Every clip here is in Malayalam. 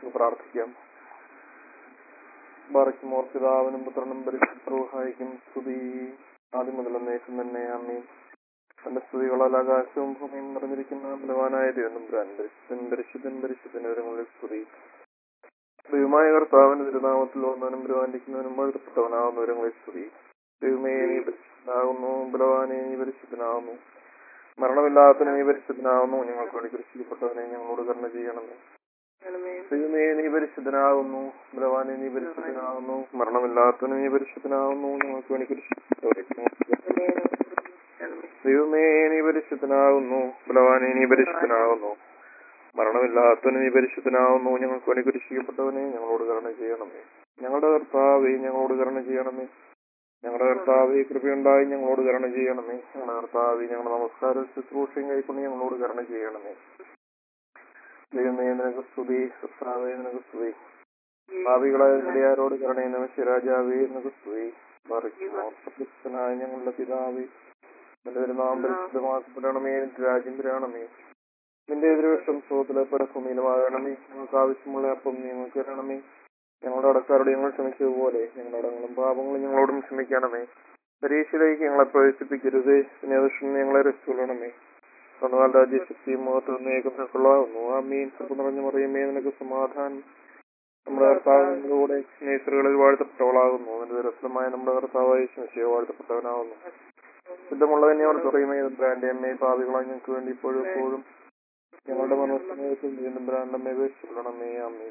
നമുക്ക് പ്രാർത്ഥിക്കാം ബാറയ്ക്കുമോർ പിതാവിനും പുത്രനും പരിശുദ്ധഹായിക്കും സ്തുതി ആദ്യം മുതൽ എന്നേക്കും തന്നെ അമ്മയും തന്റെ സ്തുതികളാൽ ആകാശവും ഭൂമിയും നിറഞ്ഞിരിക്കുന്ന ബലവാനായ ദൈവം പരിശുദ്ധൻ പരിശുദ്ധൻ പരിശുദ്ധൻ ഒരുങ്ങളിൽ സ്തുതി ദൈവമായ കർത്താവിന്റെ തിരുനാമത്തിൽ വന്നവനും ബലവാനിക്കുന്നവനും എഴുതപ്പെട്ടവനാവുന്നവരങ്ങളിൽ സ്തുതി ദൈവമേ നീ പരിശുദ്ധനാകുന്നു ബലവാനെ നീ പരിശുദ്ധനാകുന്നു മരണമില്ലാത്തവനെ നീ പരിശുദ്ധനാകുന്നു ഞങ്ങൾക്ക് വേണ്ടി കൃഷിക്കപ്പെട്ടവനെ ഞങ്ങളോട് കരുണ ചെയ്യണമേ ദൈവമേ നീ പരിശുദ്ധനാകുന്നു ബലവാനെ നീ പരിശുദ്ധനാകുന്നു മരണമില്ലാത്തവനെ നീ പരിശുദ്ധനാകുന്നു ഞങ്ങൾക്ക് വേണ്ടി കൃഷിക്കപ്പെട്ടവനെ ദൈവമേ നീ പരിശുദ്ധനാകുന്നു ബലവാനെ നീ പരിശുദ്ധനാകുന്നു മരണമില്ലാത്തവന് നീ പരിശുദ്ധനാകുന്നു ഞങ്ങൾക്ക് വേണ്ടി കുരിശിക്കപ്പെട്ടവനെ ഞങ്ങളോട് കരുണ ചെയ്യണമേ ഞങ്ങളുടെ കർത്താവെ ഞങ്ങളോട് കരുണ ചെയ്യണമേ ഞങ്ങളുടെ കർത്താവെ കൃപയുണ്ടായി ഞങ്ങളോട് കരുണ ചെയ്യണമേ ഞങ്ങളുടെ കർത്താവെ ഞങ്ങളുടെ നമസ്കാര ശുശ്രൂഷയും കൈക്കൊണ്ട് ഞങ്ങളോട് കരുണ ചെയ്യണമേ ദൈവമേ നിനക്ക് സ്തുതി കർത്താവേ നിനക്ക് സ്തുതി ഭാവികളായ നിലയാരോട് കരുണയുന്ന ശിരാജാവേ നിനക്ക് സ്തുതി പ്രത്യക്ഷനായ ഞങ്ങളുടെ പിതാവേ നിന്റെ നാം പരിശുദ്ധമാക്കപ്പെടണമേ നിന്റെ രാജ്യം വരണമേ നിന്റെ എതിർവശം സുഖത്തിലെ പരഭൂമിയിലുമാകണമേ ഞങ്ങൾക്ക് ആവശ്യമുള്ള അപ്പം ഞങ്ങൾക്ക് തരണമേ ഞങ്ങളുടെ അടക്കാരോട് ഞങ്ങൾ ക്ഷമിച്ചതുപോലെ ഞങ്ങളുടെ അടങ്ങളും പാപങ്ങളും ഞങ്ങളോടും ക്ഷമിക്കണമേ പരീക്ഷയിലേക്ക് ഞങ്ങളെ പ്രവേശിപ്പിക്കരുതേ സ്നേഹദൃഷ്ണി ഞങ്ങളെ രക്ഷിക്കൊള്ളണമേ സ്വന്തകാല രാജ്യശക്തിയും മുഖത്ത് നിന്നേക്കുന്നതാകുന്നു ആ മീൻ ചെറുപ്പം നിറഞ്ഞു മറിയുമേ നിനക്ക് സമാധാനം നമ്മുടെ കർത്താവിലൂടെ സ്നേഹിതകളിൽ വാഴ്ത്തപ്പെട്ടവളാകുന്നു അതിന്റെ രസമായ നമ്മുടെ കർത്താവായ ശംശയോ വാഴ്ത്തപ്പെട്ടവനാകുന്നു ശുദ്ധമുള്ളതിനെ അവർ പറയുമേ ബ്രാൻഡ് എം എ പാവികളായി ഞങ്ങൾക്ക് വേണ്ടി ഇപ്പോഴും എപ്പോഴും ഞങ്ങളുടെ മനോസമയത്തും വീണ്ടും ബ്രാൻഡമ്മേ വേഷിക്കണമേ അമ്മേ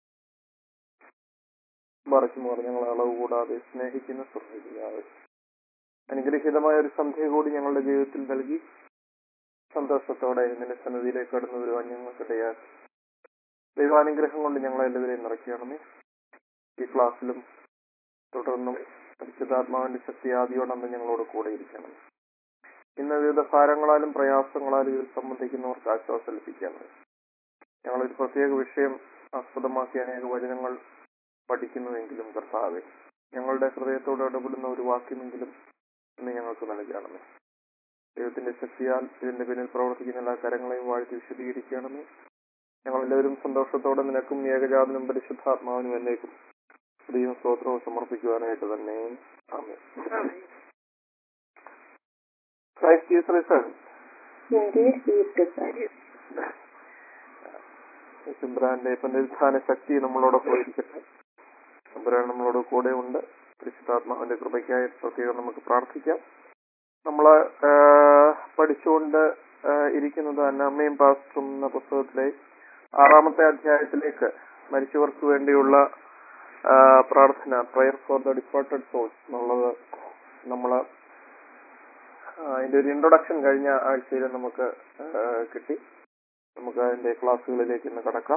മറച്ചുമാർ ഞങ്ങൾ അളവ് കൂടാതെ സ്നേഹിക്കുന്ന സ്വർണ്ണിക്കാതെ അനുഗ്രഹീതമായ ഒരു സന്ധ്യ കൂടി ഞങ്ങളുടെ ജീവിതത്തിൽ നൽകി സന്തോഷത്തോടെ നിന്റെ സന്നിധിയിലേക്ക് കടന്നു വരുവാൻ ഞങ്ങൾക്കിടയാൽ ദൈവാനുഗ്രഹം കൊണ്ട് ഞങ്ങളെ എല്ലാവരെയും നിറയ്ക്കണമേ ഈ ക്ലാസ്സിലും തുടർന്നും പരിശുദ്ധാത്മാവിന്റെ ശക്തി ആദ്യോടന്ന് ഞങ്ങളോട് കൂടെ ഇരിക്കണം ഇന്ന് വിവിധ ഭാരങ്ങളാലും പ്രയാസങ്ങളാലും ഇതിൽ സംബന്ധിക്കുന്നവർക്ക് ആശ്വാസം ലഭിക്കാണ് ഞങ്ങൾ ഒരു പ്രത്യേക വിഷയം ആസ്പദമാക്കി അനേക വചനങ്ങൾ പഠിക്കുന്നുവെങ്കിലും കർത്താവെ ഞങ്ങളുടെ ഹൃദയത്തോട് ഇടപെടുന്ന ഒരു വാക്യമെങ്കിലും ഇന്ന് ഞങ്ങൾക്ക് നൽകണമേ ദൈവത്തിന്റെ ശക്തിയാൽ ഇതിന്റെ പിന്നിൽ പ്രവർത്തിക്കുന്ന എല്ലാ കരങ്ങളെയും വാഴ്ത്തി വിശദീകരിക്കണമേ ഞങ്ങൾ എല്ലാവരും സന്തോഷത്തോടെ നിനക്കും ഏകജാതനും പരിശുദ്ധാത്മാവിനും എന്നേക്കും സ്ത്രീയും സ്തോത്രവും സമർപ്പിക്കുവാനായിട്ട് തന്നെ ആമേ ക്രൈസ്റ്റ് ഈസ് റിസൺ സിംബ്രാന്റെ പുനരുത്ഥാന ശക്തി നമ്മളോടൊപ്പം ഇരിക്കട്ടെ സിംബ്രാൻ നമ്മളോട് കൂടെ ഉണ്ട് പരിശുദ്ധാത്മാവിന്റെ കൃപയ്ക്കായി പ്രത്യേകം നമുക്ക് പ്രാർത്ഥിക്കാം നമ്മള് പഠിച്ചുകൊണ്ട് ഇരിക്കുന്നത് അന്നമ്മയും പാസ്റ്ററും എന്ന പുസ്തകത്തിലെ ആറാമത്തെ അധ്യായത്തിലേക്ക് മരിച്ചവർക്ക് വേണ്ടിയുള്ള പ്രാർത്ഥന prayer for the departed souls എന്നുള്ളത് നമ്മള് അതിന്റെ ഒരു ഇൻട്രൊഡക്ഷൻ കഴിഞ്ഞ ആഴ്ചയിൽ നമുക്ക് കിട്ടി നമുക്ക് അതിന്റെ ക്ലാസ്സുകളിലേക്ക് ഇന്ന് കടക്കാം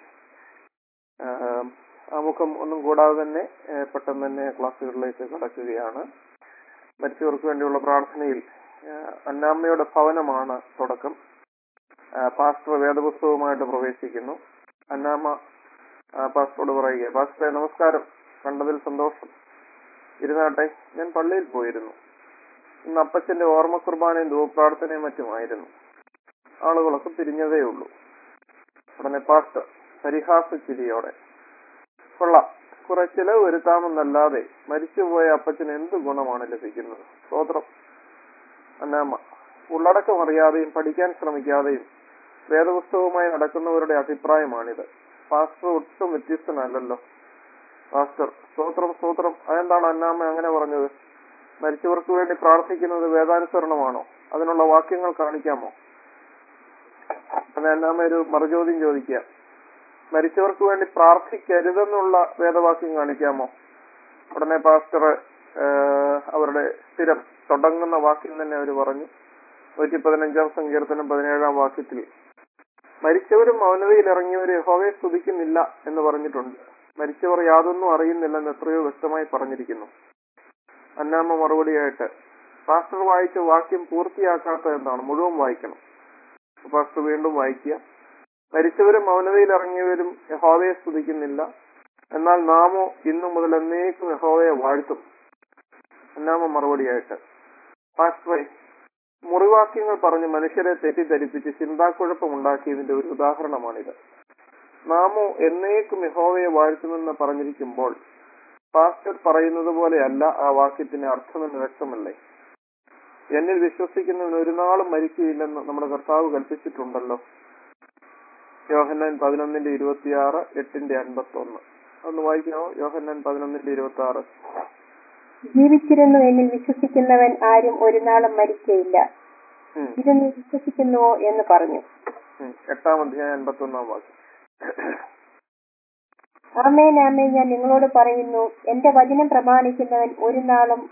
ആമുഖം ഒന്നും കൂടാതെ തന്നെ പെട്ടെന്ന് തന്നെ ക്ലാസ്സുകളിലേക്ക് കടക്കുകയാണ് മരിച്ചവർക്ക് വേണ്ടിയുള്ള പ്രാർത്ഥനയിൽ അന്നാമ്മയുടെ ഭവനമാണ് തുടക്കം പാസ്റ്റർ വേദപുസ്തകവുമായിട്ട് പ്രവേശിക്കുന്നു അന്നാമ്മ പാസ്റ്ററോട് പറയുക പാസ്റ്ററെ നമസ്കാരം കണ്ടതിൽ സന്തോഷം ഇരുന്നാട്ടെ ഞാൻ പള്ളിയിൽ പോയിരുന്നു ഇന്ന് അപ്പച്ചന്റെ ഓർമ്മ കുർബാനയും ധൂപ്രാർത്ഥനയും മറ്റുമായിരുന്നു ആളുകളൊക്കെ പിരിഞ്ഞതേ ഉള്ളൂ ഉടനെ പാസ്റ്റർ പരിഹാസ ചിരിയോടെ കൊള്ളാം കുറെ ചിലവ് വരുത്താമെന്നല്ലാതെ മരിച്ചുപോയ അപ്പച്ചന് എന്ത് ഗുണമാണ് ലഭിക്കുന്നത് സ്തോത്രം അന്നാമ്മ ഉള്ളടക്കം അറിയാതെയും പഠിക്കാൻ ശ്രമിക്കാതെയും വേദപുസ്തകവുമായി നടക്കുന്നവരുടെ അഭിപ്രായമാണിത് പാസ്റ്റർ ഒട്ടും വ്യത്യസ്തനല്ലല്ലോ പാസ്റ്റർ സ്തോത്രം സ്തോത്രം അതെന്താണ് അന്നാമ്മ അങ്ങനെ പറഞ്ഞത് മരിച്ചവർക്ക് വേണ്ടി പ്രാർത്ഥിക്കുന്നത് വേദാനുസരണമാണോ അതിനുള്ള വാക്യങ്ങൾ കാണിക്കാമോ അത് അന്നാമ്മ ഒരു മറുചോദ്യം ചോദിക്കുക മരിച്ചവർക്ക് വേണ്ടി പ്രാർത്ഥിക്കരുതെന്നുള്ള വേദവാക്യം കാണിക്കാമോ ഉടനെ പാസ്റ്റർ അവരുടെ സ്ഥിരം തുടങ്ങുന്ന വാക്യം തന്നെ അവർ പറഞ്ഞു നൂറ്റി പതിനഞ്ചാം സങ്കീർത്തനം പതിനേഴാം വാക്യത്തിൽ മരിച്ചവരും മൗനതയിൽ ഇറങ്ങിയവർ യഹോവയെ സ്തുതിക്കുന്നില്ല എന്ന് പറഞ്ഞിട്ടുണ്ട് മരിച്ചവർ യാതൊന്നും അറിയുന്നില്ലെന്ന് എത്രയോ വ്യക്തമായി പറഞ്ഞിരിക്കുന്നു അന്നാമ്മ മറുപടിയായിട്ട് പാസ്റ്റർ വായിച്ച വാക്യം പൂർത്തിയാക്കാത്ത എന്താണ് മുഴുവൻ വായിക്കണം പാസ്റ്റർ വീണ്ടും വായിക്കുക മരിച്ചവരും മൗനതയിൽ ഇറങ്ങിയവരും യഹോവയെ സ്തുതിക്കുന്നില്ല എന്നാൽ നാമോ ഇന്നു മുതൽ എന്നേക്കും യഹോവയെ വാഴ്ത്തും അന്നാമ മറുപടിയായിട്ട് പാസ്റ്ററെ മുറിവാക്യങ്ങൾ പറഞ്ഞ് മനുഷ്യരെ തെറ്റിദ്ധരിപ്പിച്ച് ചിന്താക്കുഴപ്പമുണ്ടാക്കിയതിന്റെ ഒരു ഉദാഹരണമാണിത് നാമോ എന്നേക്കും യഹോവയെ വാഴ്ത്തുമെന്ന് പറഞ്ഞിരിക്കുമ്പോൾ പാസ്റ്റർ പറയുന്നത് പോലെയല്ല ആ വാക്യത്തിന്റെ അർത്ഥമെന്ന് വ്യക്തമല്ലേ എന്നിൽ വിശ്വസിക്കുന്നവൻ ഒരു നാളും മരിക്കുകയില്ലെന്ന് നമ്മുടെ കർത്താവ് കൽപ്പിച്ചിട്ടുണ്ടല്ലോ യോഹന്നാൻ പതിനൊന്നിന്റെ ഇരുപത്തിയാറ് എട്ടിന്റെ അൻപത്തി ഒന്ന് ഒന്ന് വായിക്കാമോ യോഹന്നാൻ പതിനൊന്നിന്റെ ഇരുപത്തി ആറ് ജീവിച്ചിരുന്നു എന്നിൽ വിശ്വസിക്കുന്നവൻ ആരും ഒരു നാളും മരിക്കയില്ല ഇത് നീ വിശ്വസിക്കുന്നുവോ എന്ന് പറഞ്ഞു എട്ടാം അധ്യായം അൻപത്തി ഒന്നാം വാക്യം ആമേൻ ആമേൻ ഞാൻ നിങ്ങളോട് പറയുന്നു എന്റെ വചനം പ്രമാണിക്കുന്നവൻ ഒരു നാളും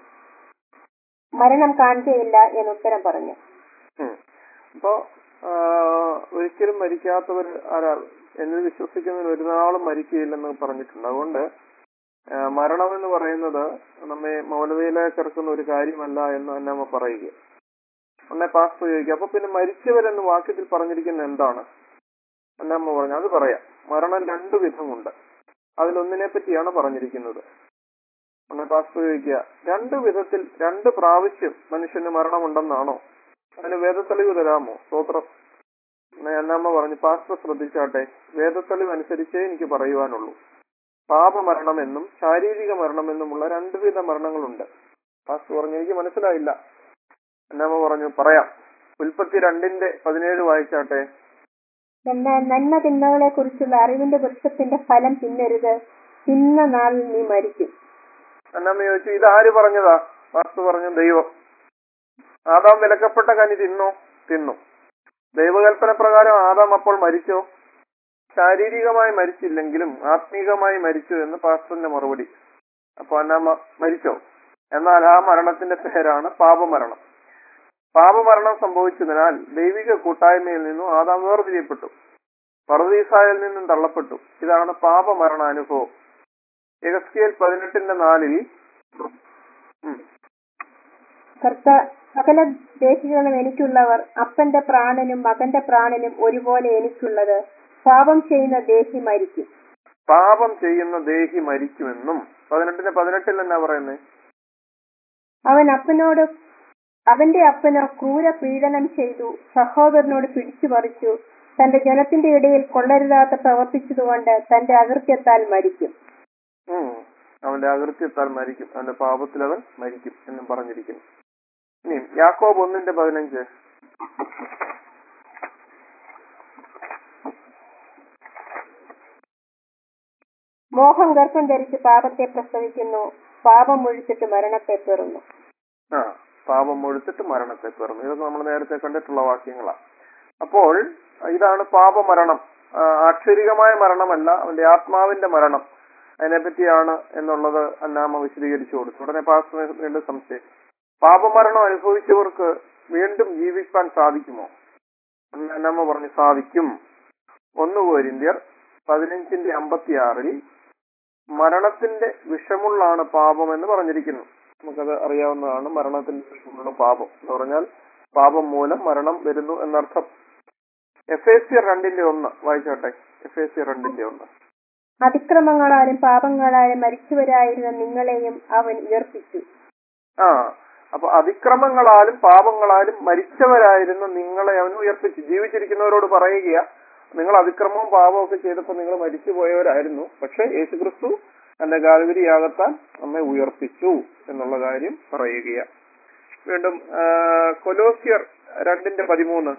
മരണം കാണുകയില്ല എന്ന് ഉത്തരം പറഞ്ഞു ഉം. അപ്പോ ആ, ഒരിക്കലും മരിക്കാത്തവർ ആരാ എന്നിൽ വിശ്വസിക്കുന്നവർ ഒരു നാളും മരിക്കുകയില്ലെന്ന് പറഞ്ഞിട്ടുണ്ട് അതുകൊണ്ട് ആ, മരണം എന്ന് പറയുന്നത് നമ്മെ മൗലതയിലേക്ക് ഇറക്കുന്ന ഒരു കാര്യമല്ല എന്ന് തന്നെ നമ്മ പറയുക ഉടനെ പാസ് ചോദിക്കുക അപ്പൊ പിന്നെ മരിച്ചവരെന്ന് വാക്യത്തിൽ പറഞ്ഞിരിക്കുന്ന എന്താണ് എന്നമ്മ പറഞ്ഞു അത് പറയാം മരണം രണ്ടു വിധമുണ്ട് അതിലൊന്നിനെ പറ്റിയാണ് പറഞ്ഞിരിക്കുന്നത് ഉടനെ പാസ് ചോദിക്കുക രണ്ടു വിധത്തിൽ രണ്ട് പ്രാവശ്യം മനുഷ്യന് മരണമുണ്ടെന്നാണോ അതിന് വേദത്തെളിവ് തരാമോ സ്തോത്രം എന്നമ്മ പറഞ്ഞു പാസ്റ്റർ ശ്രദ്ധിച്ചാട്ടെ വേദത്തെളിവ് അനുസരിച്ചേ എനിക്ക് പറയുവാനുള്ളൂ പാപമരണമെന്നും ശാരീരിക മരണമെന്നുമുള്ള രണ്ടുവിധ മരണങ്ങളുണ്ട് പാസ്റ്റർ പറഞ്ഞു എനിക്ക് മനസ്സിലായില്ല എന്നമ്മ പറഞ്ഞു പറയാം ഉൽപ്പത്തി രണ്ടിന്റെ പതിനേഴ് വായിച്ചാട്ടെ എന്നാൽ നന്മ തിന്മകളെ കുറിച്ചുള്ള അറിവിന്റെ വൃക്ഷത്തിന്റെ ഫലം തിന്നരുത് തിന്ന നാളിൽ നീ മരിക്കും എന്നമ്മ ചോദിച്ചു ഇത് ആര് പറഞ്ഞതാ പാസ്റ്റർ പറഞ്ഞു ദൈവം ആദാം വിലക്കപ്പെട്ട കനി തിന്നോ തിന്നു ദൈവകൽപ്പന പ്രകാരം ആദാം അപ്പോൾ മരിച്ചോ ശാരീരികമായി മരിച്ചില്ലെങ്കിലും ആത്മീകമായി മരിച്ചു എന്ന് പാസ്റ്ററിന്റെ മറുപടി അപ്പൊ അന്നമ്മ മരിച്ചോ എന്നാൽ ആ മരണത്തിന്റെ പേരാണ് പാപമരണം പാപമരണം സംഭവിച്ചതിനാൽ ദൈവിക കൂട്ടായ്മയിൽ നിന്നും ആദാം വേർതിരിയപ്പെട്ടു പർദീസായിൽ നിന്നും തള്ളപ്പെട്ടു ഇതാണ് പാപമരണ അനുഭവം എഗസ്കിയൽ പതിനെട്ടിന്റെ നാലിൽ ഉം, കർത്ത സകല ദേശികളും എനിക്കുള്ളവർ അപ്പന്റെ പ്രാണനും മകന്റെ പ്രാണനും ഒരുപോലെ എനിക്കുള്ളത് പാപം ചെയ്യുന്ന ദേഹി മരിക്കും പാപം ചെയ്യുന്ന ദേഹി മരിക്കുമെന്നും പതിനെട്ടിന് പതിനെട്ടിൽ എന്നാ പറയുന്നത് അവൻ അപ്പനോട് അവന്റെ അപ്പനോ ക്രൂര പീഡനം ചെയ്തു സഹോദരനോട് പിടിച്ചു പറിച്ചു തന്റെ ജനത്തിന്റെ ഇടയിൽ കൊള്ളരുതാത്ത പ്രവർത്തിച്ചതുകൊണ്ട് തന്റെ അകൃത്യത്താൽ മരിക്കും ഉം. അവന്റെ അകൃത്യത്താൽ മരിക്കും അവന്റെ പാപത്തിൽ അവൻ മരിക്കും എന്നും പറഞ്ഞിരിക്കുന്നു ഇനി യാക്കോബ് ഒന്നിന്റെ പതിനഞ്ച് മോഹം ഗർഭം ധരിച്ച് പാപത്തെ പ്രസവിക്കുന്നു പാപം ഒഴിച്ചിട്ട് മരണത്തെ പെറുന്നു ആ പാപം മുഴുത്തിട്ട് മരണത്തെ പിറന്നു ഇതൊക്കെ നമ്മൾ നേരത്തെ കണ്ടിട്ടുള്ള വാക്യങ്ങളാണ് അപ്പോൾ ഇതാണ് പാപമരണം ആ, ആക്ഷരികമായ മരണമല്ല അവന്റെ ആത്മാവിന്റെ മരണം അതിനെപ്പറ്റിയാണ് എന്നുള്ളത് അന്നാമ വിശദീകരിച്ചു കൊടുത്തു ഉടനെ പാസ് വീണ്ടും സംശയം പാപമരണം അനുഭവിച്ചവർക്ക് വീണ്ടും ജീവിക്കാൻ സാധിക്കുമോ എന്ന് അന്നാമ പറഞ്ഞു സാധിക്കും ഒന്ന് കോരിന്ത്യർ പതിനഞ്ചിന്റെ അമ്പത്തിയാറിൽ മരണത്തിന്റെ വിഷമുള്ളാണ് പാപം എന്ന് പറഞ്ഞിരിക്കുന്നു നമുക്കത് അറിയാവുന്നതാണ് മരണത്തിന്റെ വിഷമുള്ള പാപം എന്ന് പറഞ്ഞാൽ പാപം മൂലം മരണം വരുന്നു എന്നർത്ഥം എഫ് എ സി രണ്ടിന്റെ ഒന്ന് വായിച്ചോട്ടെ എഫ് എ സി രണ്ടിന്റെ ഒന്ന് അതിക്രമങ്ങളാലും പാപങ്ങളാലും മരിച്ചവരായിരുന്ന നിങ്ങളെയും അവൻ ഉയർപ്പിച്ചു ആ അപ്പൊ അതിക്രമങ്ങളാലും പാപങ്ങളാലും മരിച്ചവരായിരുന്ന നിങ്ങളെ അവൻ ഉയർപ്പിച്ചു ജീവിച്ചിരിക്കുന്നവരോട് പറയുക നിങ്ങൾ അതിക്രമവും പാപവും ഒക്കെ ചെയ്തപ്പോൾ നിങ്ങൾ മരിച്ചു പോയവരായിരുന്നു പക്ഷെ യേശുക്രിസ്തു തന്റെ ഗാലഗിരിയാകത്താൽ നമ്മെ ഉയർപ്പിച്ചു എന്നുള്ള കാര്യം പറയുകയാണ് വീണ്ടും ആ, കൊലോസിയർ രണ്ടിന്റെ പതിമൂന്ന്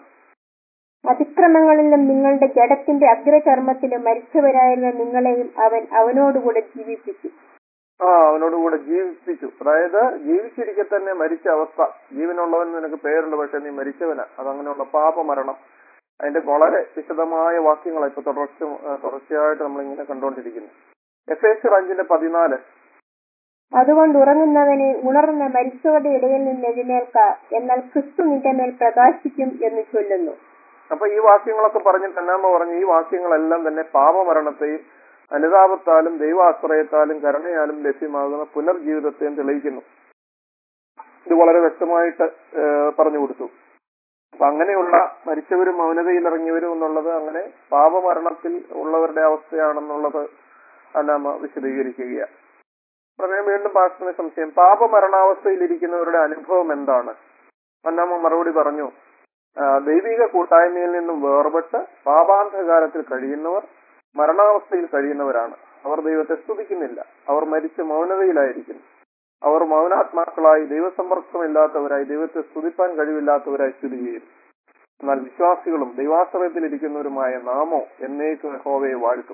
അതിക്രമങ്ങളിലും നിങ്ങളുടെ ജഡത്തിന്റെ അഗ്രചർമ്മത്തിലും മരിച്ചവരായിരുന്ന നിങ്ങളെയും അവൻ അവനോടുകൂടെ ജീവിപ്പിച്ചു ആ അവനോടുകൂടെ ജീവിപ്പിച്ചു അതായത് ജീവിച്ചിരിക്കെ തന്നെ മരിച്ച അവസ്ഥ ജീവനുള്ളവൻ നിനക്ക് പേരുണ്ട് പക്ഷെ നീ മരിച്ചവനാ അതങ്ങനെയുള്ള പാപമരണം അതിന്റെ വളരെ വിശദമായ വാക്യങ്ങളാണ് ഇപ്പൊ തുടർച്ച ആ, തുടർച്ചയായിട്ട് നമ്മളിങ്ങനെ കണ്ടുകൊണ്ടിരിക്കുന്നു എഫ് എസ് അഞ്ചിന്റെ പതിനാല് അതുകൊണ്ട് ഉറങ്ങുന്നവനെ ഉണർന്ന മരിച്ചവരുടെ ഇടയിൽ നിന്ന് എഴുന്നേൽക്ക എന്നാൽ ക്രിസ്തു നിന്റെ മേൽ പ്രകാശിക്കും എന്ന് ചൊല്ലുന്നു അപ്പൊ ഈ വാക്യങ്ങളൊക്കെ പറഞ്ഞിട്ട് എന്നാമ പറഞ്ഞു ഈ വാക്യങ്ങളെല്ലാം തന്നെ പാപമരണത്തെയും അനുതാപത്താലും ദൈവാശ്രയത്താലും കരുണയാലും ലഭ്യമാകുന്ന പുനർജീവിതത്തെയും തെളിയിക്കുന്നു ഇത് വളരെ വ്യക്തമായിട്ട് ഏഹ്, പറഞ്ഞു കൊടുത്തു അപ്പൊ അങ്ങനെയുള്ള മരിച്ചവരും മൗനതയിൽ ഇറങ്ങിയവരും എന്നുള്ളത് അങ്ങനെ പാപമരണത്തിൽ ഉള്ളവരുടെ അവസ്ഥയാണെന്നുള്ളത് അന്നാമ വിശദീകരിക്കുകയാണ് ഉടനെ വീണ്ടും പാസ്റ്റിന് സംശയം പാപമരണാവസ്ഥയിൽ ഇരിക്കുന്നവരുടെ അനുഭവം എന്താണ് അന്നാമ മറുപടി പറഞ്ഞു ആ, ദൈവിക കൂട്ടായ്മയിൽ നിന്നും വേർപെട്ട് പാപാന്ധകാരത്തിൽ കഴിയുന്നവർ മരണാവസ്ഥയിൽ കഴിയുന്നവരാണ് അവർ ദൈവത്തെ സ്തുതിക്കുന്നില്ല അവർ മരിച്ച മൗനതയിലായിരിക്കുന്നു അവർ മൗനാത്മാക്കളായി ദൈവസമ്പർക്കമില്ലാത്തവരായി ദൈവത്തെ സ്തുതിപ്പാൻ കഴിവില്ലാത്തവരായി സ്ഥിതി ചെയ്യും എന്നാൽ വിശ്വാസികളും ദൈവാശ്രയത്തിലിരിക്കുന്നവരുമായ നാമോ എന്നേക്കും യഹോവയെ വാഴ്ത്തും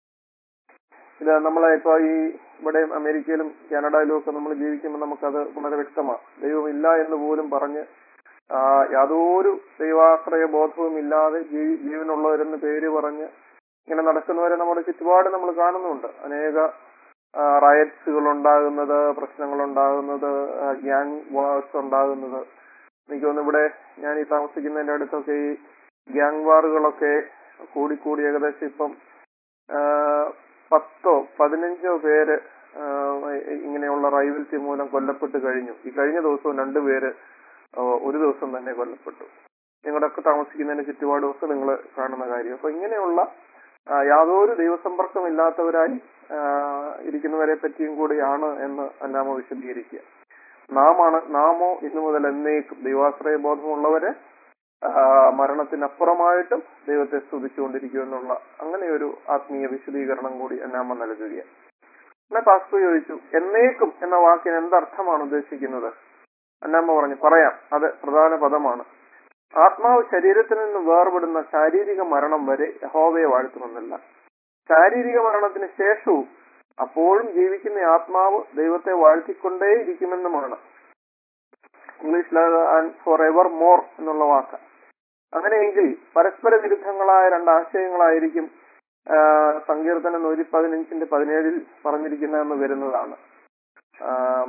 ഇത് നമ്മളെ ഇപ്പൊ ഈ ഇവിടെ അമേരിക്കയിലും കാനഡയിലും ഒക്കെ നമ്മൾ ജീവിക്കുമ്പോൾ നമുക്കത് വളരെ വ്യക്തമാണ് ദൈവമില്ല എന്ന് പോലും പറഞ്ഞ് ആ, യാതൊരു ദൈവാശ്രയ ബോധവും ഇല്ലാതെ ജീ- ജീവനുള്ളവരെന്ന് പേര് പറഞ്ഞ് ഇങ്ങനെ നടക്കുന്നവരെ നമ്മുടെ ചുറ്റുപാട് നമ്മൾ കാണുന്നുണ്ട് അനേക റയറ്റ്സുകൾ ഉണ്ടാകുന്നത് പ്രശ്നങ്ങൾ ഉണ്ടാകുന്നത് ഗ്യാങ് വാർസ് ഉണ്ടാകുന്നത് എനിക്ക് തോന്നുന്നു ഇവിടെ ഞാൻ ഈ താമസിക്കുന്നതിന്റെ അടുത്തൊക്കെ ഈ ഗ്യാങ് വാറുകളൊക്കെ കൂടിക്കൂടി ഏകദേശം ഇപ്പം ആ, പത്തോ പതിനഞ്ചോ പേര് ആ, ഇങ്ങനെയുള്ള റൈവൽറ്റി മൂലം കൊല്ലപ്പെട്ട് കഴിഞ്ഞു ഈ കഴിഞ്ഞ ദിവസവും രണ്ടുപേര് ആ, ഒരു ദിവസം തന്നെ കൊല്ലപ്പെട്ടു നിങ്ങളുടെയൊക്കെ താമസിക്കുന്നതിന് ചുറ്റുപാടുമൊക്കെ നിങ്ങൾ കാണുന്ന കാര്യം അപ്പൊ ഇങ്ങനെയുള്ള ആ, യാതൊരു ദൈവസമ്പർക്കമില്ലാത്തവരായി ആ, ഇരിക്കുന്നവരെ പറ്റിയും കൂടിയാണ് എന്ന് അന്നാമ വിശദീകരിക്കുക നാമാണ് നാമോ ഇന്നു മുതൽ എന്നേക്കും ദൈവാശ്രയ ബോധമുള്ളവര് ആ, മരണത്തിനപ്പുറമായിട്ടും ദൈവത്തെ സ്തുതിച്ചുകൊണ്ടിരിക്കും എന്നുള്ള അങ്ങനെ ഒരു ആത്മീയ വിശദീകരണം കൂടി അന്നാമ നൽകുകയാണ് എന്നാൽ പാസ്റ്റർ ചോദിച്ചു എന്നേക്കും എന്ന വാക്കിന് എന്തർത്ഥമാണ് ഉദ്ദേശിക്കുന്നത് അന്നാമ്മ പറഞ്ഞു പറയാം അത് പ്രധാന പദമാണ് ആത്മാവ് ശരീരത്തിൽ നിന്ന് വേർപെടുന്ന ശാരീരിക മരണം വരെ യഹോവയെ വാഴ്ത്തുമെന്നല്ല ശാരീരിക മരണത്തിന് ശേഷവും അപ്പോഴും ജീവിക്കുന്ന ആത്മാവ് ദൈവത്തെ വാഴ്ത്തിക്കൊണ്ടേയിരിക്കുമെന്നുമാണ് ഇംഗ്ലീഷിൽ ഫോർ എവർ മോർ എന്നുള്ള വാക്ക് അങ്ങനെയെങ്കിൽ പരസ്പര വിരുദ്ധങ്ങളായ രണ്ട് ആശയങ്ങളായിരിക്കും ആ, സങ്കീർത്തനം നൂറ്റി പതിനഞ്ചിന്റെ പതിനേഴിൽ പറഞ്ഞിരിക്കുന്നതെന്ന് വരുന്നതാണ് ആ,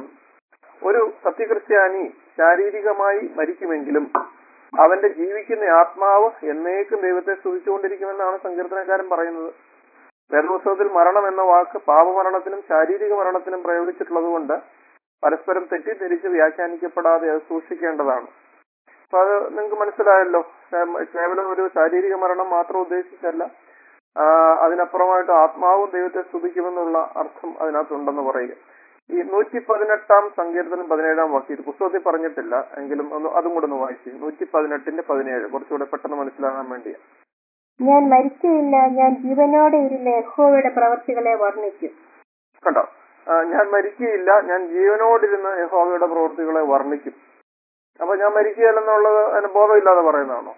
ഒരു സത്യക്രിസ്ത്യാനി ശാരീരികമായി മരിക്കുമെങ്കിലും അവന്റെ ജീവിക്കുന്ന ആത്മാവ് എന്നേക്കും ദൈവത്തെ സ്തുതിച്ചുകൊണ്ടിരിക്കുമെന്നാണ് സങ്കീർത്തനക്കാരൻ പറയുന്നത് വേദപുസ്തകത്തിൽ മരണം എന്ന വാക്ക് പാപമരണത്തിനും ശാരീരിക മരണത്തിനും പ്രയോഗിച്ചിട്ടുള്ളത് കൊണ്ട് പരസ്പരം തെറ്റിദ്ധരിച്ച് വ്യാഖ്യാനിക്കപ്പെടാതെ അത് സൂക്ഷിക്കേണ്ടതാണ് അപ്പൊ അത് നിങ്ങൾക്ക് മനസ്സിലായല്ലോ കേ- കേവലം ഒരു ശാരീരിക മരണം മാത്രം ഉദ്ദേശിച്ചല്ല ആ, അതിനപ്പുറമായിട്ട് ആത്മാവും ദൈവത്തെ സ്തുതിക്കുമെന്നുള്ള അർത്ഥം അതിനകത്തുണ്ടെന്ന് പറയുക ഈ നൂറ്റി പതിനെട്ടാം സങ്കീർത്തനം പതിനേഴാം വാക്യം ഇത് പുസ്തകത്തിൽ പറഞ്ഞിട്ടില്ല എങ്കിലും ഒന്ന് അതും കൂടെ ഒന്ന് വായിച്ചു നൂറ്റി പതിനെട്ടിന്റെ പതിനേഴ് കുറച്ചുകൂടെ പെട്ടെന്ന് മനസ്സിലാകാൻ വേണ്ടിയാ ഞാൻ മരിക്കയില്ല ഞാൻ ജീവനോടെ ഇരുന്ന് യഹോവയുടെ പ്രവർത്തികളെ വർണ്ണിക്കും കണ്ടോ ആ, ഞാൻ മരിക്കുകയില്ല ഞാൻ ജീവനോടിരുന്ന് യഹോവയുടെ പ്രവൃത്തികളെ വർണ്ണിക്കും അപ്പൊ ഞാൻ മരിക്കുകയില്ലെന്നുള്ളത് അതിന് ബോധമില്ലാതെ പറയുന്നതാണോ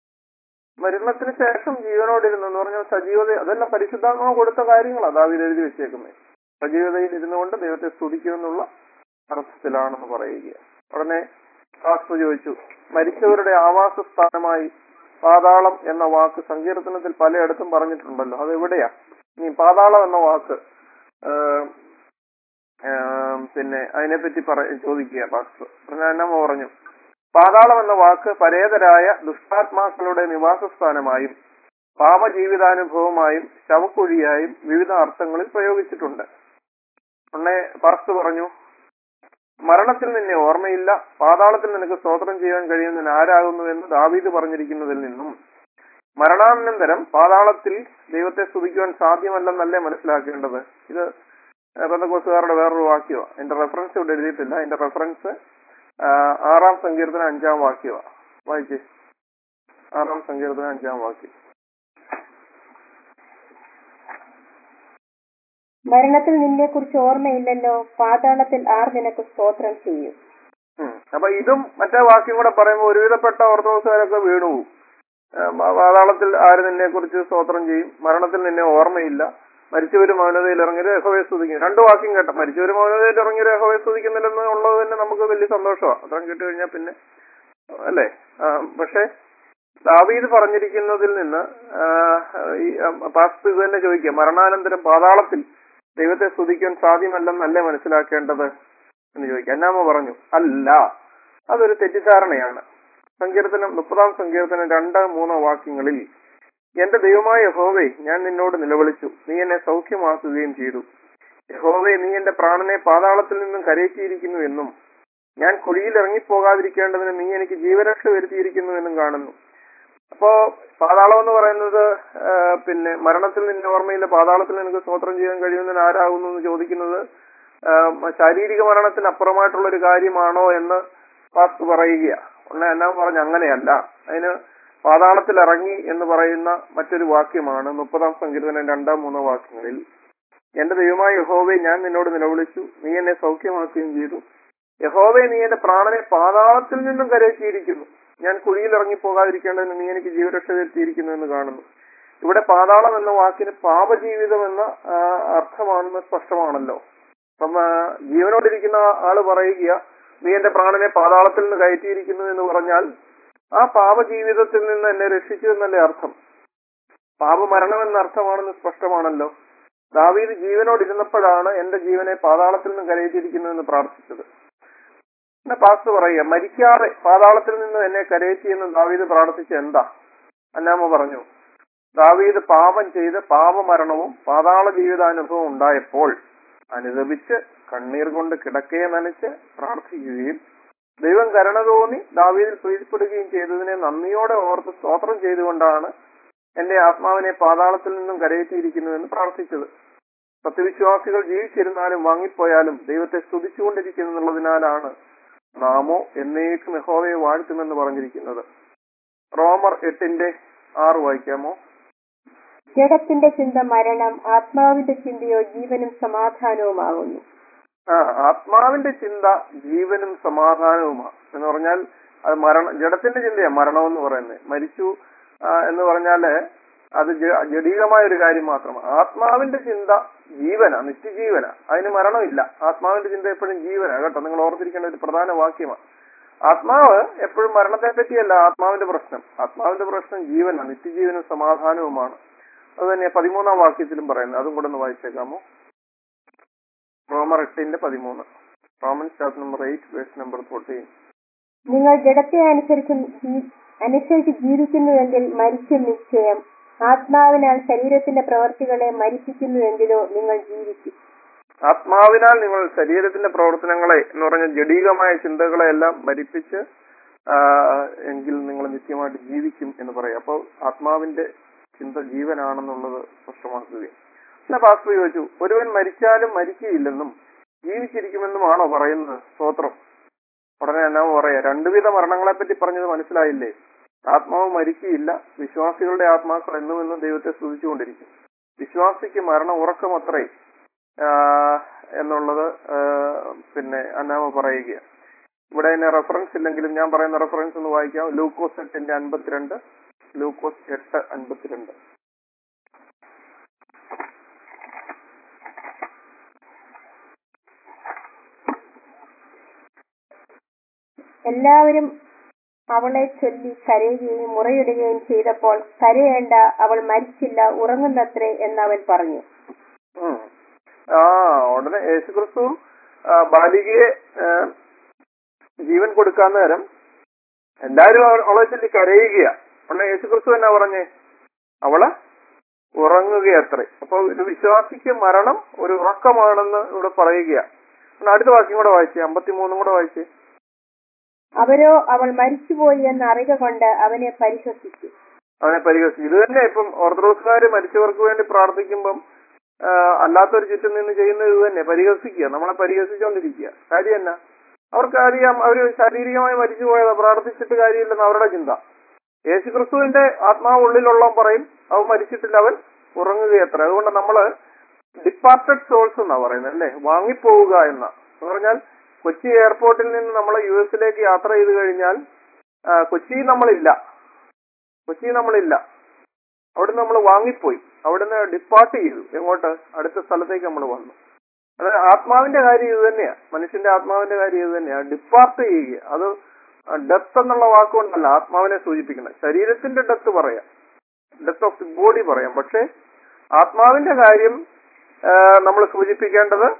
മരണത്തിന് ശേഷം ജീവനോടിരുന്നു എന്ന് പറഞ്ഞാൽ സജീവത അതെല്ലാം പരിശുദ്ധാത്മാവ് കൊടുത്ത കാര്യങ്ങളാണ് ദാവീദ് എഴുതി വെച്ചേക്കുന്നത് സജീവതയിൽ ഇരുന്നുകൊണ്ട് ദൈവത്തെ സ്തുതിക്കുമെന്നുള്ള അർത്ഥത്തിലാണെന്ന് പറയുക ഉടനെ ശാസ്ത്ര ചോദിച്ചു മരിച്ചവരുടെ ആവാസ സ്ഥാനമായി പാതാളം എന്ന വാക്ക് സങ്കീർത്തനത്തിൽ പലയിടത്തും പറഞ്ഞിട്ടുണ്ടല്ലോ അത് എവിടെയാ ഇനി പാതാളം എന്ന വാക്ക് ആ, ആ, പിന്നെ അതിനെപ്പറ്റി പറ ചോദിക്കുക പാസ്റ്റർ പ്രധാനമ്മ പറഞ്ഞു പാതാളം എന്ന വാക്ക് പരേതരായ ദുഷ്ടാത്മാക്കളുടെ നിവാസസ്ഥാനമായും പാപജീവിതാനുഭവമായും ശവക്കുഴിയായും വിവിധ അർത്ഥങ്ങളിൽ പ്രയോഗിച്ചിട്ടുണ്ട് ഉടനെ പാസ്റ്റർ പറഞ്ഞു മരണത്തിൽ നിന്നെ ഓർമ്മയില്ല പാതാളത്തിൽ നിനക്ക് സ്തോത്രം ചെയ്യാൻ കഴിയുന്നതിന് ആരാകുന്നു എന്ന് ദാവീദ് പറഞ്ഞിരിക്കുന്നതിൽ നിന്നും മരണാനന്തരം പാതാളത്തിൽ ദൈവത്തെ സ്തുതിക്കുവാൻ സാധ്യമല്ലെന്നല്ലേ മനസ്സിലാക്കേണ്ടത് ഇത് ബന്ധക്കോസുകാരുടെ വേറൊരു വാക്യമാണ് എന്റെ റെഫറൻസ് ഇവിടെ എഴുതിയിട്ടില്ല എന്റെ റെഫറൻസ് ആറാം സങ്കീർത്തന അഞ്ചാം വാക്യമാണ് വായിച്ചേ ആറാം സങ്കീർത്തന അഞ്ചാം വാക്യം മരണത്തിൽ നിന്നെ കുറിച്ച് ഓർമ്മയില്ലല്ലോ പാതാളത്തിൽ ആർ നിനക്ക് സ്തോത്രം ചെയ്യും ഉം. അപ്പൊ ഇതും മറ്റേ വാക്യം കൂടെ പറയുമ്പോൾ ഒരുവിധപ്പെട്ട ഓർത്തഡോക്സുകാരൊക്കെ വീണു പോകും. ആ, പ- പാതാളത്തിൽ ആര് നിന്നെ കുറിച്ച് സ്തോത്രം ചെയ്യും മരണത്തിൽ നിന്നെ ഓർമ്മയില്ല മരിച്ചവര് മൗനതയിൽ ഇറങ്ങി യഹോവയെ സ്തുതിക്കും രണ്ട് വാക്യം കേട്ട മരിച്ചവര് മൗനതയിൽ ഇറങ്ങി യഹോവയെ സ്തുതിക്കുന്നില്ലെന്ന് ഉള്ളത് തന്നെ നമുക്ക് വലിയ സന്തോഷമാണ് അത്രയും കേട്ട് കഴിഞ്ഞാൽ പിന്നെ അല്ലേ ആ, പക്ഷേ ദാവീദ് പറഞ്ഞിരിക്കുന്നതിൽ നിന്ന് ആ, ഈ പാസ്റ്റ് ഇത് തന്നെ ചോദിക്കുക മരണാനന്തരം പാതാളത്തിൽ ദൈവത്തെ സ്തുതിക്കാൻ സാധ്യമല്ലെന്നല്ലേ മനസ്സിലാക്കേണ്ടത് എന്ന് ചോദിക്കുക എന്നാമ പറഞ്ഞു അല്ല അതൊരു തെറ്റിദ്ധാരണയാണ് സങ്കീർത്തനം മുപ്പതാം സങ്കീർത്തനം രണ്ട് മൂന്നോ വാക്യങ്ങളിൽ എന്റെ ദൈവമായ യഹോവേ ഞാൻ നിന്നോട് നിലവിളിച്ചു നീ എന്നെ സൗഖ്യമാക്കുകയും ചെയ്തു യഹോവേ നീ എന്റെ പ്രാണനെ പാതാളത്തിൽ നിന്നും കരയറ്റിയിരിക്കുന്നു എന്നും ഞാൻ കുഴിയിൽ ഇറങ്ങിപ്പോകാതിരിക്കേണ്ടതിന് നീ എനിക്ക് ജീവരക്ഷ വരുത്തിയിരിക്കുന്നു എന്നും കാണുന്നു അപ്പോ പാതാളം എന്ന് പറയുന്നത് ആ, പിന്നെ മരണത്തിൽ നിന്റെ ഓർമ്മയില്ല പാതാളത്തിൽ നിനക്ക് സ്തോത്രം ചെയ്യാൻ കഴിയുന്നതിന് ആരാകുന്നു എന്ന് ചോദിക്കുന്നത് ആ, ശാരീരിക മരണത്തിന് അപ്പുറമായിട്ടുള്ള ഒരു കാര്യമാണോ എന്ന് പാസ്റ്റ് പറയുക ഉടനെ എന്നാ പറഞ്ഞു അങ്ങനെയല്ല അതിന് പാതാളത്തിൽ ഇറങ്ങി എന്ന് പറയുന്ന മറ്റൊരു വാക്യമാണ് മുപ്പതാം സങ്കീർത്തനം രണ്ടാം മൂന്നോ വാക്യങ്ങളിൽ എന്റെ ദൈവമായ യഹോവെ ഞാൻ നിന്നോട് നിലവിളിച്ചു നീ എന്നെ സൗഖ്യമാക്കുകയും ചെയ്തു യഹോവെ നീ എന്റെ പ്രാണനെ പാതാളത്തിൽ നിന്നും കരയറ്റിയിരിക്കുന്നു ഞാൻ കുഴിയിൽ ഇറങ്ങി പോകാതിരിക്കേണ്ടതിന് നീ എനിക്ക് ജീവരക്ഷ വരുത്തിയിരിക്കുന്നു എന്ന് കാണുന്നു ഇവിടെ പാതാളം എന്ന വാക്കിന് പാപജീവിതം എന്ന ആ, അർത്ഥമാണെന്ന് സ്പഷ്ടമാണല്ലോ അപ്പം ആ, ജീവനോടിരിക്കുന്ന ആള് പറയുക നീ എന്റെ പ്രാണനെ പാതാളത്തിൽ നിന്ന് കയറ്റിയിരിക്കുന്നു എന്ന് പറഞ്ഞാൽ ആ പാപജീവിതത്തിൽ നിന്ന് എന്നെ രക്ഷിച്ചു എന്നല്ലേ അർത്ഥം പാപമരണം എന്ന അർത്ഥമാണെന്ന് സ്പഷ്ടമാണല്ലോ ദാവീദ് ജീവനോടിരുന്നപ്പോഴാണ് എന്റെ ജീവനെ പാതാളത്തിൽ നിന്ന് കരയറ്റിയിരിക്കുന്നു എന്ന് പ്രാർത്ഥിച്ചത് പിന്നെ പാസ്റ്റർ പറയുക മരിക്കാതെ പാതാളത്തിൽ നിന്ന് എന്നെ കരയറ്റി എന്ന് ദാവീദ് പ്രാർത്ഥിച്ച എന്താ അന്നാമ പറഞ്ഞു ദാവീദ് പാപം ചെയ്ത് പാപമരണവും പാതാള ജീവിതാനുഭവം ഉണ്ടായപ്പോൾ അനുദപിച്ച് കണ്ണീർ കൊണ്ട് കിടക്കയെ നനച്ച് പ്രാർത്ഥിക്കുകയും ദൈവം കരുണ തോന്നി ദാവീദിൽ പ്രീതിപ്പെടുകയും ചെയ്തതിനെ നന്ദിയോടെ ഓർത്ത് സ്തോത്രം ചെയ്തുകൊണ്ടാണ് എന്റെ ആത്മാവിനെ പാതാളത്തിൽ നിന്നും കരയറ്റിയിരിക്കുന്നു എന്ന് പ്രാർത്ഥിച്ചത് സത്യവിശ്വാസികൾ ജീവിച്ചിരുന്നാലും വാങ്ങിപ്പോയാലും ദൈവത്തെ സ്തുതിച്ചുകൊണ്ടിരിക്കുന്നു എന്നുള്ളതിനാലാണ് നാമോ എന്നേക്കും യഹോവയെ വാഴ്ത്തുമെന്ന് പറഞ്ഞിരിക്കുന്നത് റോമർ എട്ടിന്റെ ആറ് വായിക്കാമോ ജഡത്തിന്റെ ചിന്ത മരണം ആത്മാവിന്റെ ചിന്തയോ ജീവനും സമാധാനവുമാകുന്നു ആ ആത്മാവിന്റെ ചിന്ത ജീവനും സമാധാനവുമാണ് എന്ന് പറഞ്ഞാൽ അത് മരണം ജഡത്തിന്റെ ചിന്തയാ മരണം എന്ന് പറയുന്നത് മരിച്ചു ആ, എന്ന് പറഞ്ഞാല് അത് ജ- ജഡീകമായ ഒരു കാര്യം മാത്രമാണ് ആത്മാവിന്റെ ചിന്ത ജീവന നിത്യജീവന അതിന് മരണമില്ല ആത്മാവിന്റെ ചിന്ത എപ്പോഴും ജീവന കേട്ടോ നിങ്ങൾ ഓർത്തിരിക്കേണ്ട ഒരു പ്രധാന വാക്യമാണ് ആത്മാവ് എപ്പോഴും മരണത്തെ പറ്റിയല്ല ആത്മാവിന്റെ പ്രശ്നം ആത്മാവിന്റെ പ്രശ്നം ജീവന നിത്യജീവനും സമാധാനവുമാണ് അത് തന്നെ പതിമൂന്നാം വാക്യത്തിലും പറയുന്നത് അതും കൂടെ ഒന്ന് വായിച്ചേക്കാമോ റോമർ എട്ടിന്റെ പതിമൂന്ന് Roman chapter number eight verse number fourteen നിങ്ങൾ ജഡത്തെ അനുസരിച്ച് ജീ- അനുസരിച്ച് ജീവിക്കുന്നുവെങ്കിൽ മരിക്കും നിശ്ചയം ആത്മാവിനാൽ ശരീരത്തിന്റെ പ്രവർത്തികളെ മരിപ്പിക്കുന്നുവെങ്കിലോ നിങ്ങൾ ജീവിക്കും ആത്മാവിനാൽ നിങ്ങൾ ശരീരത്തിന്റെ പ്രവർത്തനങ്ങളെ എന്ന് പറഞ്ഞ ജഡീകമായ ചിന്തകളെ എല്ലാം മരിപ്പിച്ച് ആ, എങ്കിൽ നിങ്ങൾ നിത്യമായിട്ട് ജീവിക്കും എന്ന് പറയും അപ്പോൾ ആത്മാവിന്റെ ചിന്ത ജീവനാണെന്നുള്ളത് സ്പഷ്ടമാക്കുകയും എന്നാ പാസ്റ്റർ ചോദിച്ചു ഒരുവൻ മരിച്ചാലും മരിക്കുകയില്ലെന്നും ജീവിച്ചിരിക്കുമെന്നുമാണോ പറയുന്നത് സ്തോത്രം ഉടനെ എന്നാ പറയാ രണ്ടുവിധ മരണങ്ങളെ പറ്റി പറഞ്ഞത് മനസ്സിലായില്ലേ ആത്മാവ് മരിക്കുകയില്ല വിശ്വാസികളുടെ ആത്മാക്കൾ എന്നും എന്നും ദൈവത്തെ സ്തുതിച്ചുകൊണ്ടിരിക്കും വിശ്വാസിക്ക് മരണം ഉറക്കമത്രേ ആ, എന്നുള്ളത് ആ, പിന്നെ അന്നാമ പറയുക ഇവിടെ തന്നെ റെഫറൻസ് ഇല്ലെങ്കിലും ഞാൻ പറയുന്ന റെഫറൻസ് ഒന്ന് വായിക്കാം ലൂക്കോസ് എട്ടിന്റെ അൻപത്തിരണ്ട് ലൂക്കോസ് എട്ട് അൻപത്തിരണ്ട് എല്ലാവരും അവളെ ചൊല്ലി കരയുകയും മുറയിടുകയും ചെയ്തപ്പോൾ കരയേണ്ട അവൾ മരിച്ചില്ല ഉറങ്ങുന്നത്രേ എന്നവൻ പറഞ്ഞു ഉം. ആ ഉടനെ യേശുക്രിസ്തു ആ, ബാലികയെ ആ, ജീവൻ കൊടുക്കാൻ നേരം എല്ലാരും അവ- അവളെ ചൊല്ലി കരയുകയാ ഉടനെ യേശുക്രിസ്തു എന്നാ പറഞ്ഞേ അവള് ഉറങ്ങുകയത്രേ അപ്പൊ ഒരു വിശ്വാസിക്ക് മരണം ഒരു ഉറക്കമാണെന്ന് ഇവിടെ പറയുകയാ എന്നാ അടുത്ത വാക്യം കൂടെ വായിച്ചേ അമ്പത്തിമൂന്നും കൂടെ വായിച്ചേ അവരോ അവൾ മരിച്ചുപോയി എന്ന് അറിക കൊണ്ട് അവനെ പരിഹസിച്ചു അവനെ പരിഹസിച്ചു ഇത് തന്നെ ഇപ്പം ഓർത്തഡോക്സുകാര് മരിച്ചവർക്ക് വേണ്ടി പ്രാർത്ഥിക്കുമ്പം ആ, അല്ലാത്തൊരു ചുറ്റും നിന്ന് ചെയ്യുന്നത് ഇത് തന്നെ പരിഹസിക്കുക നമ്മളെ പരിഹസിച്ചുകൊണ്ടിരിക്കുക കാര്യം എന്നാ അവർക്ക് അറിയാം അവര് ശാരീരികമായി മരിച്ചു പോയതാ പ്രാർത്ഥിച്ചിട്ട് കാര്യമില്ലെന്ന് അവരുടെ ചിന്ത യേശു ക്രിസ്തുവിന്റെ ആത്മാവ് ഉള്ളിലുള്ള പറയും അവൻ മരിച്ചിട്ടില്ല അവൻ ഉറങ്ങുകയത്ര അതുകൊണ്ട് നമ്മള് ഡിപ്പാർട്ടഡ് സോൾസ് എന്നാ പറയുന്നത് അല്ലേ വാങ്ങിപ്പോവുക എന്ന എന്ന് പറഞ്ഞാൽ കൊച്ചി എയർപോർട്ടിൽ നിന്ന് നമ്മൾ യു എസിലേക്ക് യാത്ര ചെയ്ത് കഴിഞ്ഞാൽ ആ, കൊച്ചി നമ്മളില്ല കൊച്ചി നമ്മളില്ല അവിടുന്ന് നമ്മൾ വാങ്ങിപ്പോയി അവിടുന്ന് ഡിപ്പാർട്ട് ചെയ്തു എങ്ങോട്ട് അടുത്ത സ്ഥലത്തേക്ക് നമ്മൾ വന്നു അത് ആത്മാവിന്റെ കാര്യം ഇത് തന്നെയാ മനുഷ്യന്റെ ആത്മാവിന്റെ കാര്യം ഇത് തന്നെയാ ഡിപ്പാർട്ട് ചെയ്യുക അത് ഡെത്ത് എന്നുള്ള വാക്കുകൊണ്ടല്ല ആത്മാവിനെ സൂചിപ്പിക്കുന്നത് ശരീരത്തിന്റെ ഡെത്ത് പറയാം ഡെത്ത് ഓഫ് ദി ബോഡി പറയാം പക്ഷെ ആത്മാവിന്റെ കാര്യം നമ്മൾ സൂചിപ്പിക്കേണ്ടത്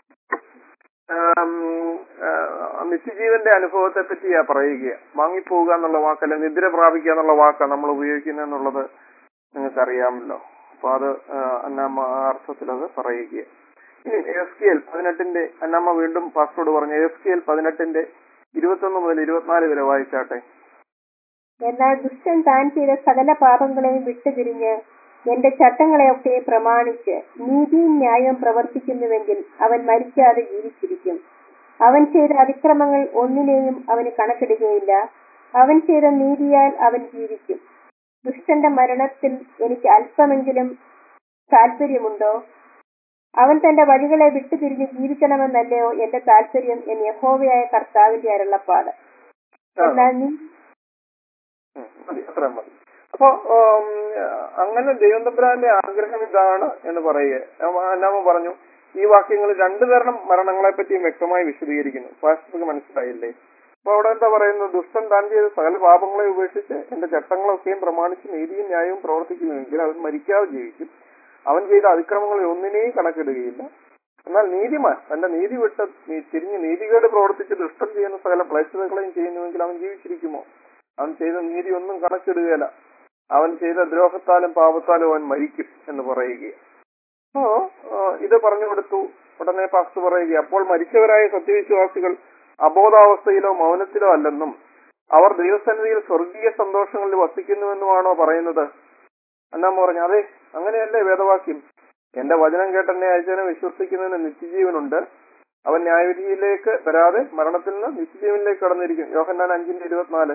ആം, ആ, നിത്യജീവന്റെ അനുഭവത്തെ പറ്റിയാ പറയുക വാങ്ങിപ്പോവുക എന്നുള്ള വാക്കല്ല നിദ്ര പ്രാപിക്കുക എന്നുള്ള വാക്കാണ് നമ്മൾ ഉപയോഗിക്കുന്നത് എന്നുള്ളത് നിങ്ങൾക്ക് അറിയാമല്ലോ അപ്പൊ അത് ആ, അന്നാമ്മ ആ അർത്ഥത്തിൽ അത് പറയുക ഇനി എസ് കെ എൽ പതിനെട്ടിന്റെ അന്നാമ്മ വീണ്ടും പാസ്റ്റോട് പറഞ്ഞു എസ് കെ എൽ പതിനെട്ടിന്റെ ഇരുപത്തൊന്ന് മുതൽ ഇരുപത്തിനാല് വരെ വായിച്ചാട്ടെ എന്നാൽ ദുഷ്ടൻ താൻ ചെയ്ത സകല പാപങ്ങളെയും വിട്ടുതിരിഞ്ഞ് എന്റെ ചട്ടങ്ങളെയൊക്കെ പ്രമാണിച്ച് നീതിയും ന്യായവും പ്രവർത്തിക്കുന്നുവെങ്കിൽ അവൻ മരിക്കാതെ ജീവിച്ചിരിക്കും അവൻ ചെയ്ത അതിക്രമങ്ങൾ ഒന്നിനെയും അവന് കണക്കിടുകയില്ല അവൻ ചെയ്ത നീതിയാൽ അവൻ ജീവിക്കും ദുഷ്ടന്റെ മരണത്തിൽ എനിക്ക് അല്പമെങ്കിലും താല്പര്യമുണ്ടോ അവൻ തന്റെ വഴികളെ വിട്ടുതിരിഞ്ഞ് ജീവിക്കണമെന്നല്ലയോ എന്റെ താല്പര്യം എന്ന് യഹോവയായ കർത്താവിന്റെ അരുളപ്പാട് എന്നാൽ നീ ഉം, മതി അത്രയും മതി അപ്പൊ ഉം, അങ്ങനെ ദൈവം തമ്പുരാന്റെ ആഗ്രഹം ഇതാണ് എന്ന് പറയുക അന്നാമ പറഞ്ഞു ഈ വാക്യങ്ങൾ രണ്ടു തരം മരണങ്ങളെ പറ്റിയും വ്യക്തമായി വിശദീകരിക്കുന്നു പാസ്റ്റർക്ക് മനസ്സിലായില്ലേ അപ്പൊ അവിടെ എന്താ പറയുന്നത് ദുഷ്ടൻ താൻ ചെയ്ത സകല പാപങ്ങളെ ഉപേക്ഷിച്ച് എന്റെ ചട്ടങ്ങളൊക്കെയും പ്രമാണിച്ച് നീതിയും ന്യായവും പ്രവർത്തിക്കുന്നുവെങ്കിൽ അവൻ മരിക്കാതെ ജീവിക്കും അവൻ ചെയ്ത അതിക്രമങ്ങളിൽ ഒന്നിനെയും കണക്കിടുകയില്ല എന്നാൽ നീതിമാൻ തന്റെ നീതി വിട്ട് നീ- തിരിഞ്ഞ് നീതികേട് പ്രവർത്തിച്ച് ദുഷ്ടം ചെയ്യുന്ന സകല പ്ലേച്ഛതകളെയും ചെയ്യുന്നുവെങ്കിൽ അവൻ ജീവിച്ചിരിക്കുമോ അവൻ ചെയ്ത നീതി ഒന്നും കണക്കിടുകയില്ല അവൻ ചെയ്ത ദ്രോഹത്താലും പാപത്താലും അവൻ മരിക്കും എന്ന് പറയുകയാണ് അപ്പോ ആ, ഇത് പറഞ്ഞു കൊടുത്തു ഉടനെ പാസ്റ്റ് പറയുക അപ്പോൾ മരിച്ചവരായ സത്യവിശ്വാസികൾ അബോധാവസ്ഥയിലോ മൗനത്തിലോ അല്ലെന്നും അവർ ദൈവസന്നിധിയിൽ സ്വർഗീയ സന്തോഷങ്ങളിൽ വസിക്കുന്നുവെന്നുമാണോ പറയുന്നത് എന്നാ പറഞ്ഞു അതെ അങ്ങനെയല്ലേ വേദവാക്യം എന്റെ വചനം കേട്ടെന്നെ അയച്ചതിനെ വിശ്വസിക്കുന്നതിന് നിത്യജീവനുണ്ട് അവൻ ന്യായവിധിയിലേക്ക് വരാതെ മരണത്തിൽ നിന്ന് നിത്യജീവനിലേക്ക് കടന്നിരിക്കും യോഹന്നാൻ അഞ്ചിന്റെ ഇരുപത്തിനാല്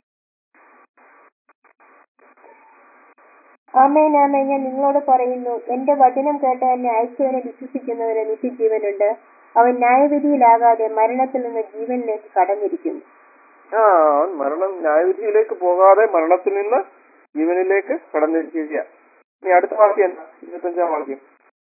ആമേൻ ആമേൻ ഞാൻ നിങ്ങളോട് പറയുന്നു എന്റെ വചനം കേട്ട് എന്നെ അയച്ചവനെ വിശ്വസിക്കുന്നവന് നിത്യജീവനുണ്ട് അവൻ ന്യായവിധിയിലാകാതെ മരണത്തിൽ നിന്ന് ജീവനിലേക്ക് കടന്നിരിക്കുന്നു ആ അവൻ മരണം ന്യായവിധിയിലേക്ക് പോകാതെ മരണത്തിൽ നിന്ന് ജീവനിലേക്ക് കടന്നിരിക്കുക ഇനി അടുത്ത വാക്യം എന്താ ഇരുപത്തഞ്ചാം വാക്യം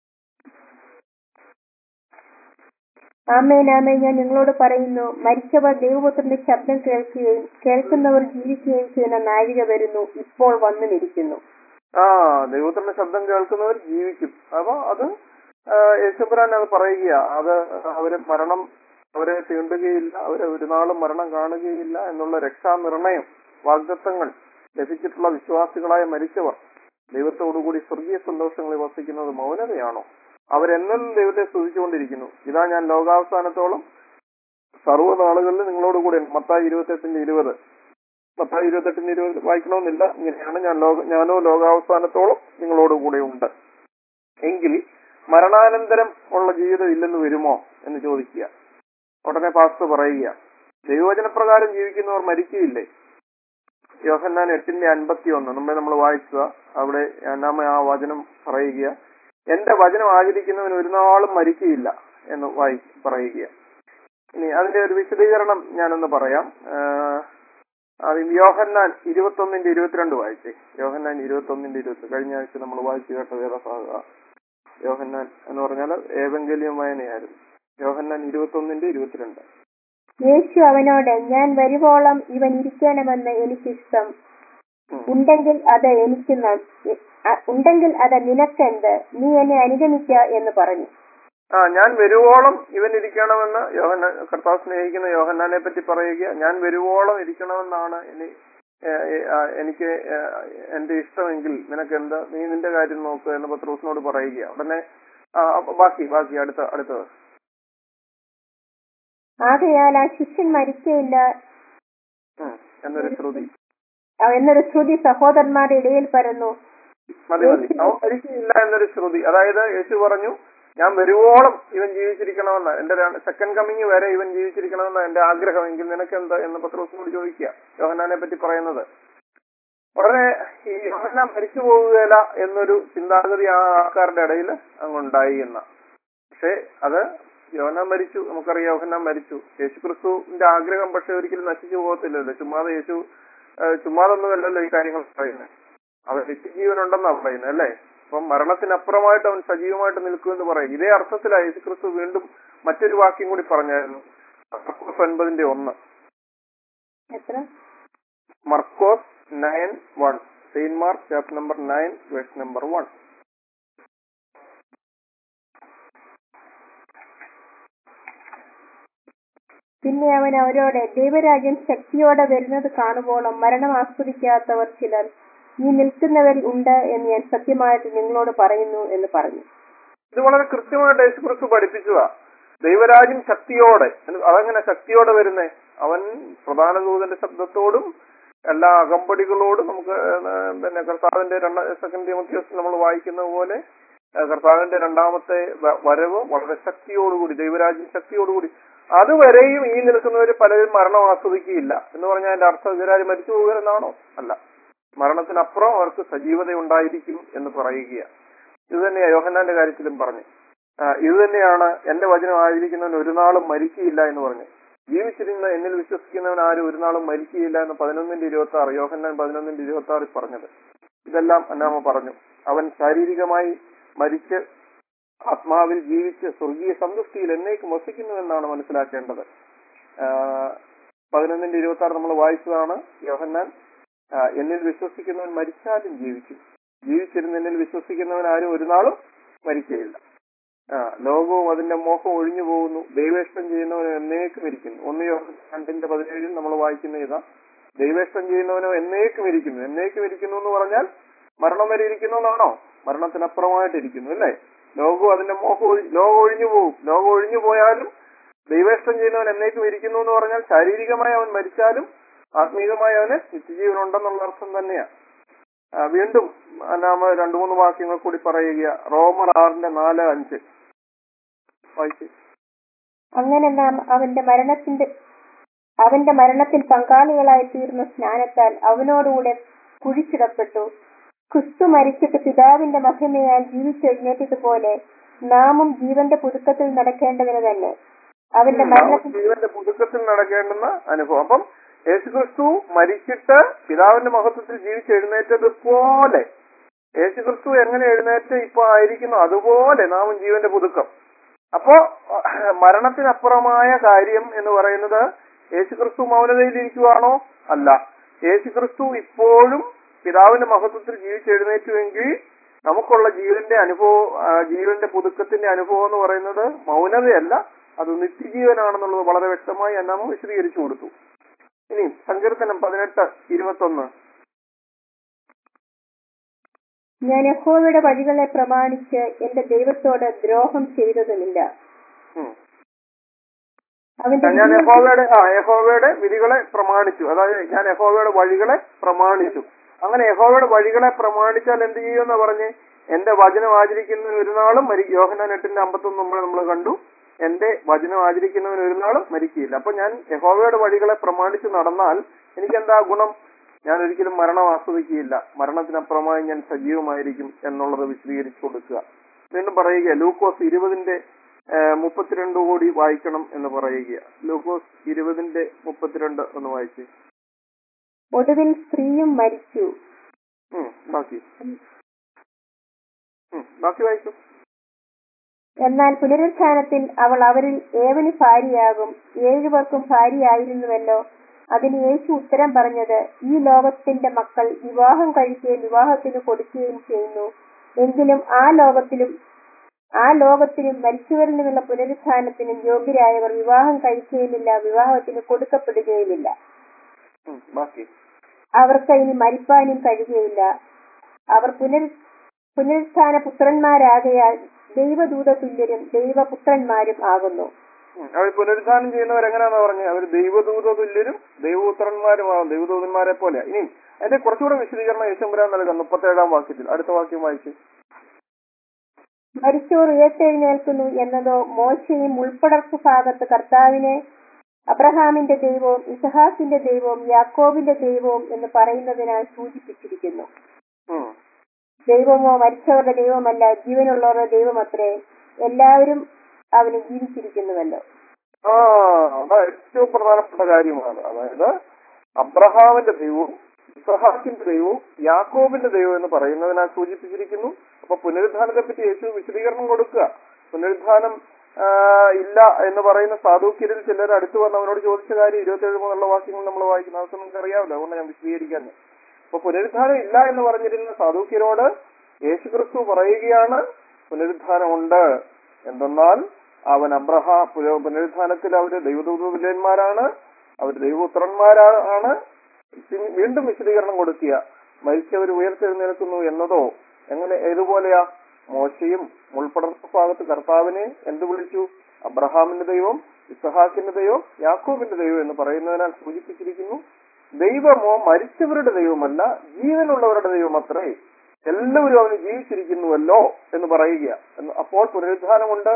ആമേൻ ആമേൻ ഞാൻ നിങ്ങളോട് പറയുന്നു മരിച്ചവർ ദൈവപുത്രന്റെ ശബ്ദം കേൾക്കുകയും കേൾക്കുന്നവർ ജീവിക്കുകയും ചെയ്യുന്ന നാഴിക വരുന്നു ഇപ്പോൾ വന്നുമിരിക്കുന്നു ആ ദൈവത്തിന്റെ ശബ്ദം കേൾക്കുന്നവർ ജീവിക്കും അപ്പൊ അത് ആ, യേശുപുരാൻ അത് പറയുക അത് അവര് മരണം അവരെ തീണ്ടുകയില്ല അവരെ ഒരു നാളും മരണം കാണുകയില്ല എന്നുള്ള രക്ഷാനിർണയം വാഗ്ദത്തങ്ങൾ ലഭിച്ചിട്ടുള്ള വിശ്വാസികളായ മരിച്ചവർ ദൈവത്തോടുകൂടി സ്വർഗീയ സന്തോഷങ്ങളിൽ വസിക്കുന്നത് മൗനതയാണോ അവരെന്നും ദൈവത്തെ സ്തുതിച്ചുകൊണ്ടിരിക്കുന്നു ഇതാ ഞാൻ ലോകാവസാനത്തോളം സർവ്വനാളുകളിൽ നിങ്ങളോടുകൂടി മത്തായി ഇരുപത്തെട്ടിന്റെ ഇരുപത് മത്തായി ഇരുപത്തെട്ടിന്റെ ഇരുപത് വായിക്കണമെന്നില്ല ഇങ്ങനെയാണ് ഞാൻ ലോക ഞാനോ ലോകാവസാനത്തോളം നിങ്ങളോടുകൂടെ ഉണ്ട് എങ്കിൽ മരണാനന്തരം ഉള്ള ജീവിതം ഇല്ലെന്ന് വരുമോ എന്ന് ചോദിക്കുക ഉടനെ പാസ്റ്റർ പറയുക ദൈവവചനപ്രകാരം ജീവിക്കുന്നവർ മരിക്കുകയില്ലേ യോഹന്നാൻ എട്ടിന്റെ അൻപത്തി ഒന്ന് മുമ്പേ നമ്മൾ വായിച്ചത് അവിടെ നാമ ആ വചനം പറയുക എന്റെ വചനം ആചരിക്കുന്നവൻ ഒരു നാളും മരിക്കുകയില്ല എന്ന് വായി പറയുക ഇനി അതിന്റെ ഒരു വിശദീകരണം ഞാനൊന്ന് പറയാം ആഹ് അത് യോഹന്നാൻ ഇരുപത്തൊന്നിന്റെ ഇരുപത്തിരണ്ട് വായിച്ചേ യോഹന്നാൻ ഇരുപത്തൊന്നിന്റെ ഇരുപത്തി കഴിഞ്ഞ ആഴ്ച നമ്മൾ വായിച്ചു കേട്ട വേദഭാഗ യോഹന്നാൻ എന്ന് പറഞ്ഞാൽ ഏവെങ്കലിയം വായനയായിരുന്നു യോഹന്നാൻ ഇരുപത്തൊന്നിന്റെ ഇരുപത്തിരണ്ട് യേശു അവനോട് ഞാൻ വരുവോളം ഇവൻ ഇരിക്കണമെന്ന് എനിക്കിഷ്ടം ഉം. ഉണ്ടെങ്കിൽ അത് എനിക്ക് ന- അ- ഉണ്ടെങ്കിൽ അത് നിനക്കെന്ത് നീ എന്നെ അനുഗമിക്ക എന്ന് പറഞ്ഞു ആ ഞാൻ വരുവോളം ഇവൻ ഇരിക്കണമെന്ന് യോഹന്നാൻ കർത്താവ് സ്നേഹിക്കുന്ന യോഹന്നാനെ പറ്റി പറയുക ഞാൻ വരുവോളം ഇരിക്കണമെന്നാണ് ഇനി ഏ, ഏ, ആ, എനിക്ക് ഏ, എന്റെ ഇഷ്ടമെങ്കിൽ നിനക്ക് എന്താ നീ നിന്റെ കാര്യം നോക്ക് എന്ന് പത്രോസിനോട് പറയുക ഉടനെ ആ, അപ്പൊ ബാക്കി ബാക്കി അടുത്ത അടുത്തത് ആകയാൽ ആ ശിഷ്യൻ മരിക്കയില്ല ഉം, എന്നൊരു ശ്രുതി അഹ് എന്നൊരു ശ്രുതി സഹോദരന്മാരുടെ ഇടയിൽ പരന്നു മതി മതി അവൻ മരിക്കില്ല എന്നൊരു ശ്രുതി അതായത് യേശു പറഞ്ഞു ഞാൻ വരുവോളം ഇവൻ ജീവിച്ചിരിക്കണമെന്ന് എന്റെ സെക്കൻഡ് കമ്മിങ് വരെ ഇവൻ ജീവിച്ചിരിക്കണമെന്ന് എന്റെ ആഗ്രഹമെങ്കിൽ നിനക്ക് എന്താ എന്ന് പത്രോസിനോട് ചോദിക്കുക യോഹന്നാനെ പറ്റി പറയുന്നത് ഉടനെ ഈ യോഹന്നാൻ മരിച്ചു പോകുകയില്ല എന്നൊരു ചിന്താഗതി ആ ആൾക്കാരുടെ ഇടയിൽ അങ്ങുണ്ടായി എന്ന പക്ഷേ അത് യോഹന്നാൻ മരിച്ചു നമുക്കറിയാം യോഹന്നാൻ മരിച്ചു യേശു ക്രിസ്തുവിന്റെ ആഗ്രഹം പക്ഷെ ഒരിക്കലും നശിച്ചു പോകത്തില്ലല്ലോ ചുമ്മാതെ യേശു ഏഹ് ചുമ്മാതൊന്നുമല്ലല്ലോ ഈ കാര്യങ്ങൾ പറയുന്നത് അവൻ നിത്യജീവനുണ്ടെന്നാ പറയുന്നത് അല്ലേ അപ്പം മരണത്തിനപ്പുറമായിട്ട് അവൻ സജീവമായിട്ട് നിൽക്കുമെന്ന് പറയും ഇതേ അർത്ഥത്തിലാണ് യേശു ക്രിസ്തു വീണ്ടും മറ്റൊരു വാക്യം കൂടി പറഞ്ഞായിരുന്നു മർക്കോസ് ഒൻപതിന്റെ ഒന്ന് എത്ര Markose nine one saint Mark chapter number nine verse number one പിന്നെ അവൻ അവരോട് ദൈവരാജ്യം ശക്തിയോടെ വരുന്നത് കാണുവോളം മരണം ആസ്വദിക്കാത്തവർ ചിലർ ഈ നിൽക്കുന്നവരിൽ ഉണ്ട് എന്ന് ഞാൻ സത്യമായിട്ട് നിങ്ങളോട് പറയുന്നു എന്ന് പറഞ്ഞു ഇത് വളരെ കൃത്യമായിട്ട് യേശു ക്രിസ്തു പഠിപ്പിച്ചതാ ദൈവരാജ്യം ശക്തിയോടെ എന്ന് അതെങ്ങനെ ശക്തിയോടെ വരുന്നേ അവൻ പ്രധാന ദൂതന്റെ ശബ്ദത്തോടും എല്ലാ അകമ്പടികളോടും നമുക്ക് ഏഹ് പിന്നെ കർത്താവിന്റെ രണ്ട സെക്കൻഡ് തിമോത്തിയോസ് നമ്മൾ വായിക്കുന്ന പോലെ ഏഹ് കർത്താവിന്റെ രണ്ടാമത്തെ വ- വരവ് വളരെ ശക്തിയോടുകൂടി ദൈവരാജ്യം ശക്തിയോടുകൂടി അതുവരെയും ഈ നിൽക്കുന്നവർ പലരും മരണം ആസ്വദിക്കുകയില്ല എന്ന് പറഞ്ഞാൽ അതിന്റെ അർത്ഥം ഇവരാരും മരിച്ചു പോകുകയെന്നാണോ അല്ല മരണത്തിനപ്പുറം അവർക്ക് സജീവത ഉണ്ടായിരിക്കും എന്ന് പറയുകയാണ് ഇത് തന്നെയാ യോഹന്നാന്റെ കാര്യത്തിലും പറഞ്ഞു ആ, ഇത് തന്നെയാണ് എന്റെ വചനം ആയിരിക്കുന്നവൻ ഒരു നാളും മരിക്കുകയില്ല എന്ന് പറഞ്ഞു ജീവിച്ചിരുന്ന എന്നിൽ വിശ്വസിക്കുന്നവൻ ആരും ഒരു നാളും മരിക്കുകയില്ല എന്ന് പതിനൊന്നിന്റെ ഇരുപത്തി ആറ് യോഹന്നാൻ പതിനൊന്നിന്റെ ഇരുപത്തി ആറിൽ പറഞ്ഞത് ഇതെല്ലാം അന്നാമ പറഞ്ഞു അവൻ ശാരീരികമായി മരിച്ച് ആത്മാവിൽ ജീവിച്ച് സ്വർഗീയ സന്തുഷ്ടിയിൽ എന്നേക്കും വസിക്കുന്നുവെന്നാണ് മനസ്സിലാക്കേണ്ടത് ആ, പതിനൊന്നിന്റെ ഇരുപത്തി ആറ് നമ്മൾ വായിച്ചതാണ് യോഹന്നാൻ ആ, എന്നിൽ വിശ്വസിക്കുന്നവൻ മരിച്ചാലും ജീവിക്കും ജീവിച്ചിരുന്ന എന്നിൽ വിശ്വസിക്കുന്നവൻ ആരും ഒരു നാളും മരിക്കുകയില്ല ആ ലോകവും അതിന്റെ മോഹം ഒഴിഞ്ഞു പോകുന്നു ദൈവേഷ്ടം ചെയ്യുന്നവനോ എന്നേക്കും ഇരിക്കുന്നു ഒന്ന് യോഹന്നാൻ രണ്ടിന്റെ പതിനേഴിൽ നമ്മൾ വായിക്കുന്ന ഇതാ ദൈവേഷ്ടം ചെയ്യുന്നവനോ എന്നേക്കും ഇരിക്കുന്നു എന്നേക്കും ഇരിക്കുന്നു എന്ന് പറഞ്ഞാൽ മരണം വരെ ഇരിക്കുന്നു എന്നാണോ മരണത്തിനപ്പുറമായിട്ട് ഇരിക്കുന്നു അല്ലേ ലോകവും അതിന്റെ മോഹം ഒഴി- ലോകം ഒഴിഞ്ഞു പോകും ലോകം ഒഴിഞ്ഞു പോയാലും ദൈവേഷ്ടം ചെയ്യുന്നവൻ എന്നേക്കും ഇരിക്കുന്നു എന്ന് പറഞ്ഞാൽ ശാരീരികമായി അവൻ മരിച്ചാലും ആത്മീയമായി അവന് നിത്യജീവനുണ്ടെന്നുള്ള അർത്ഥം തന്നെയാണ് ആ, വീണ്ടും നാമ രണ്ടു മൂന്ന് വാക്യങ്ങൾ കൂടി പറയുക റോമർ ആറിന്റെ നാല് അഞ്ച് വായിച്ച് അങ്ങനെ നാം അവന്റെ മരണത്തിന്റെ അവന്റെ മരണത്തിൽ പങ്കാളികളായി തീർന്ന സ്നാനത്താൽ അവനോടുകൂടെ കുഴിച്ചിടപ്പെട്ടു ക്രിസ്തു മരിച്ചിട്ട് പിതാവിന്റെ മഹിമയാൽ ജീവിച്ചെഴുന്നേറ്റതുപോലെ നാമും ജീവന്റെ പുതുക്കത്തിൽ നടക്കേണ്ടതിന് തന്നെ അവന്റെ നാം മരണത്തിൽ ജീവന്റെ പുതുക്കത്തിൽ നടക്കേണ്ടുന്ന അനുഭവം അപ്പം യേശുക്രിസ്തു മരിച്ചിട്ട് പിതാവിന്റെ മഹത്വത്തിൽ ജീവിച്ചെഴുന്നേറ്റത് പോലെ യേശുക്രിസ്തു എങ്ങനെ എഴുന്നേറ്റ് ഇപ്പൊ ആയിരിക്കുന്നു അതുപോലെ നാമും ജീവന്റെ പുതുക്കം അപ്പോ അഹ് മരണത്തിനപ്പുറമായ കാര്യം എന്ന് പറയുന്നത് യേശുക്രിസ്തു മൗനതയിലിരിക്കുവാണോ അല്ല യേശുക്രിസ്തു ഇപ്പോഴും പിതാവിന്റെ മഹത്വത്തിൽ ജീവിച്ചെഴുന്നേറ്റുവെങ്കിൽ നമുക്കുള്ള ജീവന്റെ അനുഭവം ആ, ജീവന്റെ പുതുക്കത്തിന്റെ അനുഭവം എന്ന് പറയുന്നത് മൗനതയല്ല അത് നിത്യജീവനാണെന്നുള്ളത് വളരെ വ്യക്തമായി അന്നാമ വിശദീകരിച്ചു കൊടുത്തു ഇനി സങ്കീർത്തനം പതിനെട്ട് ഇരുപത്തൊന്ന് ഞാൻ യഹോവയുടെ വഴികളെ പ്രമാണിച്ച് എന്റെ ദൈവത്തോട് ദ്രോഹം ചെയ്തതുമില്ല ഉം. അവന്റെ ഞാൻ വിധികൾ- യഹോവയുടെ ആ യഹോവയുടെ വിധികളെ പ്രമാണിച്ചു അതായത് ഞാൻ യഹോവയുടെ വഴികളെ പ്രമാണിച്ചു അങ്ങനെ യഹോവയുടെ വഴികളെ പ്രമാണിച്ചാൽ എന്ത് ചെയ്യുമെന്ന് പറഞ്ഞ് എന്റെ വചനം ആചരിക്കുന്നവൻ ഒരു നാളും മരി യോഹനാൻ എട്ടിന്റെ അമ്പത്തൊന്ന് നമ്മൾ നമ്മൾ കണ്ടു എന്റെ വചനം ആചരിക്കുന്നവൻ ഒരു നാളും മരിക്കുകയില്ല അപ്പൊ ഞാൻ യഹോവയുടെ വഴികളെ പ്രമാണിച്ച് നടന്നാൽ എനിക്കെന്താ ഗുണം ഞാൻ ഒരിക്കലും മരണം ആസ്വദിക്കുകയില്ല മരണത്തിനപ്പുറമായി ഞാൻ സജീവമായിരിക്കും എന്നുള്ളത് വിശദീകരിച്ചു കൊടുക്കുക വീണ്ടും പറയുക ലൂക്കോസ് ഇരുപതിന്റെ ഏഹ്, മുപ്പത്തിരണ്ട് കൂടി വായിക്കണം എന്ന് പറയുക ലൂക്കോസ് ഇരുപതിന്റെ മുപ്പത്തിരണ്ട് ഒന്ന് വായിച്ച് ഒടുവിൽ സ്ത്രീയും മരിച്ചു ഉം, ബാക്കി ഉം, ബാക്കി വായിച്ചു എന്നാൽ പുനരുത്ഥാനത്തിൽ അവൾ അവരിൽ ഏവന് ഭാര്യയാകും ഏഴുപേർക്കും ഭാര്യയായിരുന്നുവല്ലോ അതിന് യേശു ഉത്തരം പറഞ്ഞത് ഈ ലോകത്തിന്റെ മക്കൾ വിവാഹം കഴിക്കുകയും വിവാഹത്തിന് കൊടുക്കുകയും ചെയ്യുന്നു എങ്കിലും ആ ലോകത്തിലും ആ ലോകത്തിനും മരിച്ചവരിൽ നിന്നുള്ള പുനരുത്ഥാനത്തിനും യോഗ്യരായവർ വിവാഹം കഴിക്കുകയുമില്ല വിവാഹത്തിന് കൊടുക്കപ്പെടുകയുമില്ല ഉം, ബാക്കി അവർക്ക് ഇനി മരിപ്പാനും കഴിയുകയില്ല അവർ പുനരു പുനരുത്ഥാന പുത്രന്മാരാകയാൽ ദൈവദൂത തുല്യരും ദൈവപുത്രന്മാരും ആകുന്നു ഉം, അവർ പുനരുദ്ധാനം ചെയ്യുന്നവർ എങ്ങനെയാണെന്ന് പറഞ്ഞത് അവർ ദൈവദൂത തുല്യരും ദൈവപുത്രന്മാരുമാകും ദൈവദൂതന്മാരെ പോലെ ഇനി അതിന്റെ കുറച്ചുകൂടെ വിശദീകരണം യേശുമ്പരാൻ നൽകാം മുപ്പത്തേഴാം വാക്യത്തിൽ അടുത്ത വാക്യം വായിച്ച് മരിച്ചോർ ഉയർത്തെഴുന്നേൽക്കുന്നു എന്നതോ മോശയും ഉൾപ്പടർപ്പ് ഭാഗത്ത് കർത്താവിനെ അബ്രഹാമിന്റെ ദൈവവും ഇസഹാക്കിന്റെ ദൈവവും യാക്കോബിന്റെ ദൈവവും എന്ന് പറയുന്നതിനാൽ സൂചിപ്പിച്ചിരിക്കുന്നു ഉം. ദൈവമോ മരിച്ചവരുടെ ദൈവമല്ല ജീവനുള്ളവരുടെ ദൈവമത്രേ എല്ലാവരും അവന് ജീവിച്ചിരിക്കുന്നുവല്ലോ ആ അതാ ഏറ്റവും പ്രധാനപ്പെട്ട കാര്യമാണ് അതായത് അബ്രഹാമിന്റെ ദൈവവും ഇസഹാക്കിന്റെ ദൈവവും യാക്കോബിന്റെ ദൈവം എന്ന് പറയുന്നതിനാൽ സൂചിപ്പിച്ചിരിക്കുന്നു അപ്പൊ പുനരുദ്ധാനത്തെ പറ്റി യേശു വിശദീകരണം കൊടുക്കുക പുനരുദ്ധാനം ആ, ഇല്ല എന്ന് പറയുന്ന സാധുക്യരിൽ ചിലർ അടുത്ത് വന്ന് അവനോട് ചോദിച്ച കാര്യം ഇരുപത്തേഴ് മുതലുള്ള വാക്യങ്ങൾ നമ്മൾ വായിക്കുന്നത് അതൊക്കെ നിങ്ങൾക്ക് അറിയാമല്ലോ അതുകൊണ്ട് ഞാൻ വിശദീകരിക്കാൻ അപ്പൊ പുനരുദ്ധാനം ഇല്ല എന്ന് പറഞ്ഞിരുന്ന സാധുക്യരോട് യേശുക്രിസ്തു പറയുകയാണ് പുനരുദ്ധാനമുണ്ട് എന്തെന്നാൽ അവൻ അബ്രഹാം പുന- പുനരുദ്ധാനത്തിൽ അവര് ദൈവദൂതന്മാരാണ് അവർ ദൈവപുത്രന്മാരാണ് പിൻ- വീണ്ടും വിശദീകരണം കൊടുക്കുക മരിച്ചവർ ഉയർത്തെഴുന്നേൽക്കുന്നു എന്നതോ എങ്ങനെ ഏതുപോലെയാ മോശയും മുൾപ്പടർത്ത ഭാഗത്ത് കർത്താവിനെ എന്ത് വിളിച്ചു അബ്രഹാമിന്റെ ദൈവം ഇസഹാക്കിന്റെ ദൈവം യാക്കോബിന്റെ ദൈവം എന്ന് പറയുന്നതിനാൽ സൂചിപ്പിച്ചിരിക്കുന്നു ദൈവമോ മരിച്ചവരുടെ ദൈവമല്ല ജീവനുള്ളവരുടെ ദൈവം അത്രേ എല്ലാവരും അവന് ജീവിച്ചിരിക്കുന്നുവല്ലോ എന്ന് പറയുക എന്ന് അപ്പോൾ പുനരുദ്ധാനമുണ്ട്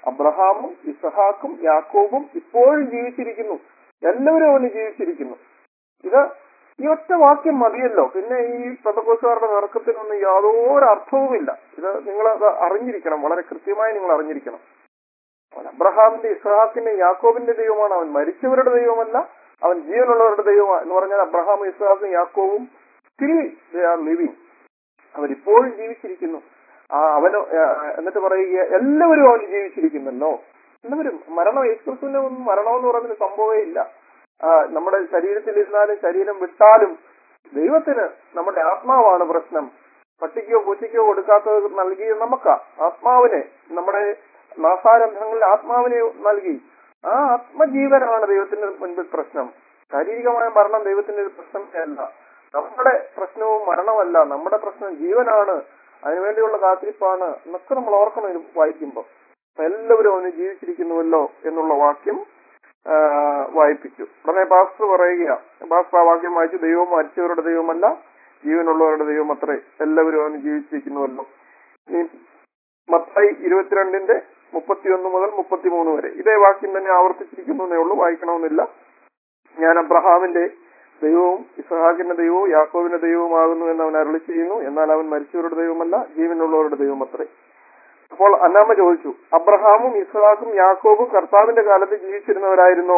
അബ്രഹാമും ഇസഹാക്കും യാക്കോബും ഇപ്പോഴും ജീവിച്ചിരിക്കുന്നു എല്ലാവരും അവന് ജീവിച്ചിരിക്കുന്നു ഇത് ഈ ഒറ്റ വാക്യം മതിയല്ലോ പിന്നെ ഈ പെന്തക്കോസുകാരുടെ തർക്കത്തിനൊന്നും യാതൊരു അർത്ഥവുമില്ല ഇത് നിങ്ങൾ അത് അറിഞ്ഞിരിക്കണം വളരെ കൃത്യമായി നിങ്ങൾ അറിഞ്ഞിരിക്കണം അവൻ അബ്രഹാമിന്റെ ഇസ്ഹാക്കിന്റെ യാക്കോബിന്റെ ദൈവമാണ് അവൻ മരിച്ചവരുടെ ദൈവമല്ല അവൻ ജീവനുള്ളവരുടെ ദൈവമാണ് എന്ന് പറഞ്ഞാൽ അബ്രഹാമും ഇസ്ഹാക്കും യാക്കോബും സ്റ്റിൽ ദേ ആർ ലിവിങ് അവരിപ്പോഴും ജീവിച്ചിരിക്കുന്നു ആ അവന് ആ, എന്നിട്ട് പറയുക എല്ലാവരും അവൻ ജീവിച്ചിരിക്കുന്നല്ലോ എല്ലാവരും മരണം യേശുക്രിസ്തുവിന്റെ ഒന്നും മരണം എന്ന് പറയുന്ന സംഭവമേ ഇല്ല ആ, നമ്മുടെ ശരീരത്തിൽ ഇരുന്നാലും ശരീരം വിട്ടാലും ദൈവത്തിന് നമ്മുടെ ആത്മാവാണ് പ്രശ്നം പട്ടിക്കോ പൂച്ചയ്ക്കോ കൊടുക്കാത്തത് നൽകിയത് നമുക്കാ ആത്മാവിനെ നമ്മുടെ നാസാരംഭങ്ങളിൽ ആത്മാവിനെ നൽകി ആ ആത്മജീവനാണ് ദൈവത്തിന്റെ മുൻപിൽ പ്രശ്നം ശാരീരികമായ മരണം ദൈവത്തിന്റെ ഒരു പ്രശ്നമേ അല്ല നമ്മുടെ പ്രശ്നവും മരണമല്ല നമ്മുടെ പ്രശ്നം ജീവനാണ് അതിനുവേണ്ടിയുള്ള കാത്തിരിപ്പാണ് എന്നൊക്കെ നമ്മൾ ഓർക്കണം ഇത് വായിക്കുമ്പോൾ അപ്പൊ എല്ലാവരും അവന് ജീവിച്ചിരിക്കുന്നുവല്ലോ എന്നുള്ള വാക്യം ആ, വായിപ്പിച്ചു ഉടനെ പാസ്റ്റർ പറയുക പാസ്റ്റർ ആ വാക്യം വായിച്ചു ദൈവം മരിച്ചവരുടെ ദൈവമല്ല ജീവനുള്ളവരുടെ ദൈവം അത്രേ എല്ലാവരും അവന് ജീവിച്ചിരിക്കുന്നുവല്ലോ ഇനി മത്തായി ഇരുപത്തിരണ്ടിന്റെ മുപ്പത്തിയൊന്ന് മുതൽ മുപ്പത്തിമൂന്ന് വരെ ഇതേ വാക്യം തന്നെ ആവർത്തിച്ചിരിക്കുന്നേ ഉള്ളൂ വായിക്കണമെന്നില്ല ഞാൻ അബ്രഹാമിന്റെ ദൈവവും ഇസഹാക്കിന്റെ ദൈവവും യാക്കോബിന്റെ ദൈവവുമാകുന്നു എന്ന് അവൻ അരളി ചെയ്യുന്നു എന്നാൽ അവൻ മരിച്ചവരുടെ ദൈവമല്ല ജീവനുള്ളവരുടെ ദൈവം അത്രേ അപ്പോൾ അന്നാമ ചോദിച്ചു അബ്രഹാമും ഇസ്ഹാക്കും യാക്കോബും കർത്താവിന്റെ കാലത്ത് ജീവിച്ചിരുന്നവരായിരുന്നോ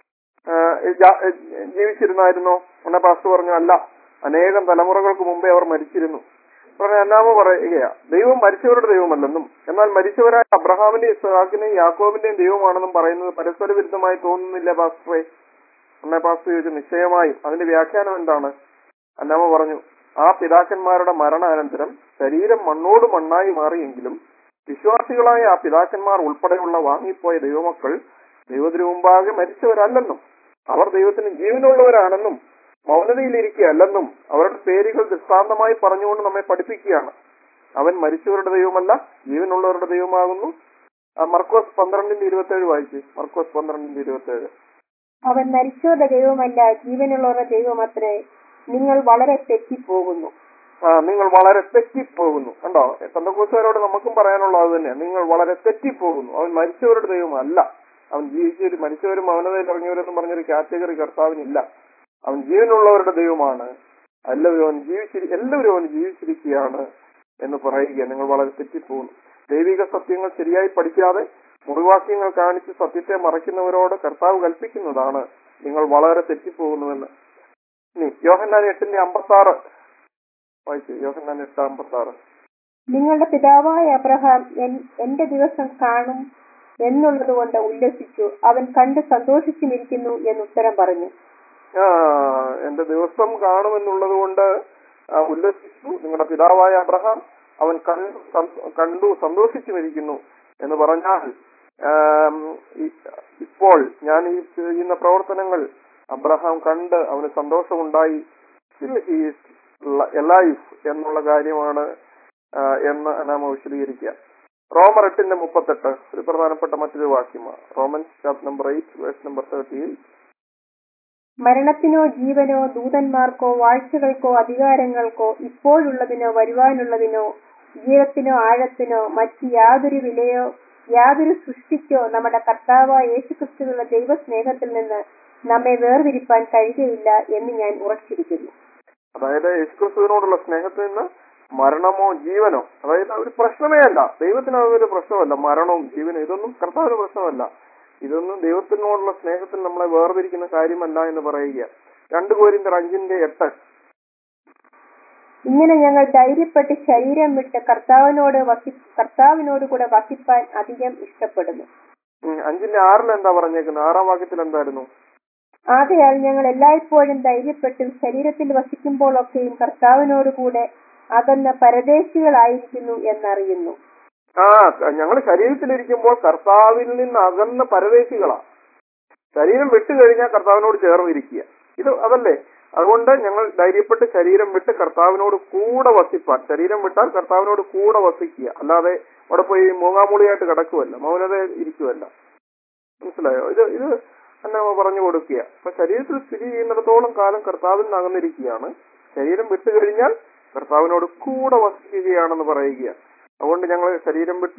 ആഹ് ജാ- ജീവിച്ചിരുന്നായിരുന്നോ എന്ന പാസ്റ്റർ പറഞ്ഞു അല്ല അനേകം തലമുറകൾക്ക് മുമ്പേ അവർ മരിച്ചിരുന്നു പറഞ്ഞ അന്നാമ പറയുകയാ ദൈവം മരിച്ചവരുടെ ദൈവമല്ലെന്നും എന്നാൽ മരിച്ചവരായ അബ്രഹാമിന്റെയും ഇസ്ഹാക്കിന്റെയും യാക്കോബിന്റെയും ദൈവമാണെന്നും പറയുന്നത് പരസ്പര വിരുദ്ധമായി തോന്നുന്നില്ല പാസ്റ്ററെ അന്നേ പാസ്റ്റർ ചോദിച്ചു നിശ്ചയമായും അതിന്റെ വ്യാഖ്യാനം എന്താണ് അന്നാമ പറഞ്ഞു ആ പിതാക്കന്മാരുടെ മരണാനന്തരം ശരീരം മണ്ണോട് മണ്ണായി മാറിയെങ്കിലും വിശ്വാസികളായ ആ പിതാക്കന്മാർ ഉൾപ്പെടെയുള്ള വാങ്ങിപ്പോയ ദൈവമക്കൾ ദൈവത്തിനു മുമ്പാകെ മരിച്ചവരല്ലെന്നും അവർ ദൈവത്തിന് ജീവനുള്ളവരാണെന്നും മൗനതയിലിരിക്കുകയല്ലെന്നും അവരുടെ പേരുകൾ ദൃഷ്ടാന്തമായി പറഞ്ഞുകൊണ്ട് നമ്മെ പഠിപ്പിക്കുകയാണ് അവൻ മരിച്ചവരുടെ ദൈവമല്ല ജീവനുള്ളവരുടെ ദൈവമാകുന്നു ആ മർക്കോസ് പന്ത്രണ്ടിന്റെ ഇരുപത്തേഴ് വായിച്ച് മർക്കോസ് പന്ത്രണ്ടിന്റെ ഇരുപത്തേഴ് അവൻ മരിച്ചവരുടെ ദൈവമല്ല ജീവനുള്ളവരുടെ ദൈവമത്രേ നിങ്ങൾ വളരെ തെറ്റിപ്പോകുന്നു ആ നിങ്ങൾ വളരെ തെറ്റിപ്പോകുന്നു കണ്ടോ പന്തക്കോസുകാരോട് നമുക്കും പറയാനുള്ളത് അത് തന്നെയാണ് നിങ്ങൾ വളരെ തെറ്റിപ്പോകുന്നു അവൻ മരിച്ചവരുടെ ദൈവമല്ല അവൻ ജീവിച്ചൊരു മരിച്ചവരും മൗനതയിൽ ഇറങ്ങിയവരെന്ന് പറഞ്ഞൊരു കാറ്റഗറി കർത്താവിനില്ല അവൻ ജീവനുള്ളവരുടെ ദൈവമാണ് എല്ലാവരും അവൻ ജീവിച്ചിരി എല്ലാവരും അവൻ ജീവിച്ചിരിക്കുകയാണ് എന്ന് പറയുക നിങ്ങൾ വളരെ തെറ്റിപ്പോകുന്നു ദൈവിക സത്യങ്ങൾ ശരിയായി പഠിക്കാതെ മുറിവാക്യങ്ങൾ കാണിച്ച് സത്യത്തെ മറയ്ക്കുന്നവരോട് കർത്താവ് കൽപ്പിക്കുന്നതാണ് നിങ്ങൾ വളരെ തെറ്റിപ്പോകുന്നുവെന്ന് ഇനി യോഹന്നാൻ എട്ടിന്റെ അമ്പത്തി ആറ് വായിച്ചു യോഹന്നാൻ എട്ട് അമ്പത്തി ആറ് നിങ്ങളുടെ പിതാവായ അബ്രഹാം എൻ- എന്റെ ദിവസം കാണും എന്നുള്ളത് കൊണ്ട് ഉല്ലസിച്ചു അവൻ കണ്ട് സന്തോഷിച്ചുമിരിക്കുന്നു എന്ന് ഉത്തരം പറഞ്ഞു ആ എന്റെ ദിവസം കാണുമെന്നുള്ളത് കൊണ്ട് ആ, ഉല്ലസിച്ചു നിങ്ങളുടെ പിതാവായ അബ്രഹാം അവൻ കണ്ടു സന്തോ- കണ്ടു സന്തോഷിച്ചുമിരിക്കുന്നു എന്ന് പറഞ്ഞാൽ ആം, ഈ- ഇപ്പോൾ ഞാൻ ഈ ചെയ്യുന്ന പ്രവർത്തനങ്ങൾ അബ്രഹാം കണ്ട് അവന് സന്തോഷമുണ്ടായി ലൈഫ് എന്നുള്ള കാര്യമാണ് ആ, എന്ന് നാം വിശദീകരിക്കുക റോമർ എട്ടിന്റെ മുപ്പത്തെട്ട് ഒരു പ്രധാനപ്പെട്ട മറ്റൊരു വാക്യമാണ് Roman chapter number eight verse number thirty മരണത്തിനോ ജീവനോ ദൂതന്മാർക്കോ വാഴ്ചകൾക്കോ അധികാരങ്ങൾക്കോ ഇപ്പോഴുള്ളതിനോ വരുവാനുള്ളതിനോ ജീവത്തിനോ ആഴത്തിനോ മറ്റ് യാതൊരു വിലയോ യാതൊരു സൃഷ്ടിക്കോ നമ്മുടെ കർത്താവായ യേശുക്രിസ്തുവിനുള്ള ദൈവസ്നേഹത്തിൽ നിന്ന് നമ്മെ വേർതിരിപ്പാൻ കഴിയുകയില്ല എന്ന് ഞാൻ ഉറച്ചിരിക്കുന്നു അതായത് യേശുക്രിസ്തുവിനോടുള്ള സ്നേഹത്തിൽ നിന്ന് മരണമോ ജീവനോ അതായത് ഒരു പ്രശ്നമേ അല്ല ദൈവത്തിന് അതൊരു പ്രശ്നമല്ല മരണവും ജീവനും ഇതൊന്നും കർത്താവിന് പ്രശ്നമല്ല ഇതൊന്നും ദൈവത്തിനോടുള്ള സ്നേഹത്തിൽ നമ്മളെ വേർതിരിക്കുന്ന കാര്യമല്ല എന്ന് പറയുക രണ്ടു കോരിന്തർ അഞ്ചിന്റെ എട്ട് ഇങ്ങനെ ഞങ്ങൾ ധൈര്യപ്പെട്ട് ശരീരം വിട്ട് കർത്താവിനോട് വസി കർത്താവിനോട് കൂടെ വസിപ്പാൻ അധികം ഇഷ്ടപ്പെടുന്നു ഉം, അഞ്ചിന്റെ ആറിൽ എന്താ പറഞ്ഞേക്കുന്നത് ആറാം വാക്യത്തിൽ എന്തായിരുന്നു ആകയാൽ ഞങ്ങൾ എല്ലായ്പ്പോഴും ധൈര്യപ്പെട്ട് ശരീരത്തിൽ വസിക്കുമ്പോഴൊക്കെയും കർത്താവിനോട് കൂടെ അകന്ന പരദേശികളായിരിക്കുന്നു എന്നറിയുന്നു ആ ഞങ്ങൾ ശരീരത്തിലിരിക്കുമ്പോൾ കർത്താവിൽ നിന്ന് അകന്ന പരദേശികളാ ശരീരം വിട്ടു കഴിഞ്ഞാൽ കർത്താവിനോട് ചേർന്നിരിക്കുക ഇത് അതല്ലേ അതുകൊണ്ട് ഞങ്ങൾ ധൈര്യപ്പെട്ട് ശരീരം വിട്ട് കർത്താവിനോട് കൂടെ വസിപ്പാൻ ശരീരം വിട്ടാൽ കർത്താവിനോട് കൂടെ വസിക്കുക അല്ലാതെ അവിടെ പോയി മൂങ്ങാമൂളിയായിട്ട് കിടക്കുമല്ല മൗനതയിൽ ഇരിക്കുമല്ല മനസ്സിലായോ ഇത് ഇത് തന്നെ പറഞ്ഞു കൊടുക്കുക അപ്പൊ ശരീരത്തിൽ സ്ഥിതി ചെയ്യുന്നിടത്തോളം കാലം കർത്താവിൽ നിന്ന് അകന്നിരിക്കുകയാണ് ശരീരം വിട്ടു കഴിഞ്ഞാൽ കർത്താവിനോട് കൂടെ വസിക്കുകയാണെന്ന് പറയുക അതുകൊണ്ട് ഞങ്ങൾ ശരീരം വിട്ട്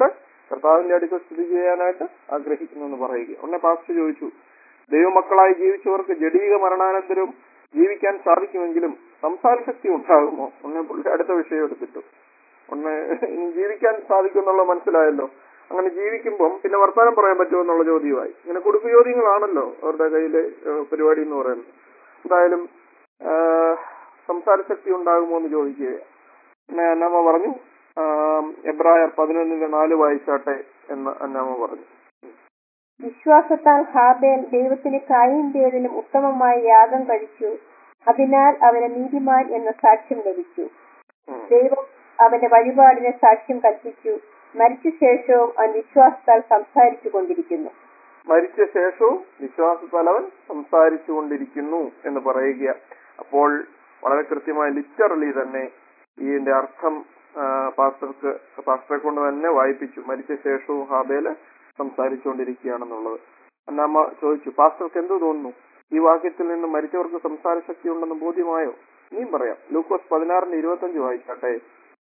കർത്താവിന്റെ അടുക്കൽ സ്ഥിതി ചെയ്യാനായിട്ട് ആഗ്രഹിക്കുന്നു എന്ന് പറയുക ഉടനെ പാസ്റ്റർ ചോദിച്ചു ദൈവമക്കളായി ജീവിച്ചവർക്ക് ജഡീക മരണാനന്തരം ജീവിക്കാൻ സാധിക്കുമെങ്കിലും സംസാര ശക്തി ഉണ്ടാകുമോ ഉടനെ പുള്ളി അടുത്ത വിഷയം എടുത്തിട്ടു ഉടനെ ഇനി ജീവിക്കാൻ സാധിക്കും എന്നുള്ളത് മനസ്സിലായല്ലോ അങ്ങനെ ജീവിക്കുമ്പം പിന്നെ വർത്തമാനം പറയാൻ പറ്റുമോ എന്നുള്ള ചോദ്യമായി ഇങ്ങനെ കുടുക്ക് ചോദ്യങ്ങളാണല്ലോ അവരുടെ കയ്യിലെ ഏഹ്, പരിപാടി എന്ന് പറയുന്നത് എന്തായാലും ആഹ്, സംസാര ശക്തി ഉണ്ടാകുമോ എന്ന് ചോദിക്കുക പിന്നെ അന്നാമ്മ പറഞ്ഞു ആം, എബ്രായർ പതിനൊന്നിന്റെ നാല് വായിച്ചാട്ടെ എന്ന് അന്നാമ്മ പറഞ്ഞു വിശ്വാസത്താൽ ഹാബേൽ ദൈവത്തിന് കായിന്റേതിലും ഉത്തമമായ യാഗം കഴിച്ചു അതിനാൽ അവന് നീതിമാൻ എന്ന സാക്ഷ്യം ലഭിച്ചു ഉം. ദൈവം അവന്റെ വഴിപാടിന് സാക്ഷ്യം കൽപ്പിച്ചു മരിച്ച ശേഷവും അവൻ വിശ്വാസത്താൽ സംസാരിച്ചു കൊണ്ടിരിക്കുന്നു മരിച്ച ശേഷവും വിശ്വാസത്തലവൻ സംസാരിച്ചു കൊണ്ടിരിക്കുന്നു എന്ന് പറയുക അപ്പോൾ വളരെ കൃത്യമായി ലിറ്ററലി തന്നെ ഇതിന്റെ അർത്ഥം ആ, പാസ്റ്റർക്ക് പാസ്റ്ററെ കൊണ്ട് തന്നെ വായിപ്പിച്ചു മരിച്ച ശേഷവും ഹാബേല് സംസാരിച്ചുകൊണ്ടിരിക്കുകയാണെന്നുള്ളത് അന്നാമ്മ ചോദിച്ചു പാസ്റ്റർക്ക് എന്ത് തോന്നുന്നു ഈ വാക്യത്തിൽ നിന്ന് മരിച്ചവർക്ക് സംസാര ശക്തി ഉണ്ടെന്ന് ബോധ്യമായോ ഇനിയും പറയാം ലൂക്കോസ് പതിനാറിന്റെ ഇരുപത്തഞ്ച് വായിച്ചാട്ടെ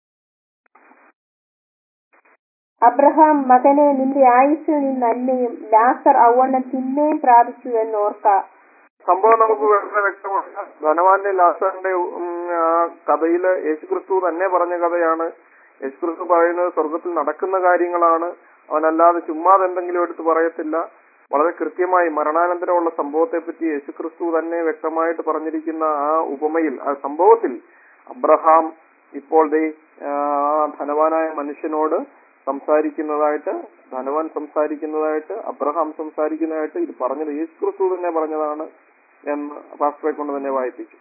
അബ്രഹാം മകനെ നിന്റെ ആയുസ്സിൽ നിന്ന് നന്മയും ലാസർ ഔവണ്ണം തിന്മയും പ്രാപിച്ചു എന്നോർക്ക സംഭവം നമുക്ക് വളരെ വ്യക്തമാണ് ധനവാന്റെ ലാസറിന്റെ ഉം, ആ, കഥയില് യേശുക്രിസ്തു തന്നെ പറഞ്ഞ കഥയാണ് യേശുക്രിസ്തു പറയുന്നത് സ്വർഗത്തിൽ നടക്കുന്ന കാര്യങ്ങളാണ് അവനല്ലാതെ ചുമ്മാതെ എന്തെങ്കിലും എടുത്ത് പറയത്തില്ല വളരെ കൃത്യമായി മരണാനന്തരമുള്ള സംഭവത്തെ പറ്റി യേശുക്രിസ്തു തന്നെ വ്യക്തമായിട്ട് പറഞ്ഞിരിക്കുന്ന ആ ഉപമയിൽ ആ സംഭവത്തിൽ അബ്രഹാം ഇപ്പോൾ ദേ ആ, ധനവാനായ മനുഷ്യനോട് സംസാരിക്കുന്നതായിട്ട് ധനവാൻ സംസാരിക്കുന്നതായിട്ട് അബ്രഹാം സംസാരിക്കുന്നതായിട്ട് ഇത് പറഞ്ഞത് യേശുക്രിസ്തു തന്നെ പറഞ്ഞതാണ് എന്ന് പാസ്റ്ററെ കൊണ്ട് തന്നെ വായിപ്പിച്ചു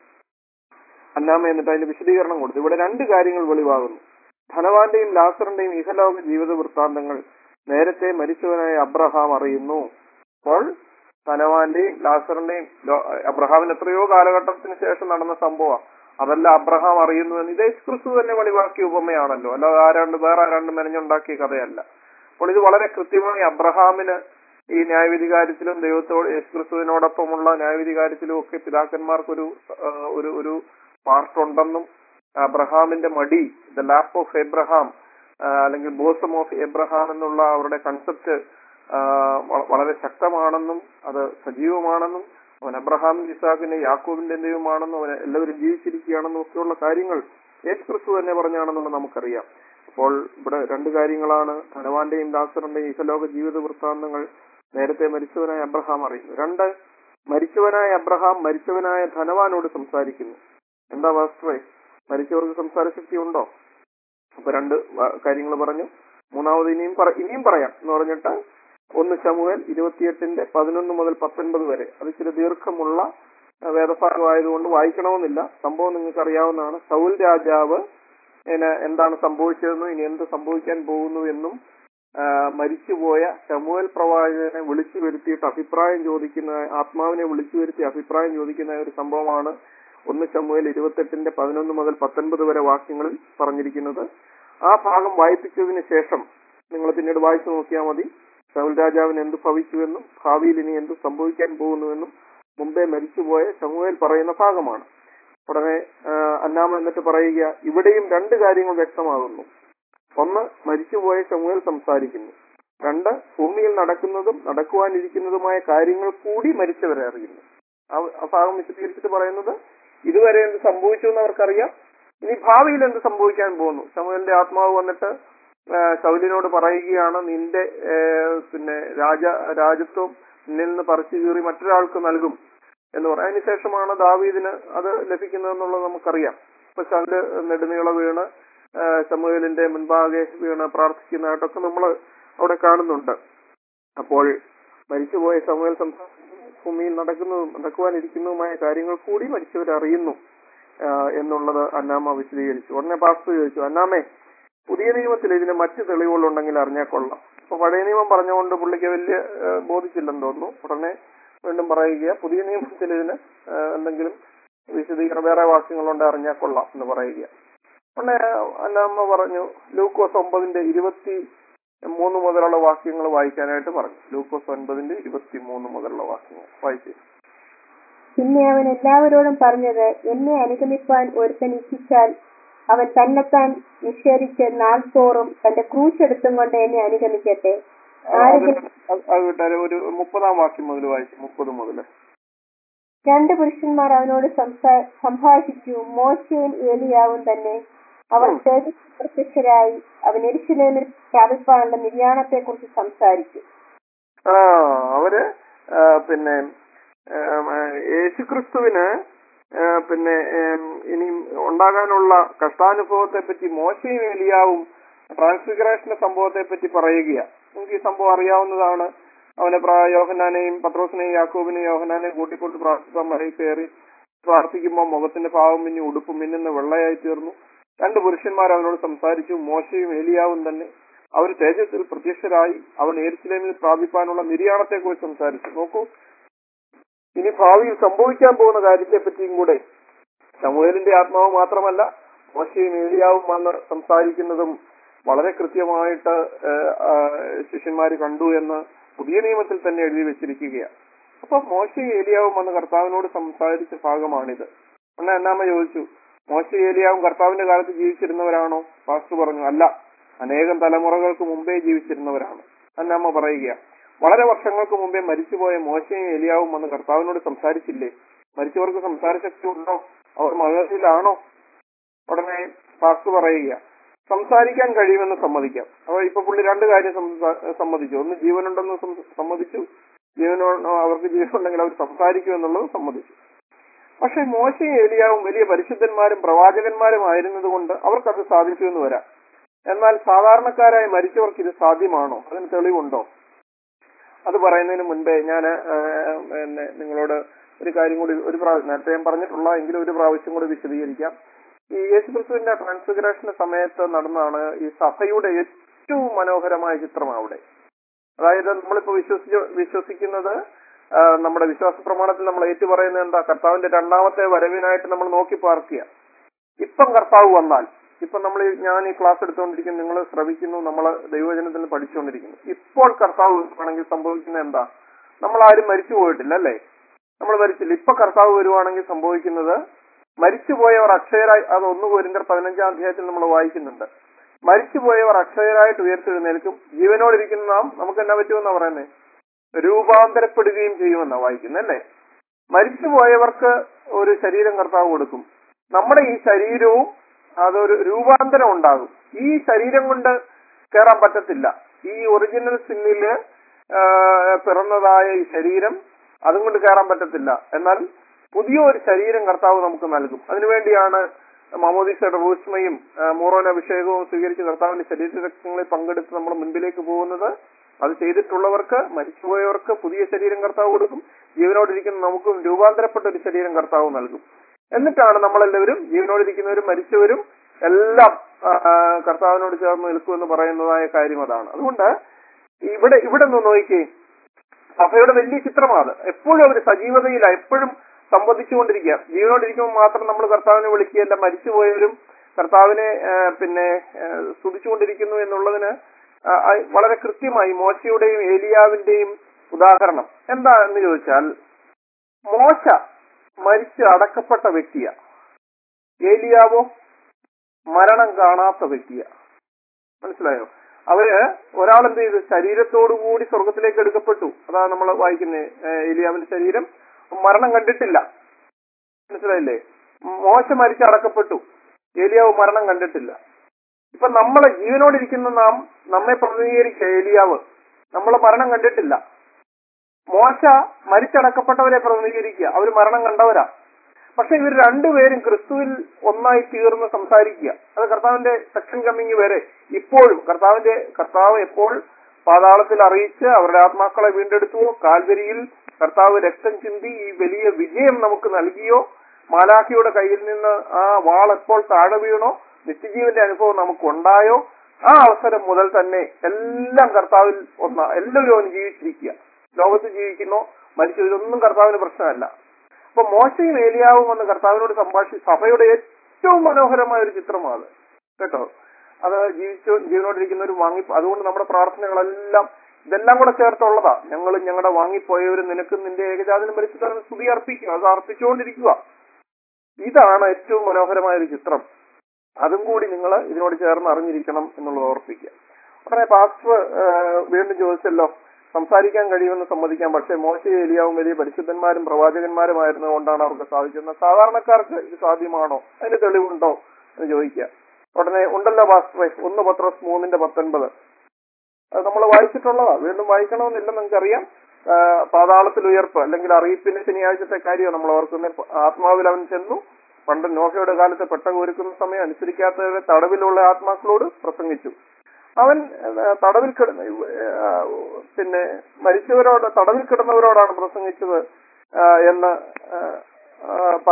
അന്നാമ എന്നിട്ട് അതിന്റെ വിശദീകരണം കൊടുത്തു ഇവിടെ രണ്ട് കാര്യങ്ങൾ വെളിവാകുന്നു ധനവാന്റെയും ലാസറിന്റെയും ഇഹലോക ജീവിത വൃത്താന്തങ്ങൾ നേരത്തെ മരിച്ചവനായ അബ്രഹാം അറിയുന്നു അപ്പോൾ ധനവാന്റെയും ലാസറിന്റെയും ലോ- അബ്രഹാമിന് എത്രയോ കാലഘട്ടത്തിന് ശേഷം നടന്ന സംഭവം അതല്ല അബ്രഹാം അറിയുന്നു എന്ന് ഇത് യേശുക്രിസ്തു തന്നെ വെളിവാക്കിയ ഉപമയാണല്ലോ അല്ലാതെ ആരാണ്ട് വേറെ ആരാണ്ട് മെനഞ്ഞുണ്ടാക്കിയ കഥയല്ല അപ്പോൾ ഇത് വളരെ കൃത്യമായി അബ്രഹാമിന് ഈ ന്യായവിധി കാര്യത്തിലും ദൈവത്തോട് യേശുക്രിസ്തുവിനോടൊപ്പമുള്ള ന്യായവിധി കാര്യത്തിലും ഒക്കെ പിതാക്കന്മാർക്കൊരു ആ, ഒരു ഒരു പാർട്ടുണ്ടെന്നും അബ്രഹാമിന്റെ മടി ദ ലാപ്പ് ഓഫ് എബ്രഹാം ആ, അല്ലെങ്കിൽ ബോസം ഓഫ് എബ്രഹാം എന്നുള്ള അവരുടെ കൺസെപ്റ്റ് വളരെ ശക്തമാണെന്നും അത് സജീവമാണെന്നും അവൻ അബ്രഹാം ഇസാഖിന്റെ യാക്കോബിന്റെ ദൈവമാണെന്നും അവൻ എല്ലാവരും ജീവിച്ചിരിക്കുകയാണെന്നും ഒക്കെയുള്ള കാര്യങ്ങൾ യേശു ക്രിസ്തു തന്നെ പറഞ്ഞാണെന്നുള്ളത് നമുക്കറിയാം അപ്പോൾ ഇവിടെ രണ്ട് കാര്യങ്ങളാണ് ധനവാന്റെയും ദാസറിന്റെയും ഇഹലോക ജീവിത വൃത്താന്തങ്ങൾ നേരത്തെ മരിച്ചവനായ അബ്രഹാം അറിയുന്നു രണ്ട് മരിച്ചവനായ അബ്രഹാം മരിച്ചവനായ ധനവാനോട് സംസാരിക്കുന്നു എന്താ വാസ്തവേ മരിച്ചവർക്ക് സംസാര ശക്തി ഉണ്ടോ അപ്പൊ രണ്ട് കാര്യങ്ങൾ പറഞ്ഞു മൂന്നാമത് ഇനിയും പറ- ഇനിയും പറയാം എന്ന് പറഞ്ഞിട്ട് ഒന്ന് ശമുവേൽ ഇരുപത്തിയെട്ടിന്റെ പതിനൊന്ന് മുതൽ പത്തൊൻപത് വരെ അത് ഇച്ചിരി ദീർഘമുള്ള ആ, വേദഭാഗമായതുകൊണ്ട് വായിക്കണമെന്നില്ല സംഭവം നിങ്ങൾക്ക് അറിയാവുന്നതാണ് സൗൽ രാജാവ് ഇങ്ങനെ എന്താണ് സംഭവിച്ചതെന്നും ഇനി എന്ത് സംഭവിക്കാൻ പോകുന്നു എന്നും ആ, മരിച്ചുപോയ ശമുവേൽ പ്രവാചകനെ വിളിച്ചു വരുത്തിയിട്ട് അഭിപ്രായം ചോദിക്കുന്ന ആത്മാവിനെ വിളിച്ചു വരുത്തി അഭിപ്രായം ചോദിക്കുന്ന ഒരു സംഭവമാണ് ഒന്ന് ശമുവേൽ ഇരുപത്തെട്ടിന്റെ പതിനൊന്ന് മുതൽ പത്തൊൻപത് വരെ വാക്യങ്ങളിൽ പറഞ്ഞിരിക്കുന്നത് ആ ഭാഗം വായിപ്പിച്ചതിന് ശേഷം നിങ്ങൾ പിന്നീട് വായിച്ചു നോക്കിയാൽ മതി ശൗൽ രാജാവിന് എന്ത് ഭവിച്ചുവെന്നും ഭാവിയിൽ ഇനി എന്ത് സംഭവിക്കാൻ പോകുന്നുവെന്നും മുമ്പേ മരിച്ചുപോയ ശമുവേൽ പറയുന്ന ഭാഗമാണ് ഉടനെ ആ, അന്നാമ എന്നിട്ട് പറയുക ഇവിടെയും രണ്ട് കാര്യങ്ങൾ വ്യക്തമാകുന്നു ഒന്ന് മരിച്ചുപോയ ശമുവേൽ സംസാരിക്കുന്നു രണ്ട് ഭൂമിയിൽ നടക്കുന്നതും നടക്കുവാനിരിക്കുന്നതുമായ കാര്യങ്ങൾ കൂടി മരിച്ചവരെ അറിയുന്നു ആ- ആ ഭാഗം വിശദീകരിച്ചിട്ട് പറയുന്നത് ഇതുവരെ എന്ത് സംഭവിച്ചു എന്ന് അവർക്കറിയാം ഇനി ഭാവിയിൽ എന്ത് സംഭവിക്കാൻ പോകുന്നു ശമുവേലിന്റെ ആത്മാവ് വന്നിട്ട് ആ, ശൗലിനോട് പറയുകയാണ് നിന്റെ ഏ, പിന്നെ രാജ രാജത്വം നിന്നിൽ നിന്ന് പറിച്ചു കീറി മറ്റൊരാൾക്ക് നൽകും എന്ന് പറയും അതിനുശേഷമാണ് ദാവീദിന് അത് ലഭിക്കുന്നതെന്നുള്ളത് നമുക്കറിയാം ഇപ്പൊ ശൗല് നെടുനീള വീണ് ആ, ശമൂവേലിന്റെ മുൻപാകെ വീണ് പ്രാർത്ഥിക്കുന്നതായിട്ടൊക്കെ നമ്മൾ അവിടെ കാണുന്നുണ്ട് അപ്പോൾ മരിച്ചുപോയ സമൂഹൽ ഭൂമിയിൽ നടക്കുന്നതും നടക്കുവാനിരിക്കുന്നതുമായ കാര്യങ്ങൾ കൂടി മരിച്ചവരറിയുന്നു ആ, എന്നുള്ളത് അന്നാമ വിശദീകരിച്ചു ഉടനെ പാസ്റ്റർ ചോദിച്ചു അന്നാമേ പുതിയ നിയമത്തിൽ ഇതിന് മറ്റ് തെളിവുകളുണ്ടെങ്കിൽ അറിഞ്ഞാൽ കൊള്ളാം അപ്പൊ പഴയ നിയമം പറഞ്ഞുകൊണ്ട് പുള്ളിക്ക് വലിയ ആ, ബോധിച്ചില്ലെന്ന് തോന്നുന്നു ഉടനെ വീണ്ടും പറയുക പുതിയ നിയമത്തിൽ ഇതിന് ആ, എന്തെങ്കിലും വിശദീകരണം വേറെ വാക്യങ്ങളുണ്ട് അറിഞ്ഞാൽ കൊള്ളാം എന്ന് പറയുക ഉടനെ അന്നാമ്മ പറഞ്ഞു ലൂക്കോസ് ഒമ്പതിന്റെ ഇരുപത്തി മൂന്ന് മുതലുള്ള വാക്യങ്ങൾ വായിക്കാനായിട്ട് പറഞ്ഞു ലൂക്കോസ് ഒൻപതിന്റെ ഇരുപത്തി മൂന്ന് മുതലുള്ള വാക്യങ്ങൾ വായിച്ചു പിന്നെ അവൻ എല്ലാവരോടും പറഞ്ഞത് എന്നെ അനുഗമിപ്പാൻ ഒരുത്തൻ ഇച്ഛിച്ചാൽ അവൻ തന്നെത്താൻ നിഷേധിച്ച് നാൾ തോറും തന്റെ ക്രൂശ് എടുത്തും കൊണ്ട് എന്നെ അനുഗമിക്കട്ടെ ആരെങ്കിലും അത് വിട്ടാല് ഒരു മുപ്പതാം വാക്യം മുതൽ വായിച്ചു മുപ്പത് മുതൽ രണ്ട് പുരുഷന്മാർ അവനോട് സംസാ- സംഭാഷിച്ചു മോശയും ഏലിയാവും തന്നെ അവർ തേജസ്സിൽ പ്രത്യക്ഷരായി അവൻ എരിശിലേമിൽ പ്രാപിപ്പാനുള്ള നിര്യാണത്തെ കുറിച്ച് സംസാരിച്ചു ആ അവര് ആ, പിന്നെ ആം, ആ, യേശുക്രിസ്തുവിന് ആ, പിന്നെ ഏം, ഇനി ഉണ്ടാകാനുള്ള കഷ്ടാനുഭവത്തെ പറ്റി മോശയും എലിയാവും ട്രാൻസ്ഫിഗറേഷന്റെ സംഭവത്തെ പറ്റി പറയുകയാണ് നിങ്ങൾക്ക് ഈ സംഭവം അറിയാവുന്നതാണ് അവനെ പ്രാ- യോഹന്നാനെയും പത്രോസിനെയും യാക്കോബിനെയും യോഹന്നാനെയും കൂട്ടിക്കൊണ്ട് പ്രാർത്ഥിക്കാൻ മലയിൽ കയറി പ്രാർത്ഥിക്കുമ്പോൾ മുഖത്തിന്റെ പാവം മിന്നി ഉടുപ്പ് മിന്നുന്ന വെള്ളയായി തീർന്നു രണ്ട് പുരുഷന്മാർ അവനോട് സംസാരിച്ചു മോശയും ഏലിയാവും തന്നെ അവർ തേജസ്സിൽ പ്രത്യക്ഷരായി അവൻ ഏർച്ചിലേമിൽ പ്രാപിപ്പാനുള്ള നിര്യാണത്തെ കുറിച്ച് സംസാരിച്ചു നോക്കൂ ഇനി ഭാവിയിൽ സംഭവിക്കാൻ പോകുന്ന കാര്യത്തെ പറ്റിയും കൂടെ സമൂഹലിന്റെ ആത്മാവ് മാത്രമല്ല മോശയും ഏലിയാവും വന്ന് സംസാരിക്കുന്നതും വളരെ കൃത്യമായിട്ട് ശിഷ്യന്മാര് കണ്ടു എന്ന് പുതിയ നിയമത്തിൽ തന്നെ എഴുതി വെച്ചിരിക്കുകയാണ് അപ്പൊ മോശയും ഏലിയാവും വന്ന് കർത്താവിനോട് സംസാരിച്ച ഭാഗമാണിത് അന്ന് എന്നാമ ചോദിച്ചു മോശ ഏലിയാവും കർത്താവിന്റെ കാലത്ത് ജീവിച്ചിരുന്നവരാണോ പാസ്റ്റർ പറഞ്ഞു അല്ല അനേകം തലമുറകൾക്ക് മുമ്പേ ജീവിച്ചിരുന്നവരാണ് അന്നമ്മ പറയുക വളരെ വർഷങ്ങൾക്ക് മുമ്പേ മരിച്ചുപോയ മോശയും ഏലിയാവും വന്ന് കർത്താവിനോട് സംസാരിച്ചില്ലേ മരിച്ചവർക്ക് സംസാരശക്തി ഉണ്ടോ അവർ മകത്തിലാണോ ഉടനെ പാസ്റ്റർ പറയുക സംസാരിക്കാൻ കഴിയുമെന്ന് സമ്മതിക്കാം അപ്പോൾ ഇപ്പൊ പുള്ളി രണ്ട് കാര്യം സംസാ- സമ്മതിച്ചു ഒന്ന് ജീവനുണ്ടെന്ന് സം- സമ്മതിച്ചു ജീവനോ അവർക്ക് ജീവനുണ്ടെങ്കിൽ അവർ സംസാരിക്കും എന്നുള്ളത് സമ്മതിച്ചു പക്ഷെ മോശയും ഏലിയാവും വലിയ പരിശുദ്ധന്മാരും പ്രവാചകന്മാരും ആയിരുന്നത് കൊണ്ട് അവർക്കത് സാധിച്ചു എന്ന് വരാം എന്നാൽ സാധാരണക്കാരായ മരിച്ചവർക്ക് ഇത് സാധ്യമാണോ അതിന് തെളിവുണ്ടോ അത് പറയുന്നതിന് മുൻപേ ഞാൻ പിന്നെ നിങ്ങളോട് ഒരു കാര്യം കൂടി ഒരു പ്രാവശ്യം നേരത്തെ ഞാൻ പറഞ്ഞിട്ടുള്ള എങ്കിലും ഒരു പ്രാവശ്യം കൂടി വിശദീകരിക്കാം ഈ യേശുക്രിസ്തുവിന്റെ ട്രാൻസ്ഫിഗറേഷന്റെ സമയത്ത് നടന്നതാണ് ഈ സഭയുടെ ഏറ്റവും മനോഹരമായ ചിത്രം അവിടെ അതായത് നമ്മളിപ്പോ വിശ്വസിച്ച് വിശ്വസിക്കുന്നത് ആ, നമ്മുടെ വിശ്വാസ പ്രമാണത്തിൽ നമ്മൾ ഏറ്റുപറയുന്നത് എന്താ കർത്താവിന്റെ രണ്ടാമത്തെ വരവിനായിട്ട് നമ്മൾ നോക്കി പാർക്കുക ഇപ്പം കർത്താവ് വന്നാൽ ഇപ്പൊ നമ്മൾ ഞാൻ ഈ ക്ലാസ് എടുത്തുകൊണ്ടിരിക്കുന്നു നിങ്ങൾ ശ്രവിക്കുന്നു നമ്മൾ ദൈവജനത്തിൽ പഠിച്ചുകൊണ്ടിരിക്കുന്നു ഇപ്പോൾ കർത്താവ് വരുവാണെങ്കിൽ സംഭവിക്കുന്നത് എന്താ നമ്മൾ ആരും മരിച്ചു പോയിട്ടില്ല അല്ലേ നമ്മൾ മരിച്ചില്ല ഇപ്പൊ കർത്താവ് വരുവാണെങ്കിൽ സംഭവിക്കുന്നത് മരിച്ചുപോയവർ അക്ഷയരായി അത് ഒന്ന് കോരിന്തർ പതിനഞ്ചാം അധ്യായത്തിൽ നമ്മൾ വായിക്കുന്നുണ്ട് മരിച്ചുപോയവർ അക്ഷയരായിട്ട് ഉയർത്തെഴുന്നേൽക്കും ജീവനോടിരിക്കുന്ന നാം നമുക്ക് എന്നാ പറ്റുമെന്നാ പറയുന്നത് രൂപാന്തരപ്പെടുകയും ചെയ്യുമെന്നാ വായിക്കുന്നത് അല്ലേ മരിച്ചുപോയവർക്ക് ഒരു ശരീരം കർത്താവ് കൊടുക്കും നമ്മുടെ ഈ ശരീരവും അതൊരു രൂപാന്തരം ഉണ്ടാകും ഈ ശരീരം കൊണ്ട് കയറാൻ പറ്റത്തില്ല ഈ ഒറിജിനൽ സിന്നില് ആ, പിറന്നതായ ഈ ശരീരം അതും കൊണ്ട് കയറാൻ പറ്റത്തില്ല എന്നാൽ പുതിയ ഒരു ശരീരം കർത്താവ് നമുക്ക് നൽകും അതിനുവേണ്ടിയാണ് മാമോദീസയുടെ റൂസ്മയും മോറോൻ അഭിഷേകവും സ്വീകരിച്ച് കർത്താവിന്റെ ശരീര രക്തങ്ങളിൽ പങ്കെടുത്ത് നമ്മുടെ മുൻപിലേക്ക് പോകുന്നത് അത് ചെയ്തിട്ടുള്ളവർക്ക് മരിച്ചുപോയവർക്ക് പുതിയ ശരീരം കർത്താവ് കൊടുക്കും ജീവനോടിരിക്കുന്ന നമുക്കും രൂപാന്തരപ്പെട്ട ഒരു ശരീരം കർത്താവ് നൽകും എന്നിട്ടാണ് നമ്മളെല്ലാവരും ജീവനോടിരിക്കുന്നവരും മരിച്ചവരും എല്ലാം ആ, ആ, കർത്താവിനോട് ചേർന്ന് നിൽക്കുമെന്ന് പറയുന്നതായ കാര്യം അതാണ് അതുകൊണ്ട് ഇവിടെ ഇവിടെ നിന്ന് നോക്കിക്കേ സഭയുടെ വലിയ ചിത്രമാണ് എപ്പോഴും അവർ സജീവതയില്ല എപ്പോഴും സംവദിച്ചുകൊണ്ടിരിക്കുക ജീവനോടിരിക്കുമ്പോൾ മാത്രം നമ്മൾ കർത്താവിനെ വിളിക്കുകയല്ല മരിച്ചുപോയവരും കർത്താവിനെ ആ, പിന്നെ ആ, സ്തുതിച്ചുകൊണ്ടിരിക്കുന്നു എന്നുള്ളതിന് ആ, ആ, വളരെ കൃത്യമായി മോശയുടെയും ഏലിയാവിന്റെയും ഉദാഹരണം എന്താ എന്ന് ചോദിച്ചാൽ മോശ മരിച്ച് അടക്കപ്പെട്ട വ്യക്തിയ ഏലിയാവോ മരണം കാണാത്ത വ്യക്തിയ മനസ്സിലായോ അവര് ഒരാൾ എന്ത് ചെയ്തു ശരീരത്തോടുകൂടി സ്വർഗത്തിലേക്ക് എടുക്കപ്പെട്ടു അതാണ് നമ്മൾ വായിക്കുന്നത് ഏലിയാവിന്റെ ശരീരം മരണം കണ്ടിട്ടില്ല മനസ്സിലായില്ലേ മോശ മരിച്ച് അടക്കപ്പെട്ടു ഏലിയാവ് മരണം കണ്ടിട്ടില്ല ഇപ്പൊ നമ്മളെ ജീവനോടിരിക്കുന്ന നാം നമ്മെ പ്രതിനിധീകരിക്കുക ഏലിയാവ് നമ്മളെ മരണം കണ്ടിട്ടില്ല മോശ മരിച്ചടക്കപ്പെട്ടവരെ പ്രതിനിധീകരിക്കുക അവർ മരണം കണ്ടവരാ പക്ഷെ ഇവർ രണ്ടുപേരും ക്രിസ്തുവിൽ ഒന്നായി തീർന്ന് സംസാരിക്കുക അത് കർത്താവിന്റെ സെക്ഷൻ കമ്മിങ് വരെ ഇപ്പോഴും കർത്താവിന്റെ കർത്താവ് എപ്പോൾ പാതാളത്തിൽ അറിയിച്ച് അവരുടെ ആത്മാക്കളെ വീണ്ടെടുത്തുവോ കാൽവരിയിൽ കർത്താവ് രക്തം ചിന്തി ഈ വലിയ വിജയം നമുക്ക് നൽകിയോ മാലാഖിയുടെ കയ്യിൽ നിന്ന് ആ വാൾ എപ്പോൾ താഴെ വീണോ നിത്യജീവന്റെ അനുഭവം നമുക്ക് ഉണ്ടായോ ആ അവസരം മുതൽ തന്നെ എല്ലാം കർത്താവിൽ ഒന്ന എല്ലാവരും അവന് ജീവിച്ചിരിക്കുക ലോകത്ത് ജീവിക്കുന്നോ മരിച്ചു ഇതൊന്നും കർത്താവിന് പ്രശ്നമല്ല അപ്പൊ മോശയും ഏലിയാവും വന്ന് കർത്താവിനോട് സംഭാഷിച്ച് സഭയുടെ ഏറ്റവും മനോഹരമായ ഒരു ചിത്രമാണ് അത് കേട്ടോ അത് ജീവിച്ചു ജീവനോടിരിക്കുന്നവർ വാങ്ങി അതുകൊണ്ട് നമ്മുടെ പ്രാർത്ഥനകളെല്ലാം ഇതെല്ലാം കൂടെ ചേർത്തുള്ളതാ ഞങ്ങളും ഞങ്ങളുടെ വാങ്ങിപ്പോയവരും നിനക്കും നിന്റെ ഏകജാതനും പരിശുദ്ധനും സ്തുതി അർപ്പിക്കുക അത് അർപ്പിച്ചുകൊണ്ടിരിക്കുക ഇതാണ് ഏറ്റവും മനോഹരമായ ഒരു ചിത്രം അതും കൂടി നിങ്ങൾ ഇതിനോട് ചേർന്ന് അറിഞ്ഞിരിക്കണം എന്നുള്ളത് ഓർപ്പിക്കുക ഉടനെ പാസ്റ്റർ ഏഹ്, വീണ്ടും ചോദിച്ചല്ലോ സംസാരിക്കാൻ കഴിയുമെന്ന് സമ്മതിക്കാം പക്ഷേ മോശ ഏലിയാവും വലിയ പരിശുദ്ധന്മാരും പ്രവാചകന്മാരുമായിരുന്നത് കൊണ്ടാണ് അവർക്ക് സാധിക്കുന്നത് സാധാരണക്കാർക്ക് ഇത് സാധ്യമാണോ അതിന് തെളിവുണ്ടോ എന്ന് ചോദിക്കുക ഉടനെ ഉണ്ടല്ലോ പാസ്റ്ററെ ഒന്ന് പത്രോസ് മൂന്നിന്റെ പത്തൊൻപത് അത് നമ്മൾ വായിച്ചിട്ടുള്ളതാ വീണ്ടും വായിക്കണമെന്നില്ലെന്ന് നമുക്കറിയാം ആ, പാതാളത്തിൽ ഉയർപ്പ് അല്ലെങ്കിൽ അറിയിപ്പിന്റെ ശനിയാഴ്ചത്തെ കാര്യം നമ്മൾ ഓർക്കുന്നത് ആത്മാവിൽ അവൻ ചെന്നു പണ്ട് നോഹയുടെ കാലത്ത് പെട്ടകം ഒരുക്കുന്ന സമയം അനുസരിക്കാത്തവരെ തടവിലുള്ള ആത്മാക്കളോട് പ്രസംഗിച്ചു അവൻ ആ, തടവിൽ കിടന്ന ആ, പിന്നെ മരിച്ചവരോട് തടവിൽ കിടന്നവരോടാണ് പ്രസംഗിച്ചത് ആ, എന്ന് ആ, ആ,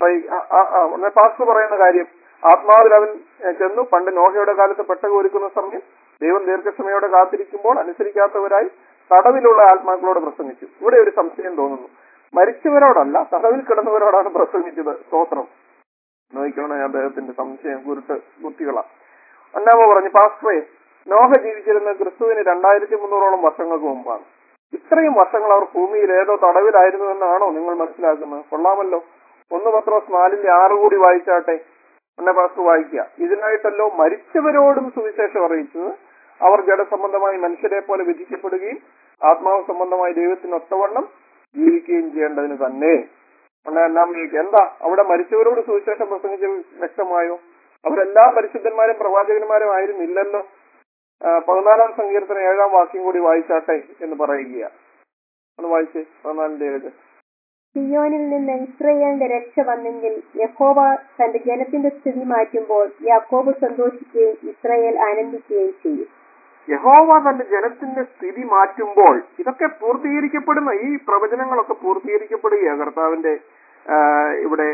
പറയുക പാസ്റ്റർ പറയുന്ന കാര്യം ആത്മാവിൽ അവൻ ഏ, ചെന്നു പണ്ട് നോഹയുടെ കാലത്ത് പെട്ടകം ഒരുക്കുന്ന സമയം ദൈവം ദീർഘക്ഷമയോടെ കാത്തിരിക്കുമ്പോൾ അനുസരിക്കാത്തവരായി തടവിലുള്ള ആത്മാക്കളോട് പ്രസംഗിച്ചു ഇവിടെ ഒരു സംശയം തോന്നുന്നു മരിച്ചവരോടല്ല തടവിൽ കിടന്നവരോടാണ് പ്രസംഗിച്ചത് സ്തോത്രം നോക്കിക്കോണേ അദ്ദേഹത്തിന്റെ സംശയം കുരുട്ട് കുട്ടികളാ അന്നാമ പറഞ്ഞു പാസ്റ്ററെ നോഹ ജീവിച്ചിരുന്ന ക്രിസ്തുവിന് രണ്ടായിരത്തി മുന്നൂറോളം വർഷങ്ങൾക്ക് മുമ്പാണ് ഇത്രയും വർഷങ്ങൾ അവർ ഭൂമിയിൽ ഏതോ തടവിലായിരുന്നു എന്നാണോ നിങ്ങൾ മനസ്സിലാക്കുന്നത് കൊള്ളാമല്ലോ ഒന്ന് പത്രോസ് നാലിന്റെ ആറ് കൂടി വായിച്ചാട്ടെ എന്നെ പാസ്റ്റർ വായിക്കുക ഇതിനായിട്ടല്ലോ മരിച്ചവരോടും സുവിശേഷം അറിയിച്ചത് അവർ ജഡസംബന്ധമായി മനുഷ്യരെ പോലെ വിധിക്കപ്പെടുകയും ആത്മാവ് സംബന്ധമായി ദൈവത്തിന് ഒത്തവണ്ണം ജീവിക്കുകയും ചെയ്യേണ്ടതിന് തന്നെ ഉടനെ എല്ലാം വിളിക്കുക. എന്താ അവിടെ മരിച്ചവരോട് സുവിശേഷം പ്രസംഗിച്ച വ്യക്തമായോ അവരെല്ലാ പരിശുദ്ധന്മാരും പ്രവാചകന്മാരും ആയിരുന്നില്ലല്ലോ ആ, പതിനാലാം സങ്കീർത്തന ഏഴാം വാക്യം കൂടി വായിച്ചാട്ടെ എന്ന് പറയുക ഒന്ന് വായിച്ചേ പതിനാലിന്റെ ഏഴ് സിയോനിൽ നിന്ന് ഇസ്രയേലിന്റെ രക്ഷ വന്നെങ്കിൽ യഹോവ തന്റെ ജനത്തിന്റെ സ്ഥിതി മാറ്റുമ്പോൾ യാക്കോബ് സന്തോഷിക്കുകയും ഇസ്രയേൽ ആനന്ദിക്കുകയും ചെയ്യും യഹോവ തന്റെ ജനത്തിന്റെ സ്ഥിതി മാറ്റുമ്പോൾ ഇതൊക്കെ പൂർത്തീകരിക്കപ്പെടുന്ന ഈ പ്രവചനങ്ങളൊക്കെ പൂർത്തീകരിക്കപ്പെടുകയാണ് കർത്താവിന്റെ ആ, ഇവിടെ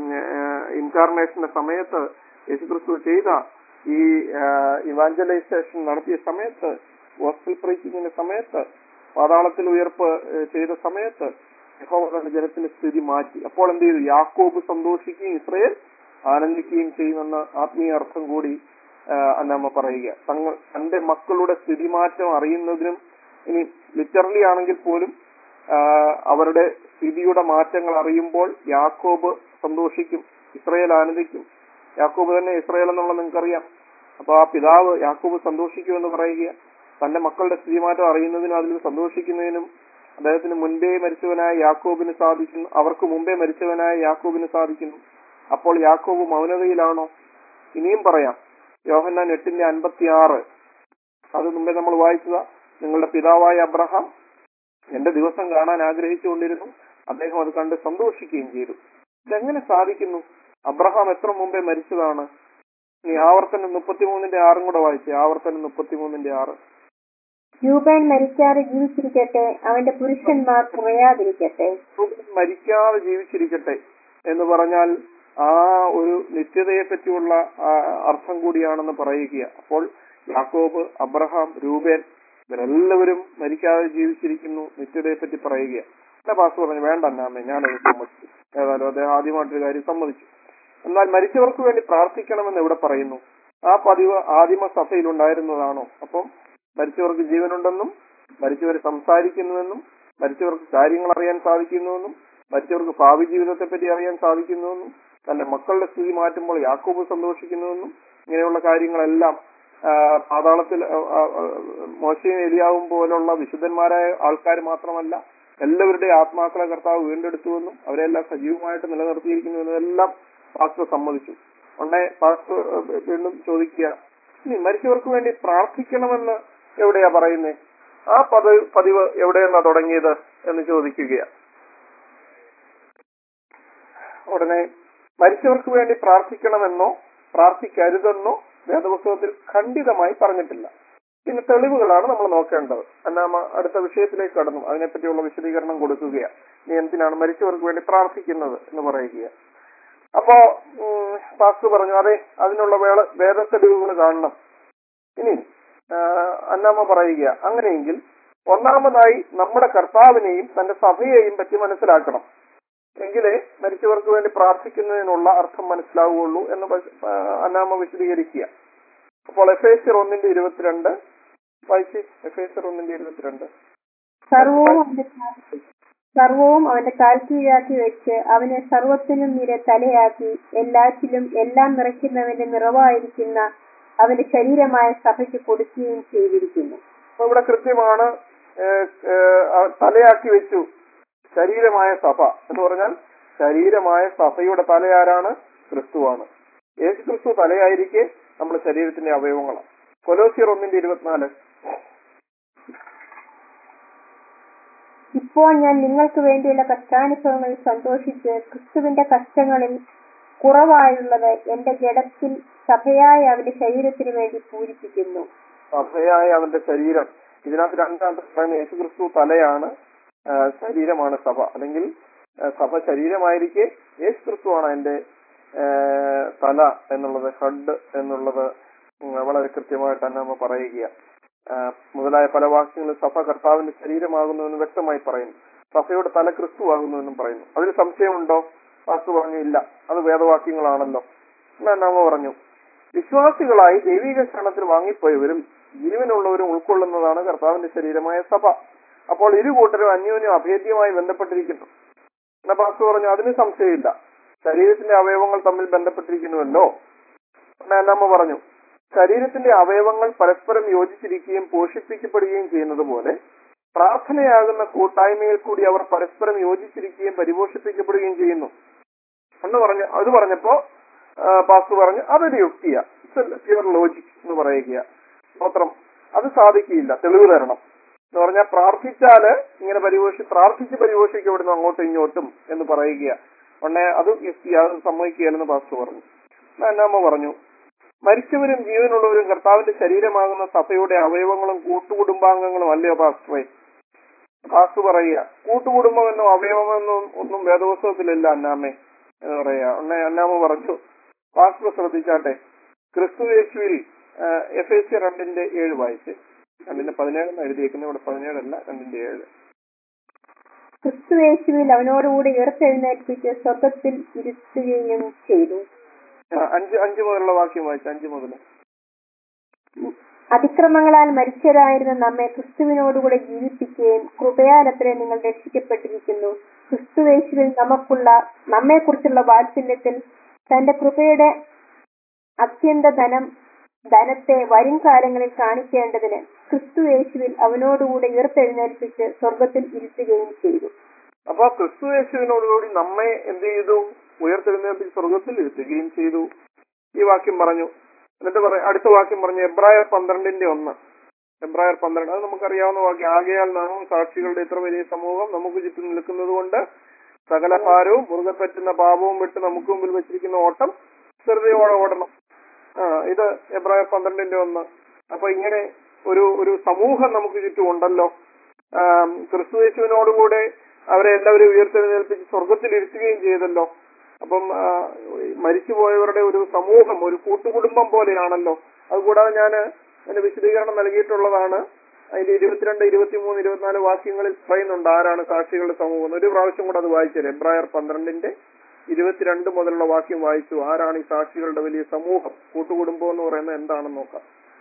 ഇൻകാർണേഷന്റെ സമയത്ത് യേശുക്രിസ്തു ചെയ്ത ഈ ഇവാഞ്ചലൈസേഷൻ നടത്തിയ സമയത്ത് ഗോസ്പൽ പ്രൈസിങ്ങിന്റെ സമയത്ത് പാതാളത്തിൽ ഉയർപ്പ് ഏ, ചെയ്ത സമയത്ത് യഹോവ തന്റെ ജനത്തിന്റെ സ്ഥിതി മാറ്റി അപ്പോൾ എന്ത് ചെയ്തു യാക്കോബ് സന്തോഷിക്കുകയും ഇസ്രയേൽ ആനന്ദിക്കുകയും ചെയ്യുമെന്ന ആത്മീയ അർത്ഥം കൂടി അന്നമ്മ പറയുക തങ്ങൾ തന്റെ മക്കളുടെ സ്ഥിതിമാറ്റം അറിയുന്നതിനും ഇനി ലിറ്ററലി ആണെങ്കിൽ പോലും ആ, അവരുടെ സ്ഥിതിയുടെ മാറ്റങ്ങൾ അറിയുമ്പോൾ യാക്കോബ് സന്തോഷിക്കും ഇസ്രയേൽ ആനന്ദിക്കും യാക്കോബ് തന്നെ ഇസ്രയേൽ എന്നുള്ളത് നിങ്ങൾക്കറിയാം അപ്പൊ ആ പിതാവ് യാക്കോബ് സന്തോഷിക്കുമെന്ന് പറയുക തന്റെ മക്കളുടെ സ്ഥിതിമാറ്റം അറിയുന്നതിനും അതിൽ സന്തോഷിക്കുന്നതിനും അദ്ദേഹത്തിന് മുൻപേ മരിച്ചവനായ യാക്കോബിന് സാധിക്കുന്നു അവർക്ക് മുമ്പേ മരിച്ചവനായ യാക്കോബിന് സാധിക്കുന്നു അപ്പോൾ യാക്കോബ് മൗനതയിലാണോ ഇനിയും പറയാം യോഹന്നാൻ എട്ടിന്റെ അൻപത്തി ആറ് അത് മുമ്പേ നമ്മൾ വായിച്ചതാ നിങ്ങളുടെ പിതാവായ അബ്രഹാം എന്റെ ദിവസം കാണാൻ ആഗ്രഹിച്ചുകൊണ്ടിരുന്നു അദ്ദേഹം അത് കണ്ട് സന്തോഷിക്കുകയും ചെയ്തു ഇതെങ്ങനെ സാധിക്കുന്നു അബ്രഹാം എത്ര മുമ്പേ മരിച്ചതാണ് ഇനി ആവർത്തനം മുപ്പത്തിമൂന്നിന്റെ ആറും കൂടെ വായിച്ചേ ആവർത്തനം മുപ്പത്തിമൂന്നിന്റെ ആറ് രൂപൻ മരിക്കാതെ ജീവിച്ചിരിക്കട്ടെ അവന്റെ പുരുഷന്മാർ കുറയാതിരിക്കട്ടെ രൂപൻ മരിക്കാതെ ജീവിച്ചിരിക്കട്ടെ എന്ന് പറഞ്ഞാൽ ആ ഒരു നിത്യതയെ പറ്റിയുള്ള ആ, അർത്ഥം കൂടിയാണെന്ന് പറയുക അപ്പോൾ യാക്കോബ് അബ്രഹാം രൂപേൻ ഇവരെല്ലാവരും മരിക്കാതെ ജീവിച്ചിരിക്കുന്നു നിത്യതയെ പറ്റി പറയുക എന്നെ പാസ് പറഞ്ഞു വേണ്ട അന്നാമ്മേ ഞാനത് സമ്മതിച്ചു ഏതായാലും അദ്ദേഹം ആദ്യമായിട്ടൊരു കാര്യം സമ്മതിച്ചു എന്നാൽ മരിച്ചവർക്ക് വേണ്ടി പ്രാർത്ഥിക്കണമെന്ന് ഇവിടെ പറയുന്നു ആ പതിവ് ആദിമ സഭയിൽ ഉണ്ടായിരുന്നതാണോ അപ്പം മരിച്ചവർക്ക് ജീവനുണ്ടെന്നും മരിച്ചവർ സംസാരിക്കുന്നുവെന്നും മരിച്ചവർക്ക് കാര്യങ്ങൾ അറിയാൻ സാധിക്കുന്നുവെന്നും മരിച്ചവർക്ക് ഭാവി ജീവിതത്തെ പറ്റി അറിയാൻ സാധിക്കുന്നുവെന്നും തന്റെ മക്കളുടെ സ്ഥിതി മാറ്റുമ്പോൾ യാക്കോബ് സന്തോഷിക്കുന്നുവെന്നും ഇങ്ങനെയുള്ള കാര്യങ്ങളെല്ലാം ആ, പാതാളത്തിൽ ആ, ആ, ആ, മോശയും എലിയാവും പോലുള്ള വിശുദ്ധന്മാരായ ആൾക്കാർ മാത്രമല്ല എല്ലാവരുടെയും ആത്മാക്കളെ കർത്താവ് വീണ്ടെടുത്തുവെന്നും അവരെല്ലാം സജീവമായിട്ട് നിലനിർത്തിയിരിക്കുന്നുവെന്നും എല്ലാം പാസ്റ്റർ സമ്മതിച്ചു ഉടനെ പാസ്റ്റർ ആ, വീണ്ടും ചോദിക്കുക ഇനി മരിച്ചവർക്ക് വേണ്ടി പ്രാർത്ഥിക്കണമെന്ന് എവിടെയാ പറയുന്നേ ആ പതിവ് പതിവ് എവിടെയെന്നാ തുടങ്ങിയത് എന്ന് ചോദിക്കുകയാണ് ഉടനെ മരിച്ചവർക്ക് വേണ്ടി പ്രാർത്ഥിക്കണമെന്നോ പ്രാർത്ഥിക്കരുതെന്നോ വേദപുസ്തകത്തിൽ ഖണ്ഡിതമായി പറഞ്ഞിട്ടില്ല പിന്നെ തെളിവുകളാണ് നമ്മൾ നോക്കേണ്ടത് അന്നാമ അടുത്ത വിഷയത്തിലേക്ക് കടന്നു അതിനെപ്പറ്റിയുള്ള വിശദീകരണം കൊടുക്കുകയാണ് നീ എന്തിനാണ് മരിച്ചവർക്ക് വേണ്ടി പ്രാർത്ഥിക്കുന്നത് എന്ന് പറയുക അപ്പോ ഉം, പാസ്റ്റർ പറഞ്ഞു അതെ അതിനുള്ള വേള വേദ തെളിവുകൾ കാണണം ഇനി ആ, അന്നാമ പറയുക അങ്ങനെയെങ്കിൽ ഒന്നാമതായി നമ്മുടെ കർത്താവിനെയും തന്റെ സഭയെയും പറ്റി മനസ്സിലാക്കണം എങ്കിലേ മരിച്ചവർക്ക് വേണ്ടി പ്രാർത്ഥിക്കുന്നതിനുള്ള അർത്ഥം മനസ്സിലാവുകയുള്ളൂ എന്ന് പ- ആ, അന്നാമ വിശദീകരിക്കുക അപ്പോൾ എഫേസർ ഒന്നിന്റെ ഇരുപത്തിരണ്ട് വായിച്ച് എഫേസർ ഒന്നിന്റെ ഇരുപത്തിരണ്ട് സർവവും അവന്റെ സർവവും അവന്റെ കാൽ കീഴാക്കി വെച്ച് അവനെ സർവത്തിനും മീരെ തലയാക്കി എല്ലാറ്റിലും എല്ലാം നിറയ്ക്കുന്നവന്റെ നിറവായിരിക്കുന്ന അവന്റെ ശരീരമായ സഭയ്ക്ക് കൊടുക്കുകയും ചെയ്തിരിക്കുന്നു അപ്പൊ ഇവിടെ കൃത്യമാണ് ഏഹ്, ഏഹ്, ആ തലയാക്കി വെച്ചു ശരീരമായ സഭ എന്ന് പറഞ്ഞാൽ ശരീരമായ സഭയുടെ തലയാരാണ് ക്രിസ്തുവാണ് യേശു ക്രിസ്തു തലയായിരിക്കെ നമ്മുടെ ശരീരത്തിന്റെ അവയവങ്ങളാണ് കൊലോസിയർ ഒന്നിന്റെ ഇരുപത്തിനാല് ഇപ്പോൾ ഞാൻ നിങ്ങൾക്ക് വേണ്ടിയുള്ള കഷ്ടാനുഭവങ്ങളിൽ സന്തോഷിച്ച് ക്രിസ്തുവിന്റെ കഷ്ടങ്ങളിൽ കുറവായുള്ളത് എന്റെ ജഡത്തിൽ സഭയായ അവന്റെ ശരീരത്തിനു വേണ്ടി പൂരിപ്പിക്കുന്നു സഭയായ അവന്റെ ശരീരം ഇതിനകത്ത് രണ്ടാമത്തെ പറയുന്നത് യേശു ക്രിസ്തു തലയാണ് ആ, ശരീരമാണ് സഭ അല്ലെങ്കിൽ ആ, സഭ ശരീരമായിരിക്കെ യേശു ക്രിസ്തുവാണ് എന്റെ ആ, തല എന്നുള്ളത് ഹഡ് എന്നുള്ളത് ഉം, വളരെ കൃത്യമായിട്ട് തന്നെ നമ്മൾ പറയുക ആ, മുതലായ പല വാക്യങ്ങളും സഭ കർത്താവിന്റെ ശരീരമാകുന്നുവെന്ന് വ്യക്തമായി പറയുന്നു സഭയുടെ തല ക്രിസ്തു ആകുന്നുവെന്നും പറയുന്നു അതിൽ സംശയമുണ്ടോ വാസ്തു പറഞ്ഞു ഇല്ല അത് വേദവാക്യങ്ങളാണല്ലോ എന്നാൽ നാമ പറഞ്ഞു വിശ്വാസികളായി ദൈവിക ക്ഷണത്തിൽ വാങ്ങിപ്പോയവരും ജീവനുള്ളവരും ഉൾക്കൊള്ളുന്നതാണ് കർത്താവിന്റെ ശരീരമായ സഭ അപ്പോൾ ഇരു കൂട്ടരും അന്യോന്യം അഭേദ്യമായി ബന്ധപ്പെട്ടിരിക്കുന്നു എന്നാ പാസ്റ്റർ പറഞ്ഞു അതിന് സംശയമില്ല ശരീരത്തിന്റെ അവയവങ്ങൾ തമ്മിൽ ബന്ധപ്പെട്ടിരിക്കുന്നുവല്ലോ എന്നാ നമ്മ പറഞ്ഞു ശരീരത്തിന്റെ അവയവങ്ങൾ പരസ്പരം യോജിച്ചിരിക്കുകയും പോഷിപ്പിക്കപ്പെടുകയും ചെയ്യുന്നത് പോലെ പ്രാർത്ഥനയാകുന്ന കൂട്ടായ്മയിൽ കൂടി അവർ പരസ്പരം യോജിച്ചിരിക്കുകയും പരിപോഷിപ്പിക്കപ്പെടുകയും ചെയ്യുന്നു എന്ന് പറഞ്ഞ് അത് പറഞ്ഞപ്പോ ആ, പാസ്റ്റർ പറഞ്ഞു അതൊരു യുക്തിയാ പ്യുവർ ലോജിക് എന്ന് പറയുക മാത്രം അത് സാധിക്കില്ല തെളിവ് തരണം എന്ന് പറഞ്ഞാൽ പ്രാർത്ഥിച്ചാല് ഇങ്ങനെ പരിപോഷി പ്രാർത്ഥിച്ച് പരിപോഷിക്കപ്പെടുന്നു അങ്ങോട്ടും ഇങ്ങോട്ടും എന്ന് പറയുക ഉടനെ അത് യുക്തി അത് സമ്മതിക്കുകയല്ലെന്ന് പാസ്റ്റർ പറഞ്ഞു എന്നാമ്മ പറഞ്ഞു മരിച്ചവരും ജീവനുള്ളവരും കർത്താവിന്റെ ശരീരമാകുന്ന സഭയുടെ അവയവങ്ങളും കൂട്ടുകുടുംബാംഗങ്ങളും അല്ലയോ പാസ്റ്ററെ പാസ്റ്റർ പറയുക കൂട്ടുകുടുംബമെന്നോ അവയവമെന്നോ ഒന്നും വേദപുസ്തകത്തിലില്ല അന്നാമ്മേ എന്ന് പറയാ ഉടനെ അന്നാമ്മ പറഞ്ഞു പാസ്റ്റർ ശ്രദ്ധിച്ചാട്ടെ ക്രിസ്തു യേശുവിൽ എഫ് എസ് സി രണ്ടിന്റെ ഏഴ് വായിച്ച് രണ്ടിന്റെ പതിനേഴെന്ന് എഴുതിയേക്കുന്നത് ഇവിടെ പതിനേഴല്ല രണ്ടിന്റെ ഏഴ് ക്രിസ്തുയേശുവിൽ അവനോടുകൂടി ഉയർത്തെഴുന്നേൽപ്പിച്ച് സ്വർഗത്തിൽ ഇരുത്തുകയും ചെയ്തു ആ, അഞ്ച് അഞ്ച് മുതലുള്ള വാക്യം വായിച്ചു അഞ്ച് മുതൽ അതിക്രമങ്ങളാൽ മരിച്ചവരായിരുന്ന നമ്മെ ക്രിസ്തുവിനോടുകൂടെ ജീവിപ്പിക്കുകയും കൃപയാലത്രേ നിങ്ങൾ രക്ഷിക്കപ്പെട്ടിരിക്കുന്നു ക്രിസ്തുവേശുവിൽ നമുക്കുള്ള നമ്മെക്കുറിച്ചുള്ള വാത്സല്യത്തിൽ തന്റെ കൃപയുടെ അത്യന്ത ധനം ധനത്തെ വരും കാലങ്ങളിൽ കാണിക്കേണ്ടതിന് ക്രിസ്തുവേശുവിൽ അവനോടുകൂടെ ഉയർത്തെഴുന്നേൽപ്പിച്ച് സ്വർഗത്തിൽ ഇരുത്തുകയും ചെയ്തു അപ്പൊ ക്രിസ്തു യേശുവിനോടുകൂടി നമ്മെ എന്ത് ചെയ്തു ഉയർത്തെഴുന്നേൽപ്പിച്ച് സ്വർഗത്തിൽ ഇരുത്തുകയും ചെയ്തു ഈ വാക്യം പറഞ്ഞു എന്നിട്ട് പറ അടുത്ത വാക്യം പറഞ്ഞു എബ്രായർ പന്ത്രണ്ടിന്റെ ഒന്ന് എബ്രായർ പന്ത്രണ്ട് അത് നമുക്കറിയാവുന്ന വാക്യം ആകയാൽ നാമും സാക്ഷികളുടെ ഇത്ര വലിയ സമൂഹം നമുക്ക് ചുറ്റും നിൽക്കുന്നത് കൊണ്ട് സകല ഭാരവും മുറുകെ പറ്റുന്ന പാപവും വിട്ട് നമുക്ക് മുമ്പിൽ വെച്ചിരിക്കുന്ന ഓട്ടം സ്ഥിരതയോടെ ഓടണം ആ ഇത് എബ്രായർ പന്ത്രണ്ടിന്റെ ഒന്ന് അപ്പൊ ഇങ്ങനെ ഒരു ഒരു സമൂഹം നമുക്ക് ചുറ്റും ഉണ്ടല്ലോ ആം, ക്രിസ്തു യേശുവിനോടുകൂടെ അവരെ എല്ലാവരും ഉയർത്തെഴുന്നേൽപ്പിച്ച് സ്വർഗത്തിൽ ഇരുത്തുകയും ചെയ്തല്ലോ അപ്പം ആ, മരിച്ചുപോയവരുടെ ഒരു സമൂഹം ഒരു കൂട്ടുകുടുംബം പോലെയാണല്ലോ അതുകൂടാതെ ഞാൻ അതിന്റെ വിശദീകരണം നൽകിയിട്ടുള്ളതാണ് അതിന്റെ ഇരുപത്തിരണ്ട് ഇരുപത്തിമൂന്ന് ഇരുപത്തിനാല് വാക്യങ്ങളിൽ പറയുന്നുണ്ട് ആരാണ് സാക്ഷികളുടെ സമൂഹം എന്ന്. ഒരു പ്രാവശ്യം കൂടെ അത് വായിച്ചത് എബ്രായർ പന്ത്രണ്ടിന്റെ ഇരുപത്തിരണ്ട് മുതലുള്ള വാക്യം വായിച്ചു ആരാണ് ഈ സാക്ഷികളുടെ വലിയ സമൂഹം കൂട്ടുകുടുംബം എന്ന് പറയുന്നത് എന്താണെന്ന് നോക്കാം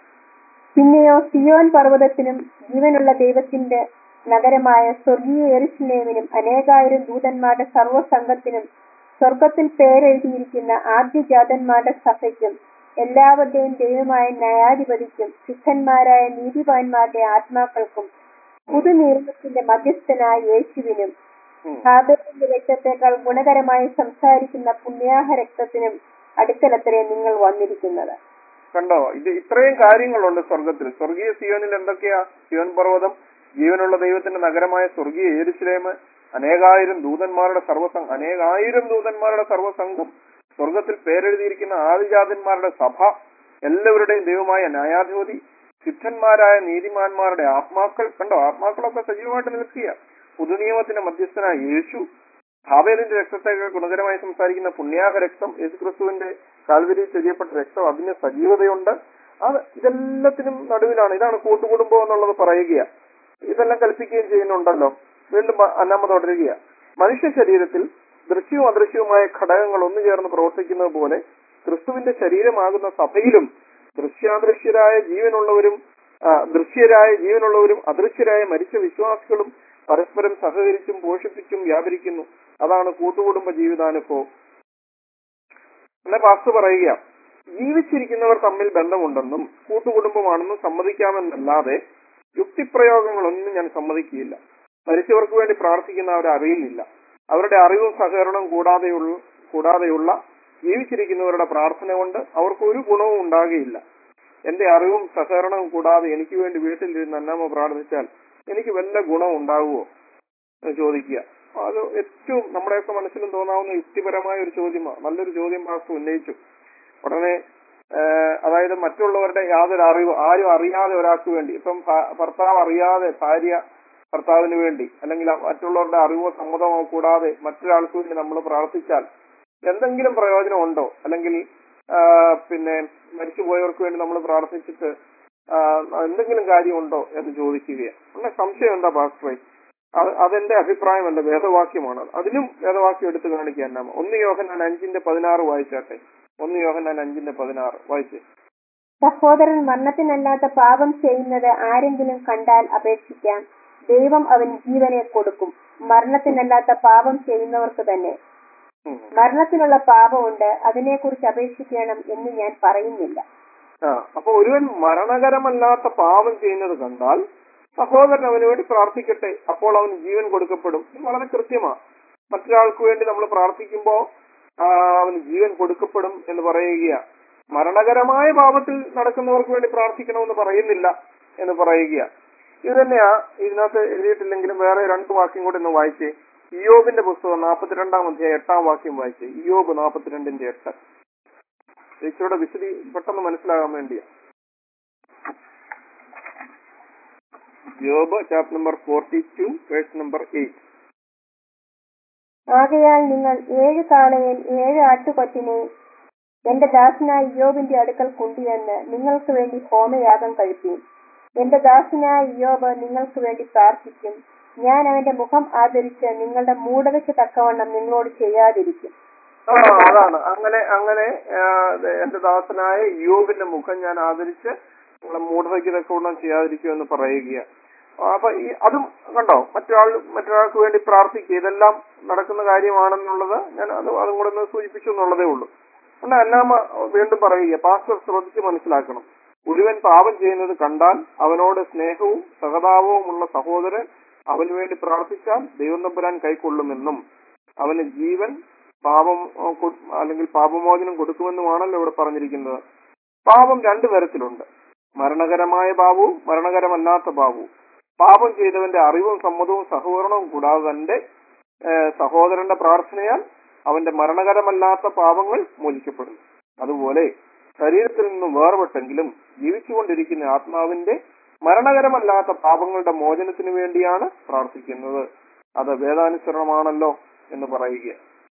പിന്നെയോ സിയോൻ പർവ്വതത്തിനും ജീവനുള്ള ദൈവത്തിന്റെ നഗരമായ സ്വർഗീയ എറിശിലേമിനും അനേകായിരം ദൂതന്മാരുടെ സർവ്വസംഘത്തിനും സ്വർഗത്തിൽ പേരെഴുതിയിരിക്കുന്ന ആദ്യജാതന്മാരുടെ സഭയ്ക്കും എല്ലാവരുടെയും ദൈവമായ ന്യായാധിപതിക്കും സിദ്ധന്മാരായ നീതിപാന്മാരുടെ ആത്മാക്കൾക്കും പുതുനിയമത്തിന്റെ മധ്യസ്ഥനായ യേശുവിനും ഉം. ഹാബേലിന്റെ രക്തത്തെക്കാൾ ഗുണകരമായി സംസാരിക്കുന്ന പുണ്യാഹ രക്തത്തിനും അടുക്കലത്രേ നിങ്ങൾ വന്നിരിക്കുന്നത് കണ്ടോ ഇത് ഇത്രയും കാര്യങ്ങളുണ്ട് സ്വർഗത്തിൽ സ്വർഗീയ സിയോനിൽ എന്തൊക്കെയാ സിയോൻ പർവ്വതം ജീവനുള്ള ദൈവത്തിന്റെ നഗരമായ സ്വർഗീയ ഏരുശ്ലേമ് അനേകായിരം ദൂതന്മാരുടെ സർവ്വസംഘം അനേകായിരം ദൂതന്മാരുടെ സർവ്വസംഘം സ്വർഗത്തിൽ പേരെഴുതിയിരിക്കുന്ന ആദിജാതന്മാരുടെ സഭ എല്ലാവരുടെയും ദൈവമായ ന്യായാധിപതി സിദ്ധന്മാരായ നീതിമാന്മാരുടെ ആത്മാക്കൾ കണ്ടോ ആത്മാക്കളൊക്കെ സജീവമായിട്ട് നിൽക്കുക പുതുനിയമത്തിന്റെ മധ്യസ്ഥനായ യേശു ഹാബേലിന്റെ രക്തത്തേക്കാൾ ഗുണകരമായി സംസാരിക്കുന്ന പുണ്യാഹ രക്തം യേശുക്രിസ്തുവിന്റെ കാൽവരി ചെറിയപ്പെട്ട രക്തം അതിന് സജീവതയുണ്ട് അത് ഇതെല്ലാത്തിനും നടുവിലാണ് ഇതാണ് കൂട്ടുകുടുംബം എന്നുള്ളത് പറയുക ഇതെല്ലാം കൽപ്പിക്കുകയും ചെയ്യുന്നുണ്ടല്ലോ വീണ്ടും പ- അന്നാമ തുടരുക മനുഷ്യ ശരീരത്തിൽ ദൃശ്യവും അദൃശ്യവുമായ ഘടകങ്ങൾ ഒന്നു ചേർന്ന് പ്രവർത്തിക്കുന്നത് പോലെ ക്രിസ്തുവിന്റെ ശരീരമാകുന്ന സഭയിലും ദൃശ്യാദൃശ്യരായ ജീവനുള്ളവരും ആ, ദൃശ്യരായ ജീവനുള്ളവരും അദൃശ്യരായ മരിച്ച വിശ്വാസികളും പരസ്പരം സഹകരിച്ചും പോഷിപ്പിച്ചും വ്യാപരിക്കുന്നു അതാണ് കൂട്ടുകുടുംബ ജീവിതാനുഭവം എന്നെ പാസ്റ്റർ പറയുക ജീവിച്ചിരിക്കുന്നവർ തമ്മിൽ ബന്ധമുണ്ടെന്നും കൂട്ടുകുടുംബമാണെന്നും സമ്മതിക്കാമെന്നല്ലാതെ യുക്തിപ്രയോഗങ്ങളൊന്നും ഞാൻ സമ്മതിക്കുകയില്ല മരിച്ചവർക്ക് വേണ്ടി പ്രാർത്ഥിക്കുന്ന അവരെ അറിയുന്നില്ല അവരുടെ അറിവും സഹകരണവും കൂടാതെയുള്ള കൂടാതെയുള്ള ജീവിച്ചിരിക്കുന്നവരുടെ പ്രാർത്ഥന കൊണ്ട് അവർക്ക് ഒരു ഗുണവും ഉണ്ടാകുകയില്ല എന്റെ അറിവും സഹകരണവും കൂടാതെ എനിക്ക് വേണ്ടി വീട്ടിലിരുന്ന് അന്നാമ പ്രാർത്ഥിച്ചാൽ എനിക്ക് വല്ല ഗുണം ഉണ്ടാകുമോ എന്ന് ചോദിക്കുക അത് ഏറ്റവും നമ്മുടെയൊക്കെ മനസ്സിലും തോന്നാവുന്ന യുക്തിപരമായ ഒരു ചോദ്യമാണ് നല്ലൊരു ചോദ്യം പാസ്റ്റർ ഉന്നയിച്ചു ഉടനെ ഏഹ്, അതായത് മറ്റുള്ളവരുടെ യാതൊരു അറിവ് ആരും അറിയാതെ ഒരാൾക്ക് വേണ്ടി ഇപ്പം ഭ- ഭർത്താവ് അറിയാതെ ഭാര്യ ഭർത്താവിന് വേണ്ടി അല്ലെങ്കിൽ ആ മറ്റുള്ളവരുടെ അറിവോ സമ്മതമോ കൂടാതെ മറ്റൊരാൾക്ക് വേണ്ടി നമ്മൾ പ്രാർത്ഥിച്ചാൽ എന്തെങ്കിലും പ്രയോജനം ഉണ്ടോ അല്ലെങ്കിൽ ആ, പിന്നെ മരിച്ചുപോയവർക്ക് വേണ്ടി നമ്മൾ പ്രാർത്ഥിച്ചിട്ട് ആ, എന്തെങ്കിലും കാര്യമുണ്ടോ എന്ന് ചോദിക്കുകയാണ് അങ്ങനെ സംശയം എന്താ പാസ്റ്ററെ അത് അതെന്റെ അഭിപ്രായമല്ല വേദവാക്യമാണ് അതിനും വേദവാക്യം എടുത്തു കാണിക്കാൻ നാം ഒന്ന് യോഹന്നാൻ അഞ്ചിന്റെ പതിനാറ് വായിച്ചാട്ടെ ഒന്ന് യോഹന്നാൻ അഞ്ചിന്റെ പതിനാറ് വായിച്ചേ സഹോദരൻ മരണത്തിനല്ലാത്ത പാപം ചെയ്യുന്നത് ആരെങ്കിലും കണ്ടാൽ അപേക്ഷിക്കാം ദൈവം അവൻ ജീവനെ കൊടുക്കും മരണത്തിനല്ലാത്ത പാപം ചെയ്യുന്നവർക്ക് തന്നെ ഉം. മരണത്തിനുള്ള പാപമുണ്ട് അതിനെക്കുറിച്ച് അപേക്ഷിക്കണം എന്ന് ഞാൻ പറയുന്നില്ല ആ അപ്പൊ ഒരുവൻ മരണകരമല്ലാത്ത പാപം ചെയ്യുന്നത് കണ്ടാൽ സഹോദരൻ അവന് വേണ്ടി പ്രാർത്ഥിക്കട്ടെ അപ്പോൾ അവന് ജീവൻ കൊടുക്കപ്പെടും ഇത് വളരെ കൃത്യമാണ് മറ്റൊരാൾക്ക് വേണ്ടി നമ്മൾ പ്രാർത്ഥിക്കുമ്പോൾ അവന് ജീവൻ കൊടുക്കപ്പെടും എന്ന് പറയുക മരണകരമായ പാപത്തിൽ നടക്കുന്നവർക്ക് വേണ്ടി പ്രാർത്ഥിക്കണമെന്ന് പറയുന്നില്ല എന്ന് പറയുക ഇത് തന്നെയാ ഇതിനകത്ത് എഴുതിയിട്ടില്ലെങ്കിലും വേറെ രണ്ട് വാക്യം കൂടി ഒന്ന് വായിച്ചേ ഇയോബിന്റെ പുസ്തകം നാൽപ്പത്തിരണ്ടാം അധ്യായം എട്ടാം വാക്യം വായിച്ചേ ഇയോബ് നാൽപ്പത്തിരണ്ടിന്റെ എട്ട് ചേച്ചിയുടെ വിശദി പെട്ടെന്ന് മനസ്സിലാകാൻ വേണ്ടിയാ Job chapter number forty two verse number eight ആകയാൽ നിങ്ങൾ ഏഴ് കാളയും ഏഴ് ആട്ടുകൊറ്റിനെ എന്റെ ദാസനായ യോബിന്റെ അടുക്കൽ കൊണ്ടുവന്ന് നിങ്ങൾക്ക് വേണ്ടി ഹോമയാഗം കഴിപ്പീൻ എന്റെ ദാസനായ യോബ് നിങ്ങൾക്ക് വേണ്ടി പ്രാർത്ഥിക്കും ഞാൻ അവന്റെ മുഖം ആദരിച്ച് നിങ്ങളുടെ മൂഢതയ്ക്ക് തക്കവണ്ണം നിങ്ങളോട് ചെയ്യാതിരിക്കും ആ അതാണ് അങ്ങനെ അങ്ങനെ ആ, ഇത് എന്റെ ദാസനായ യോബിന്റെ മുഖം ഞാൻ ആദരിച്ച് നിങ്ങളെ മൂഢതയ്ക്ക് തക്കവണ്ണം ചെയ്യാതിരിക്കും എന്ന് പറയുക അപ്പൊ ഈ അതും കണ്ടോ മറ്റൊരാൾ മറ്റൊരാൾക്ക് വേണ്ടി പ്രാർത്ഥിക്കുക ഇതെല്ലാം നടക്കുന്ന കാര്യമാണെന്നുള്ളത് ഞാൻ അത് അതും കൂടെ ഒന്ന് സൂചിപ്പിച്ചു എന്നുള്ളതേ ഉള്ളൂ എന്നാൽ അല്ലാമ വീണ്ടും പറയുക പാസ്റ്റർ ശ്രദ്ധിച്ച് മനസ്സിലാക്കണം ഒരുവൻ പാപം ചെയ്യുന്നത് കണ്ടാൽ അവനോട് സ്നേഹവും സഹതാപവും ഉള്ള സഹോദരൻ അവന് വേണ്ടി പ്രാർത്ഥിച്ചാൽ ദൈവം തമ്പുരാൻ കൈക്കൊള്ളുമെന്നും അവന് ജീവൻ പാപം ആ, കൊ- അല്ലെങ്കിൽ പാപമോചനം കൊടുക്കുമെന്നുമാണല്ലോ ഇവിടെ പറഞ്ഞിരിക്കുന്നത് പാപം രണ്ടു തരത്തിലുണ്ട് മരണകരമായ പാപവും മരണകരമല്ലാത്ത പാപവും പാപം ചെയ്തവന്റെ അറിവും സമ്മതവും സഹകരണവും കൂടാതെ തന്റെ ഏഹ്, സഹോദരന്റെ പ്രാർത്ഥനയാൽ അവന്റെ മരണകരമല്ലാത്ത പാപങ്ങൾ മോചിക്കപ്പെടുന്നു അതുപോലെ ശരീരത്തിൽ നിന്നും വേർപെട്ടെങ്കിലും ജീവിച്ചുകൊണ്ടിരിക്കുന്ന ആത്മാവിന്റെ മരണകരമല്ലാത്ത പാപങ്ങളുടെ മോചനത്തിനു വേണ്ടിയാണ് പ്രാർത്ഥിക്കുന്നത് അത് വേദാനുസരണമാണല്ലോ എന്ന് പറയുക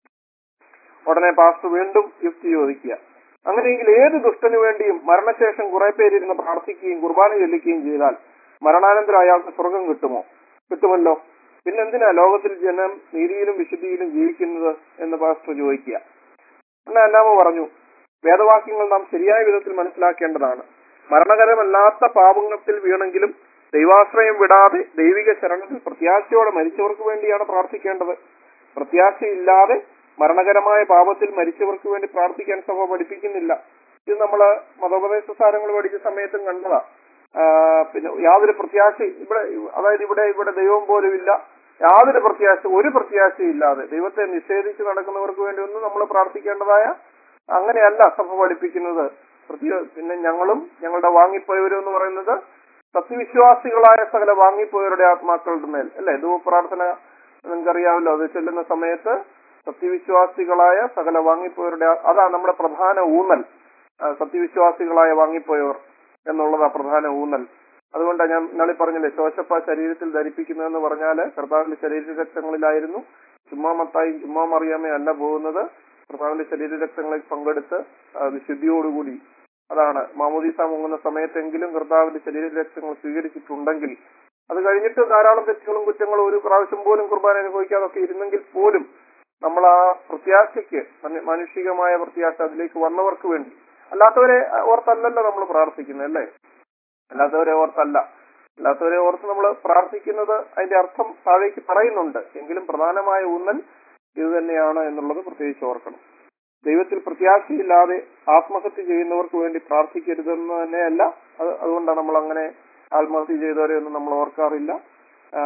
ഉടനെ പാസ്റ്റർ വീണ്ടും യുക്തി ചോദിക്കുക അങ്ങനെയെങ്കിൽ ഏത് ദുഷ്ടനു വേണ്ടിയും മരണശേഷം കുറെ പേരിരുന്ന് പ്രാർത്ഥിക്കുകയും കുർബാന ചൊല്ലിക്കുകയും ചെയ്താൽ മരണാനന്തരം അയാൾക്ക് സ്വർഗം കിട്ടുമോ കിട്ടുമല്ലോ പിന്നെന്തിനാ ലോകത്തിൽ ജനം നീതിയിലും വിശുദ്ധിയിലും ജീവിക്കുന്നത് എന്ന് പാസ്റ്റർ ചോദിക്കുക എന്നാൽ അല്ലാമ പറഞ്ഞു വേദവാക്യങ്ങൾ നാം ശരിയായ വിധത്തിൽ മനസ്സിലാക്കേണ്ടതാണ് മരണകരമല്ലാത്ത പാപങ്ങളിൽ വീണെങ്കിലും ദൈവാശ്രയം വിടാതെ ദൈവിക ശരണത്തിൽ പ്രത്യാശയോടെ മരിച്ചവർക്ക് വേണ്ടിയാണ് പ്രാർത്ഥിക്കേണ്ടത് പ്രത്യാശയില്ലാതെ മരണകരമായ പാപത്തിൽ മരിച്ചവർക്ക് വേണ്ടി പ്രാർത്ഥിക്കാൻ സഭ പഠിപ്പിക്കുന്നില്ല ഇത് നമ്മള് മതോപദേശ സാരങ്ങൾ പഠിച്ച സമയത്തും കണ്ടതാ ആ, പിന്നെ യാതൊരു പ്രത്യാശ ഇവിടെ അതായത് ഇവിടെ ഇവിടെ ദൈവം പോലും ഇല്ല യാതൊരു പ്രത്യാശ ഒരു പ്രത്യാശയില്ലാതെ ദൈവത്തെ നിഷേധിച്ച് നടക്കുന്നവർക്ക് വേണ്ടി ഒന്നും നമ്മൾ പ്രാർത്ഥിക്കേണ്ടതായ അങ്ങനെയല്ല സഭ പഠിപ്പിക്കുന്നത് പ്രത്യേക പിന്നെ ഞങ്ങളും ഞങ്ങളുടെ വാങ്ങിപ്പോയവരും എന്ന് പറയുന്നത് സത്യവിശ്വാസികളായ സകല വാങ്ങിപ്പോയവരുടെ ആത്മാക്കളുടെ മേൽ അല്ലെ ധൂപ പ്രാർത്ഥന നിങ്ങൾക്കറിയാമല്ലോ അത് ചെല്ലുന്ന സമയത്ത് സത്യവിശ്വാസികളായ സകല വാങ്ങിപ്പോയവരുടെ ആ- അതാണ് നമ്മുടെ പ്രധാന ഊന്നൽ ആ, സത്യവിശ്വാസികളായ വാങ്ങിപ്പോയവർ എന്നുള്ളതാ പ്രധാന ഊന്നൽ അതുകൊണ്ടാണ് ഞാൻ ഇന്നാളി പറഞ്ഞില്ലേ ശോശപ്പ ശരീരത്തിൽ ധരിപ്പിക്കുന്നതെന്ന് പറഞ്ഞാല് കർത്താവിന്റെ ശരീരരക്തങ്ങളിലായിരുന്നു ചുമ്മാ മത്തായും ചുമ്മാ മറിയാമേ അല്ല പോകുന്നത് കർത്താവിന്റെ ശരീരരക്തങ്ങളിൽ പങ്കെടുത്ത് ആ, വിശുദ്ധിയോടുകൂടി അതാണ് മാമോദീസ മുങ്ങുന്ന സമയത്തെങ്കിലും കർത്താവിന്റെ ശരീരരക്തങ്ങൾ സ്വീകരിച്ചിട്ടുണ്ടെങ്കിൽ അത് കഴിഞ്ഞിട്ട് ധാരാളം തെറ്റുകളും കുറ്റങ്ങളും ഒരു പ്രാവശ്യം പോലും കുർബാന അനുഭവിക്കാതൊക്കെ ഇരുന്നെങ്കിൽ പോലും നമ്മൾ ആ പ്രത്യാശയ്ക്ക് മന- മാനുഷികമായ പ്രത്യാശ അതിലേക്ക് വന്നവർക്ക് വേണ്ടി അല്ലാത്തവരെ ഓർത്തല്ലല്ലോ നമ്മൾ പ്രാർത്ഥിക്കുന്നത് അല്ലേ അല്ലാത്തവരെ ഓർത്തല്ല അല്ലാത്തവരെ ഓർത്ത് നമ്മൾ പ്രാർത്ഥിക്കുന്നത് അതിന്റെ അർത്ഥം താഴേക്ക് പറയുന്നുണ്ട് എങ്കിലും പ്രധാനമായ ഊന്നൽ ഇത് തന്നെയാണ് എന്നുള്ളത് പ്രത്യേകിച്ച് ഓർക്കണം ദൈവത്തിൽ പ്രത്യാശയില്ലാതെ ആത്മഹത്യ ചെയ്യുന്നവർക്ക് വേണ്ടി പ്രാർത്ഥിക്കരുതെന്ന് തന്നെയല്ല അത് അതുകൊണ്ടാണ് നമ്മൾ അങ്ങനെ ആത്മഹത്യ ചെയ്തവരെ ഒന്നും നമ്മൾ ഓർക്കാറില്ല ആ,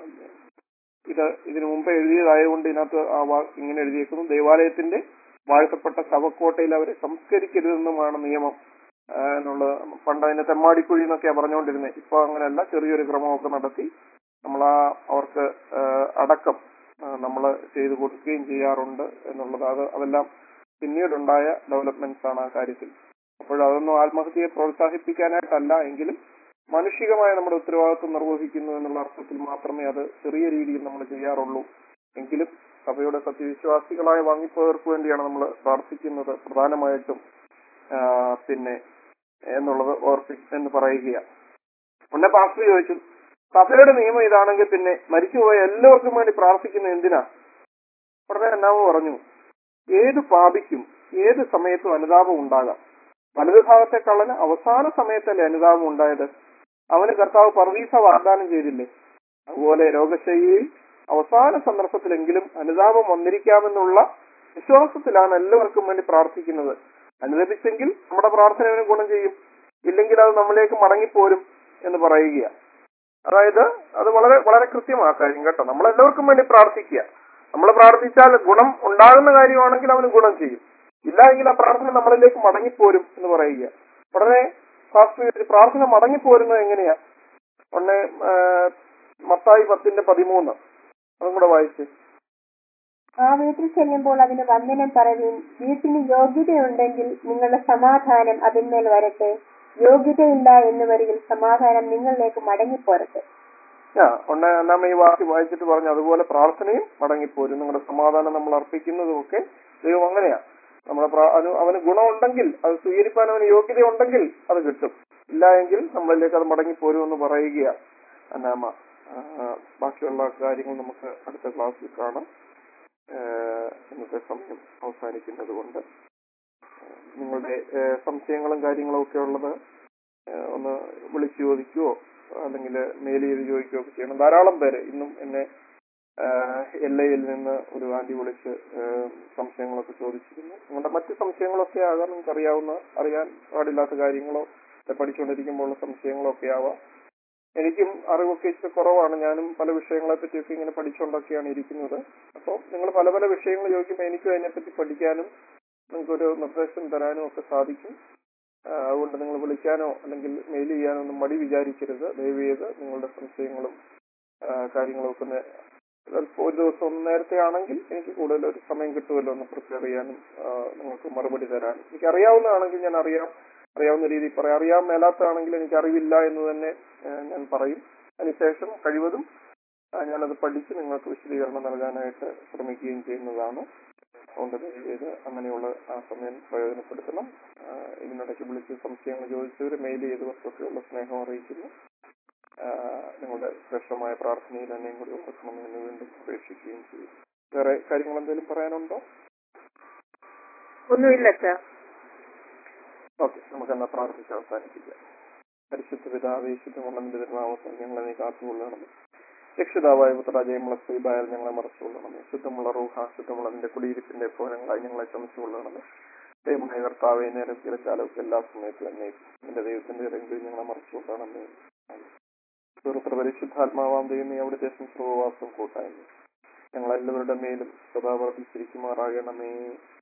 ഇത് ഇതിനു മുമ്പ് എഴുതിയതായതുകൊണ്ട് ഇതിനകത്ത് ആ വാ- ഇങ്ങനെ എഴുതിയേക്കുന്നു ദേവാലയത്തിന്റെ വാഴ്ത്തപ്പെട്ട ശവക്കോട്ടയിൽ അവരെ സംസ്കരിക്കരുതെന്നുമാണ് നിയമം ആ, എന്നുള്ളത് പണ്ട് അതിനെ തെമ്മാടിക്കുഴി എന്നൊക്കെയാ പറഞ്ഞുകൊണ്ടിരുന്നത് ഇപ്പൊ അങ്ങനെയല്ല ചെറിയൊരു ക്രമമൊക്കെ നടത്തി നമ്മൾ ആ അവർക്ക് ആ, അടക്കം നമ്മൾ ചെയ്തു കൊടുക്കുകയും ചെയ്യാറുണ്ട് എന്നുള്ളത് അത് അതെല്ലാം പിന്നീടുണ്ടായ ഡെവലപ്മെന്റ്സ് ആണ് ആ കാര്യത്തിൽ അപ്പോൾ അതൊന്നും ആത്മഹത്യയെ പ്രോത്സാഹിപ്പിക്കാനായിട്ടല്ല എങ്കിലും മാനുഷികമായ നമ്മുടെ ഉത്തരവാദിത്വം നിർവഹിക്കുന്നു എന്നുള്ള അർത്ഥത്തിൽ മാത്രമേ അത് ചെറിയ രീതിയിൽ നമ്മൾ ചെയ്യാറുള്ളൂ എങ്കിലും സഭയുടെ സത്യവിശ്വാസികളായ വാങ്ങിപ്പോയവർക്ക് വേണ്ടിയാണ് നമ്മൾ പ്രാർത്ഥിക്കുന്നത് പ്രധാനമായിട്ടും ആ, പിന്നെ എന്നുള്ളത് ഓർപ്പി എന്ന് പറയുകയാണ് ഉടനെ പാസ്റ്റർ ചോദിച്ചു സഭയുടെ നിയമം ഇതാണെങ്കിൽ പിന്നെ മരിച്ചുപോയ എല്ലാവർക്കും വേണ്ടി പ്രാർത്ഥിക്കുന്ന എന്തിനാ ഉടനെ എന്നാമോ പറഞ്ഞു ഏത് പാപിക്കും ഏത് സമയത്തും അനുതാപം ഉണ്ടാകാം വലതുഭാഗത്തെ കള്ളന് അവസാന സമയത്തല്ലേ അനുതാപം ഉണ്ടായത് അവന് കർത്താവ് പർവീസ വാഗ്ദാനം ചെയ്തില്ലേ അതുപോലെ രോഗശൈലിയിൽ അവസാന സന്ദർഭത്തിലെങ്കിലും അനുതാപം വന്നിരിക്കാമെന്നുള്ള വിശ്വാസത്തിലാണ് എല്ലാവർക്കും വേണ്ടി പ്രാർത്ഥിക്കുന്നത് അനുദപിച്ചെങ്കിൽ നമ്മുടെ പ്രാർത്ഥനവിന് ഗുണം ചെയ്യും ഇല്ലെങ്കിൽ അത് നമ്മളിലേക്ക് മടങ്ങിപ്പോരും എന്ന് പറയുക അതായത് അത് വളരെ വളരെ കൃത്യമാ കാര്യം കേട്ടോ നമ്മൾ എല്ലാവർക്കും വേണ്ടി പ്രാർത്ഥിക്കുക നമ്മൾ പ്രാർത്ഥിച്ചാൽ ഗുണം ഉണ്ടാകുന്ന കാര്യമാണെങ്കിൽ അവന് ഗുണം ചെയ്യും ഇല്ല എങ്കിൽ ആ പ്രാർത്ഥന നമ്മളിലേക്ക് മടങ്ങിപ്പോരും എന്ന് പറയുക ഉടനെ ഫാസ്റ്റ് ചോദിച്ചു, പ്രാർത്ഥന മടങ്ങിപ്പോരുന്നത് എങ്ങനെയാ ഉടനെ ആ, മത്തായി പത്തിന്റെ പതിമൂന്ന് അതും കൂടെ വായിച്ച് ആ വീട്ടിൽ ചെല്ലുമ്പോൾ അതിന് വന്ദനം പറവീൻ വീട്ടിന് യോഗ്യതയുണ്ടെങ്കിൽ നിങ്ങളുടെ സമാധാനം അതിന്മേൽ വരട്ടെ യോഗ്യതയില്ല എന്ന് വരികിൽ സമാധാനം നിങ്ങളിലേക്ക് മടങ്ങിപ്പോരട്ടെ ആ ഉടനെ അന്നാമ ഈ വാക്യം വായിച്ചിട്ട് പറഞ്ഞു അതുപോലെ പ്രാർത്ഥനയും മടങ്ങിപ്പോരും നിങ്ങളുടെ സമാധാനം നമ്മൾ അർപ്പിക്കുന്നതും ഒക്കെ ദൈവം അങ്ങനെയാ നമ്മുടെ പ്രാ- അവന് അവന് ഗുണമുണ്ടെങ്കിൽ അത് സ്വീകരിക്കാൻ അവന് യോഗ്യതയുണ്ടെങ്കിൽ അത് കിട്ടും ഇല്ല എങ്കിൽ നമ്മളിലേക്ക് അത് മടങ്ങിപ്പോരും എന്ന് പറയുക അന്നാമ ആ, ബാക്കിയുള്ള കാര്യങ്ങൾ നമുക്ക് അടുത്ത ക്ലാസ്സിൽ കാണാം ആ, ഇന്നത്തെ സമയം അവസാനിക്കുന്നത് കൊണ്ട് നിങ്ങളുടെ ആ, സംശയങ്ങളും കാര്യങ്ങളും ഒക്കെ ഉള്ളത് ആ, ഒന്ന് വിളിച്ചു ചോദിക്കുവോ അല്ലെങ്കിൽ മെയിൽ ചെയ്ത് ചോദിക്കുകയോ ഒക്കെ ചെയ്യണം ധാരാളം പേര് ഇന്നും എന്നെ എൽ ഐയിൽ നിന്ന് ഒരു ആന്റി വിളിച്ച് ആ, സംശയങ്ങളൊക്കെ ചോദിച്ചിരുന്നു നിങ്ങളുടെ മറ്റ് സംശയങ്ങളൊക്കെ ആകാം നിങ്ങൾക്ക് അറിയാവുന്ന അറിയാൻ പാടില്ലാത്ത കാര്യങ്ങളോ അല്ലെ പഠിച്ചുകൊണ്ടിരിക്കുമ്പോൾ ഉള്ള സംശയങ്ങളോ ഒക്കെ ആവാം എനിക്കും അറിവൊക്കെ ഇച്ചിരി കുറവാണ് ഞാനും പല വിഷയങ്ങളെ പറ്റിയൊക്കെ ഇങ്ങനെ പഠിച്ചുകൊണ്ടൊക്കെയാണ് ഇരിക്കുന്നത് അപ്പോൾ നിങ്ങൾ പല പല വിഷയങ്ങൾ ചോദിക്കുമ്പോൾ എനിക്കും അതിനെപ്പറ്റി പഠിക്കാനും നിങ്ങൾക്കൊരു നിർദ്ദേശം തരാനും ഒക്കെ സാധിക്കും ആ, അതുകൊണ്ട് നിങ്ങൾ വിളിക്കാനോ അല്ലെങ്കിൽ മെയിൽ ചെയ്യാനോ ഒന്നും മടി വിചാരിക്കരുത് ദയവ് ചെയ്ത് നിങ്ങളുടെ സംശയങ്ങളും ആ, കാര്യങ്ങളും ഒക്കെ ഒന്ന് ചിലപ്പോൾ ഒരു ദിവസം ഒന്ന് നേരത്തെ ആണെങ്കിൽ എനിക്ക് കൂടുതൽ ഒരു സമയം കിട്ടുമല്ലോ ഒന്ന് പ്രിപ്പയർ ചെയ്യാനും ആ, നിങ്ങൾക്ക് മറുപടി തരാനും എനിക്ക് അറിയാവുന്നതാണെങ്കിൽ ഞാൻ അറിയാം അറിയാവുന്ന രീതിയിൽ പറയാം അറിയാൻ മേലാത്തതാണെങ്കിൽ എനിക്ക് അറിവില്ല എന്ന് തന്നെ ആ, ഞാൻ പറയും അതിനുശേഷം കഴിവതും ആ, ഞാനത് പഠിച്ച് നിങ്ങൾക്ക് വിശദീകരണം നൽകാനായിട്ട് ശ്രമിക്കുകയും ചെയ്യുന്നതാണ് അതുകൊണ്ട് ദയവ് ചെയ്ത് അങ്ങനെയുള്ള ആ സമയം പ്രയോജനപ്പെടുത്തണം ആ, ഇതിനിടയ്ക്ക് വിളിച്ച് സംശയങ്ങൾ ചോദിച്ചവർ മെയിൽ ചെയ്തവർക്കൊക്കെയുള്ള സ്നേഹം അറിയിക്കുന്നു ആ, നിങ്ങളുടെ ശ്രേഷ്ഠമായ പ്രാർത്ഥനയിൽ എന്നെയും കൂടി ഓർക്കണമെന്ന് വീണ്ടും അപേക്ഷിക്കുകയും ചെയ്യും വേറെ കാര്യങ്ങൾ എന്തെങ്കിലും പറയാനുണ്ടോ ഒന്നുമില്ല അച്ഛാ ഓക്കെ നമുക്ക് എന്നാ പ്രാർത്ഥിച്ച് അവസാനിപ്പിക്കാം പരിശുദ്ധ പിതാവേ ശുദ്ധമുള്ളതിന്റെ തിരുനാമത്തിൽ ഞങ്ങളെ നീ കാത്തുകൊള്ളണം രക്ഷിതാവായ പുത്ര ജയമുള്ള ശ്രീബായാൽ ഞങ്ങളെ മറച്ചുകൊള്ളണമേ ശുദ്ധമുള്ള റൂഹ ശുദ്ധമുള്ള നിന്റെ കുടിയിരിപ്പിന്റെ പോരങ്ങളായി ഞങ്ങളെ ചമച്ചുകൊള്ളണമേ ദൈവമായ കർത്താവെ നേരം തിരച്ചാലൊക്കെ എല്ലാ സമയത്തും എന്നെ നിന്റെ ദൈവത്തിന്റെ ഇറങ്ങി ഞങ്ങളെ മറച്ചുകൊള്ളണമേ സുഹൃത്ര പരിശുദ്ധാത്മാവാം ദൈവം നീ അവിടുത്തെ സർവവാസം കൂട്ടായ്മ ഞങ്ങളെല്ലാവരുടെ മേലും സദാ വർദ്ധിച്ചിരിക്കുമാറാകണമേ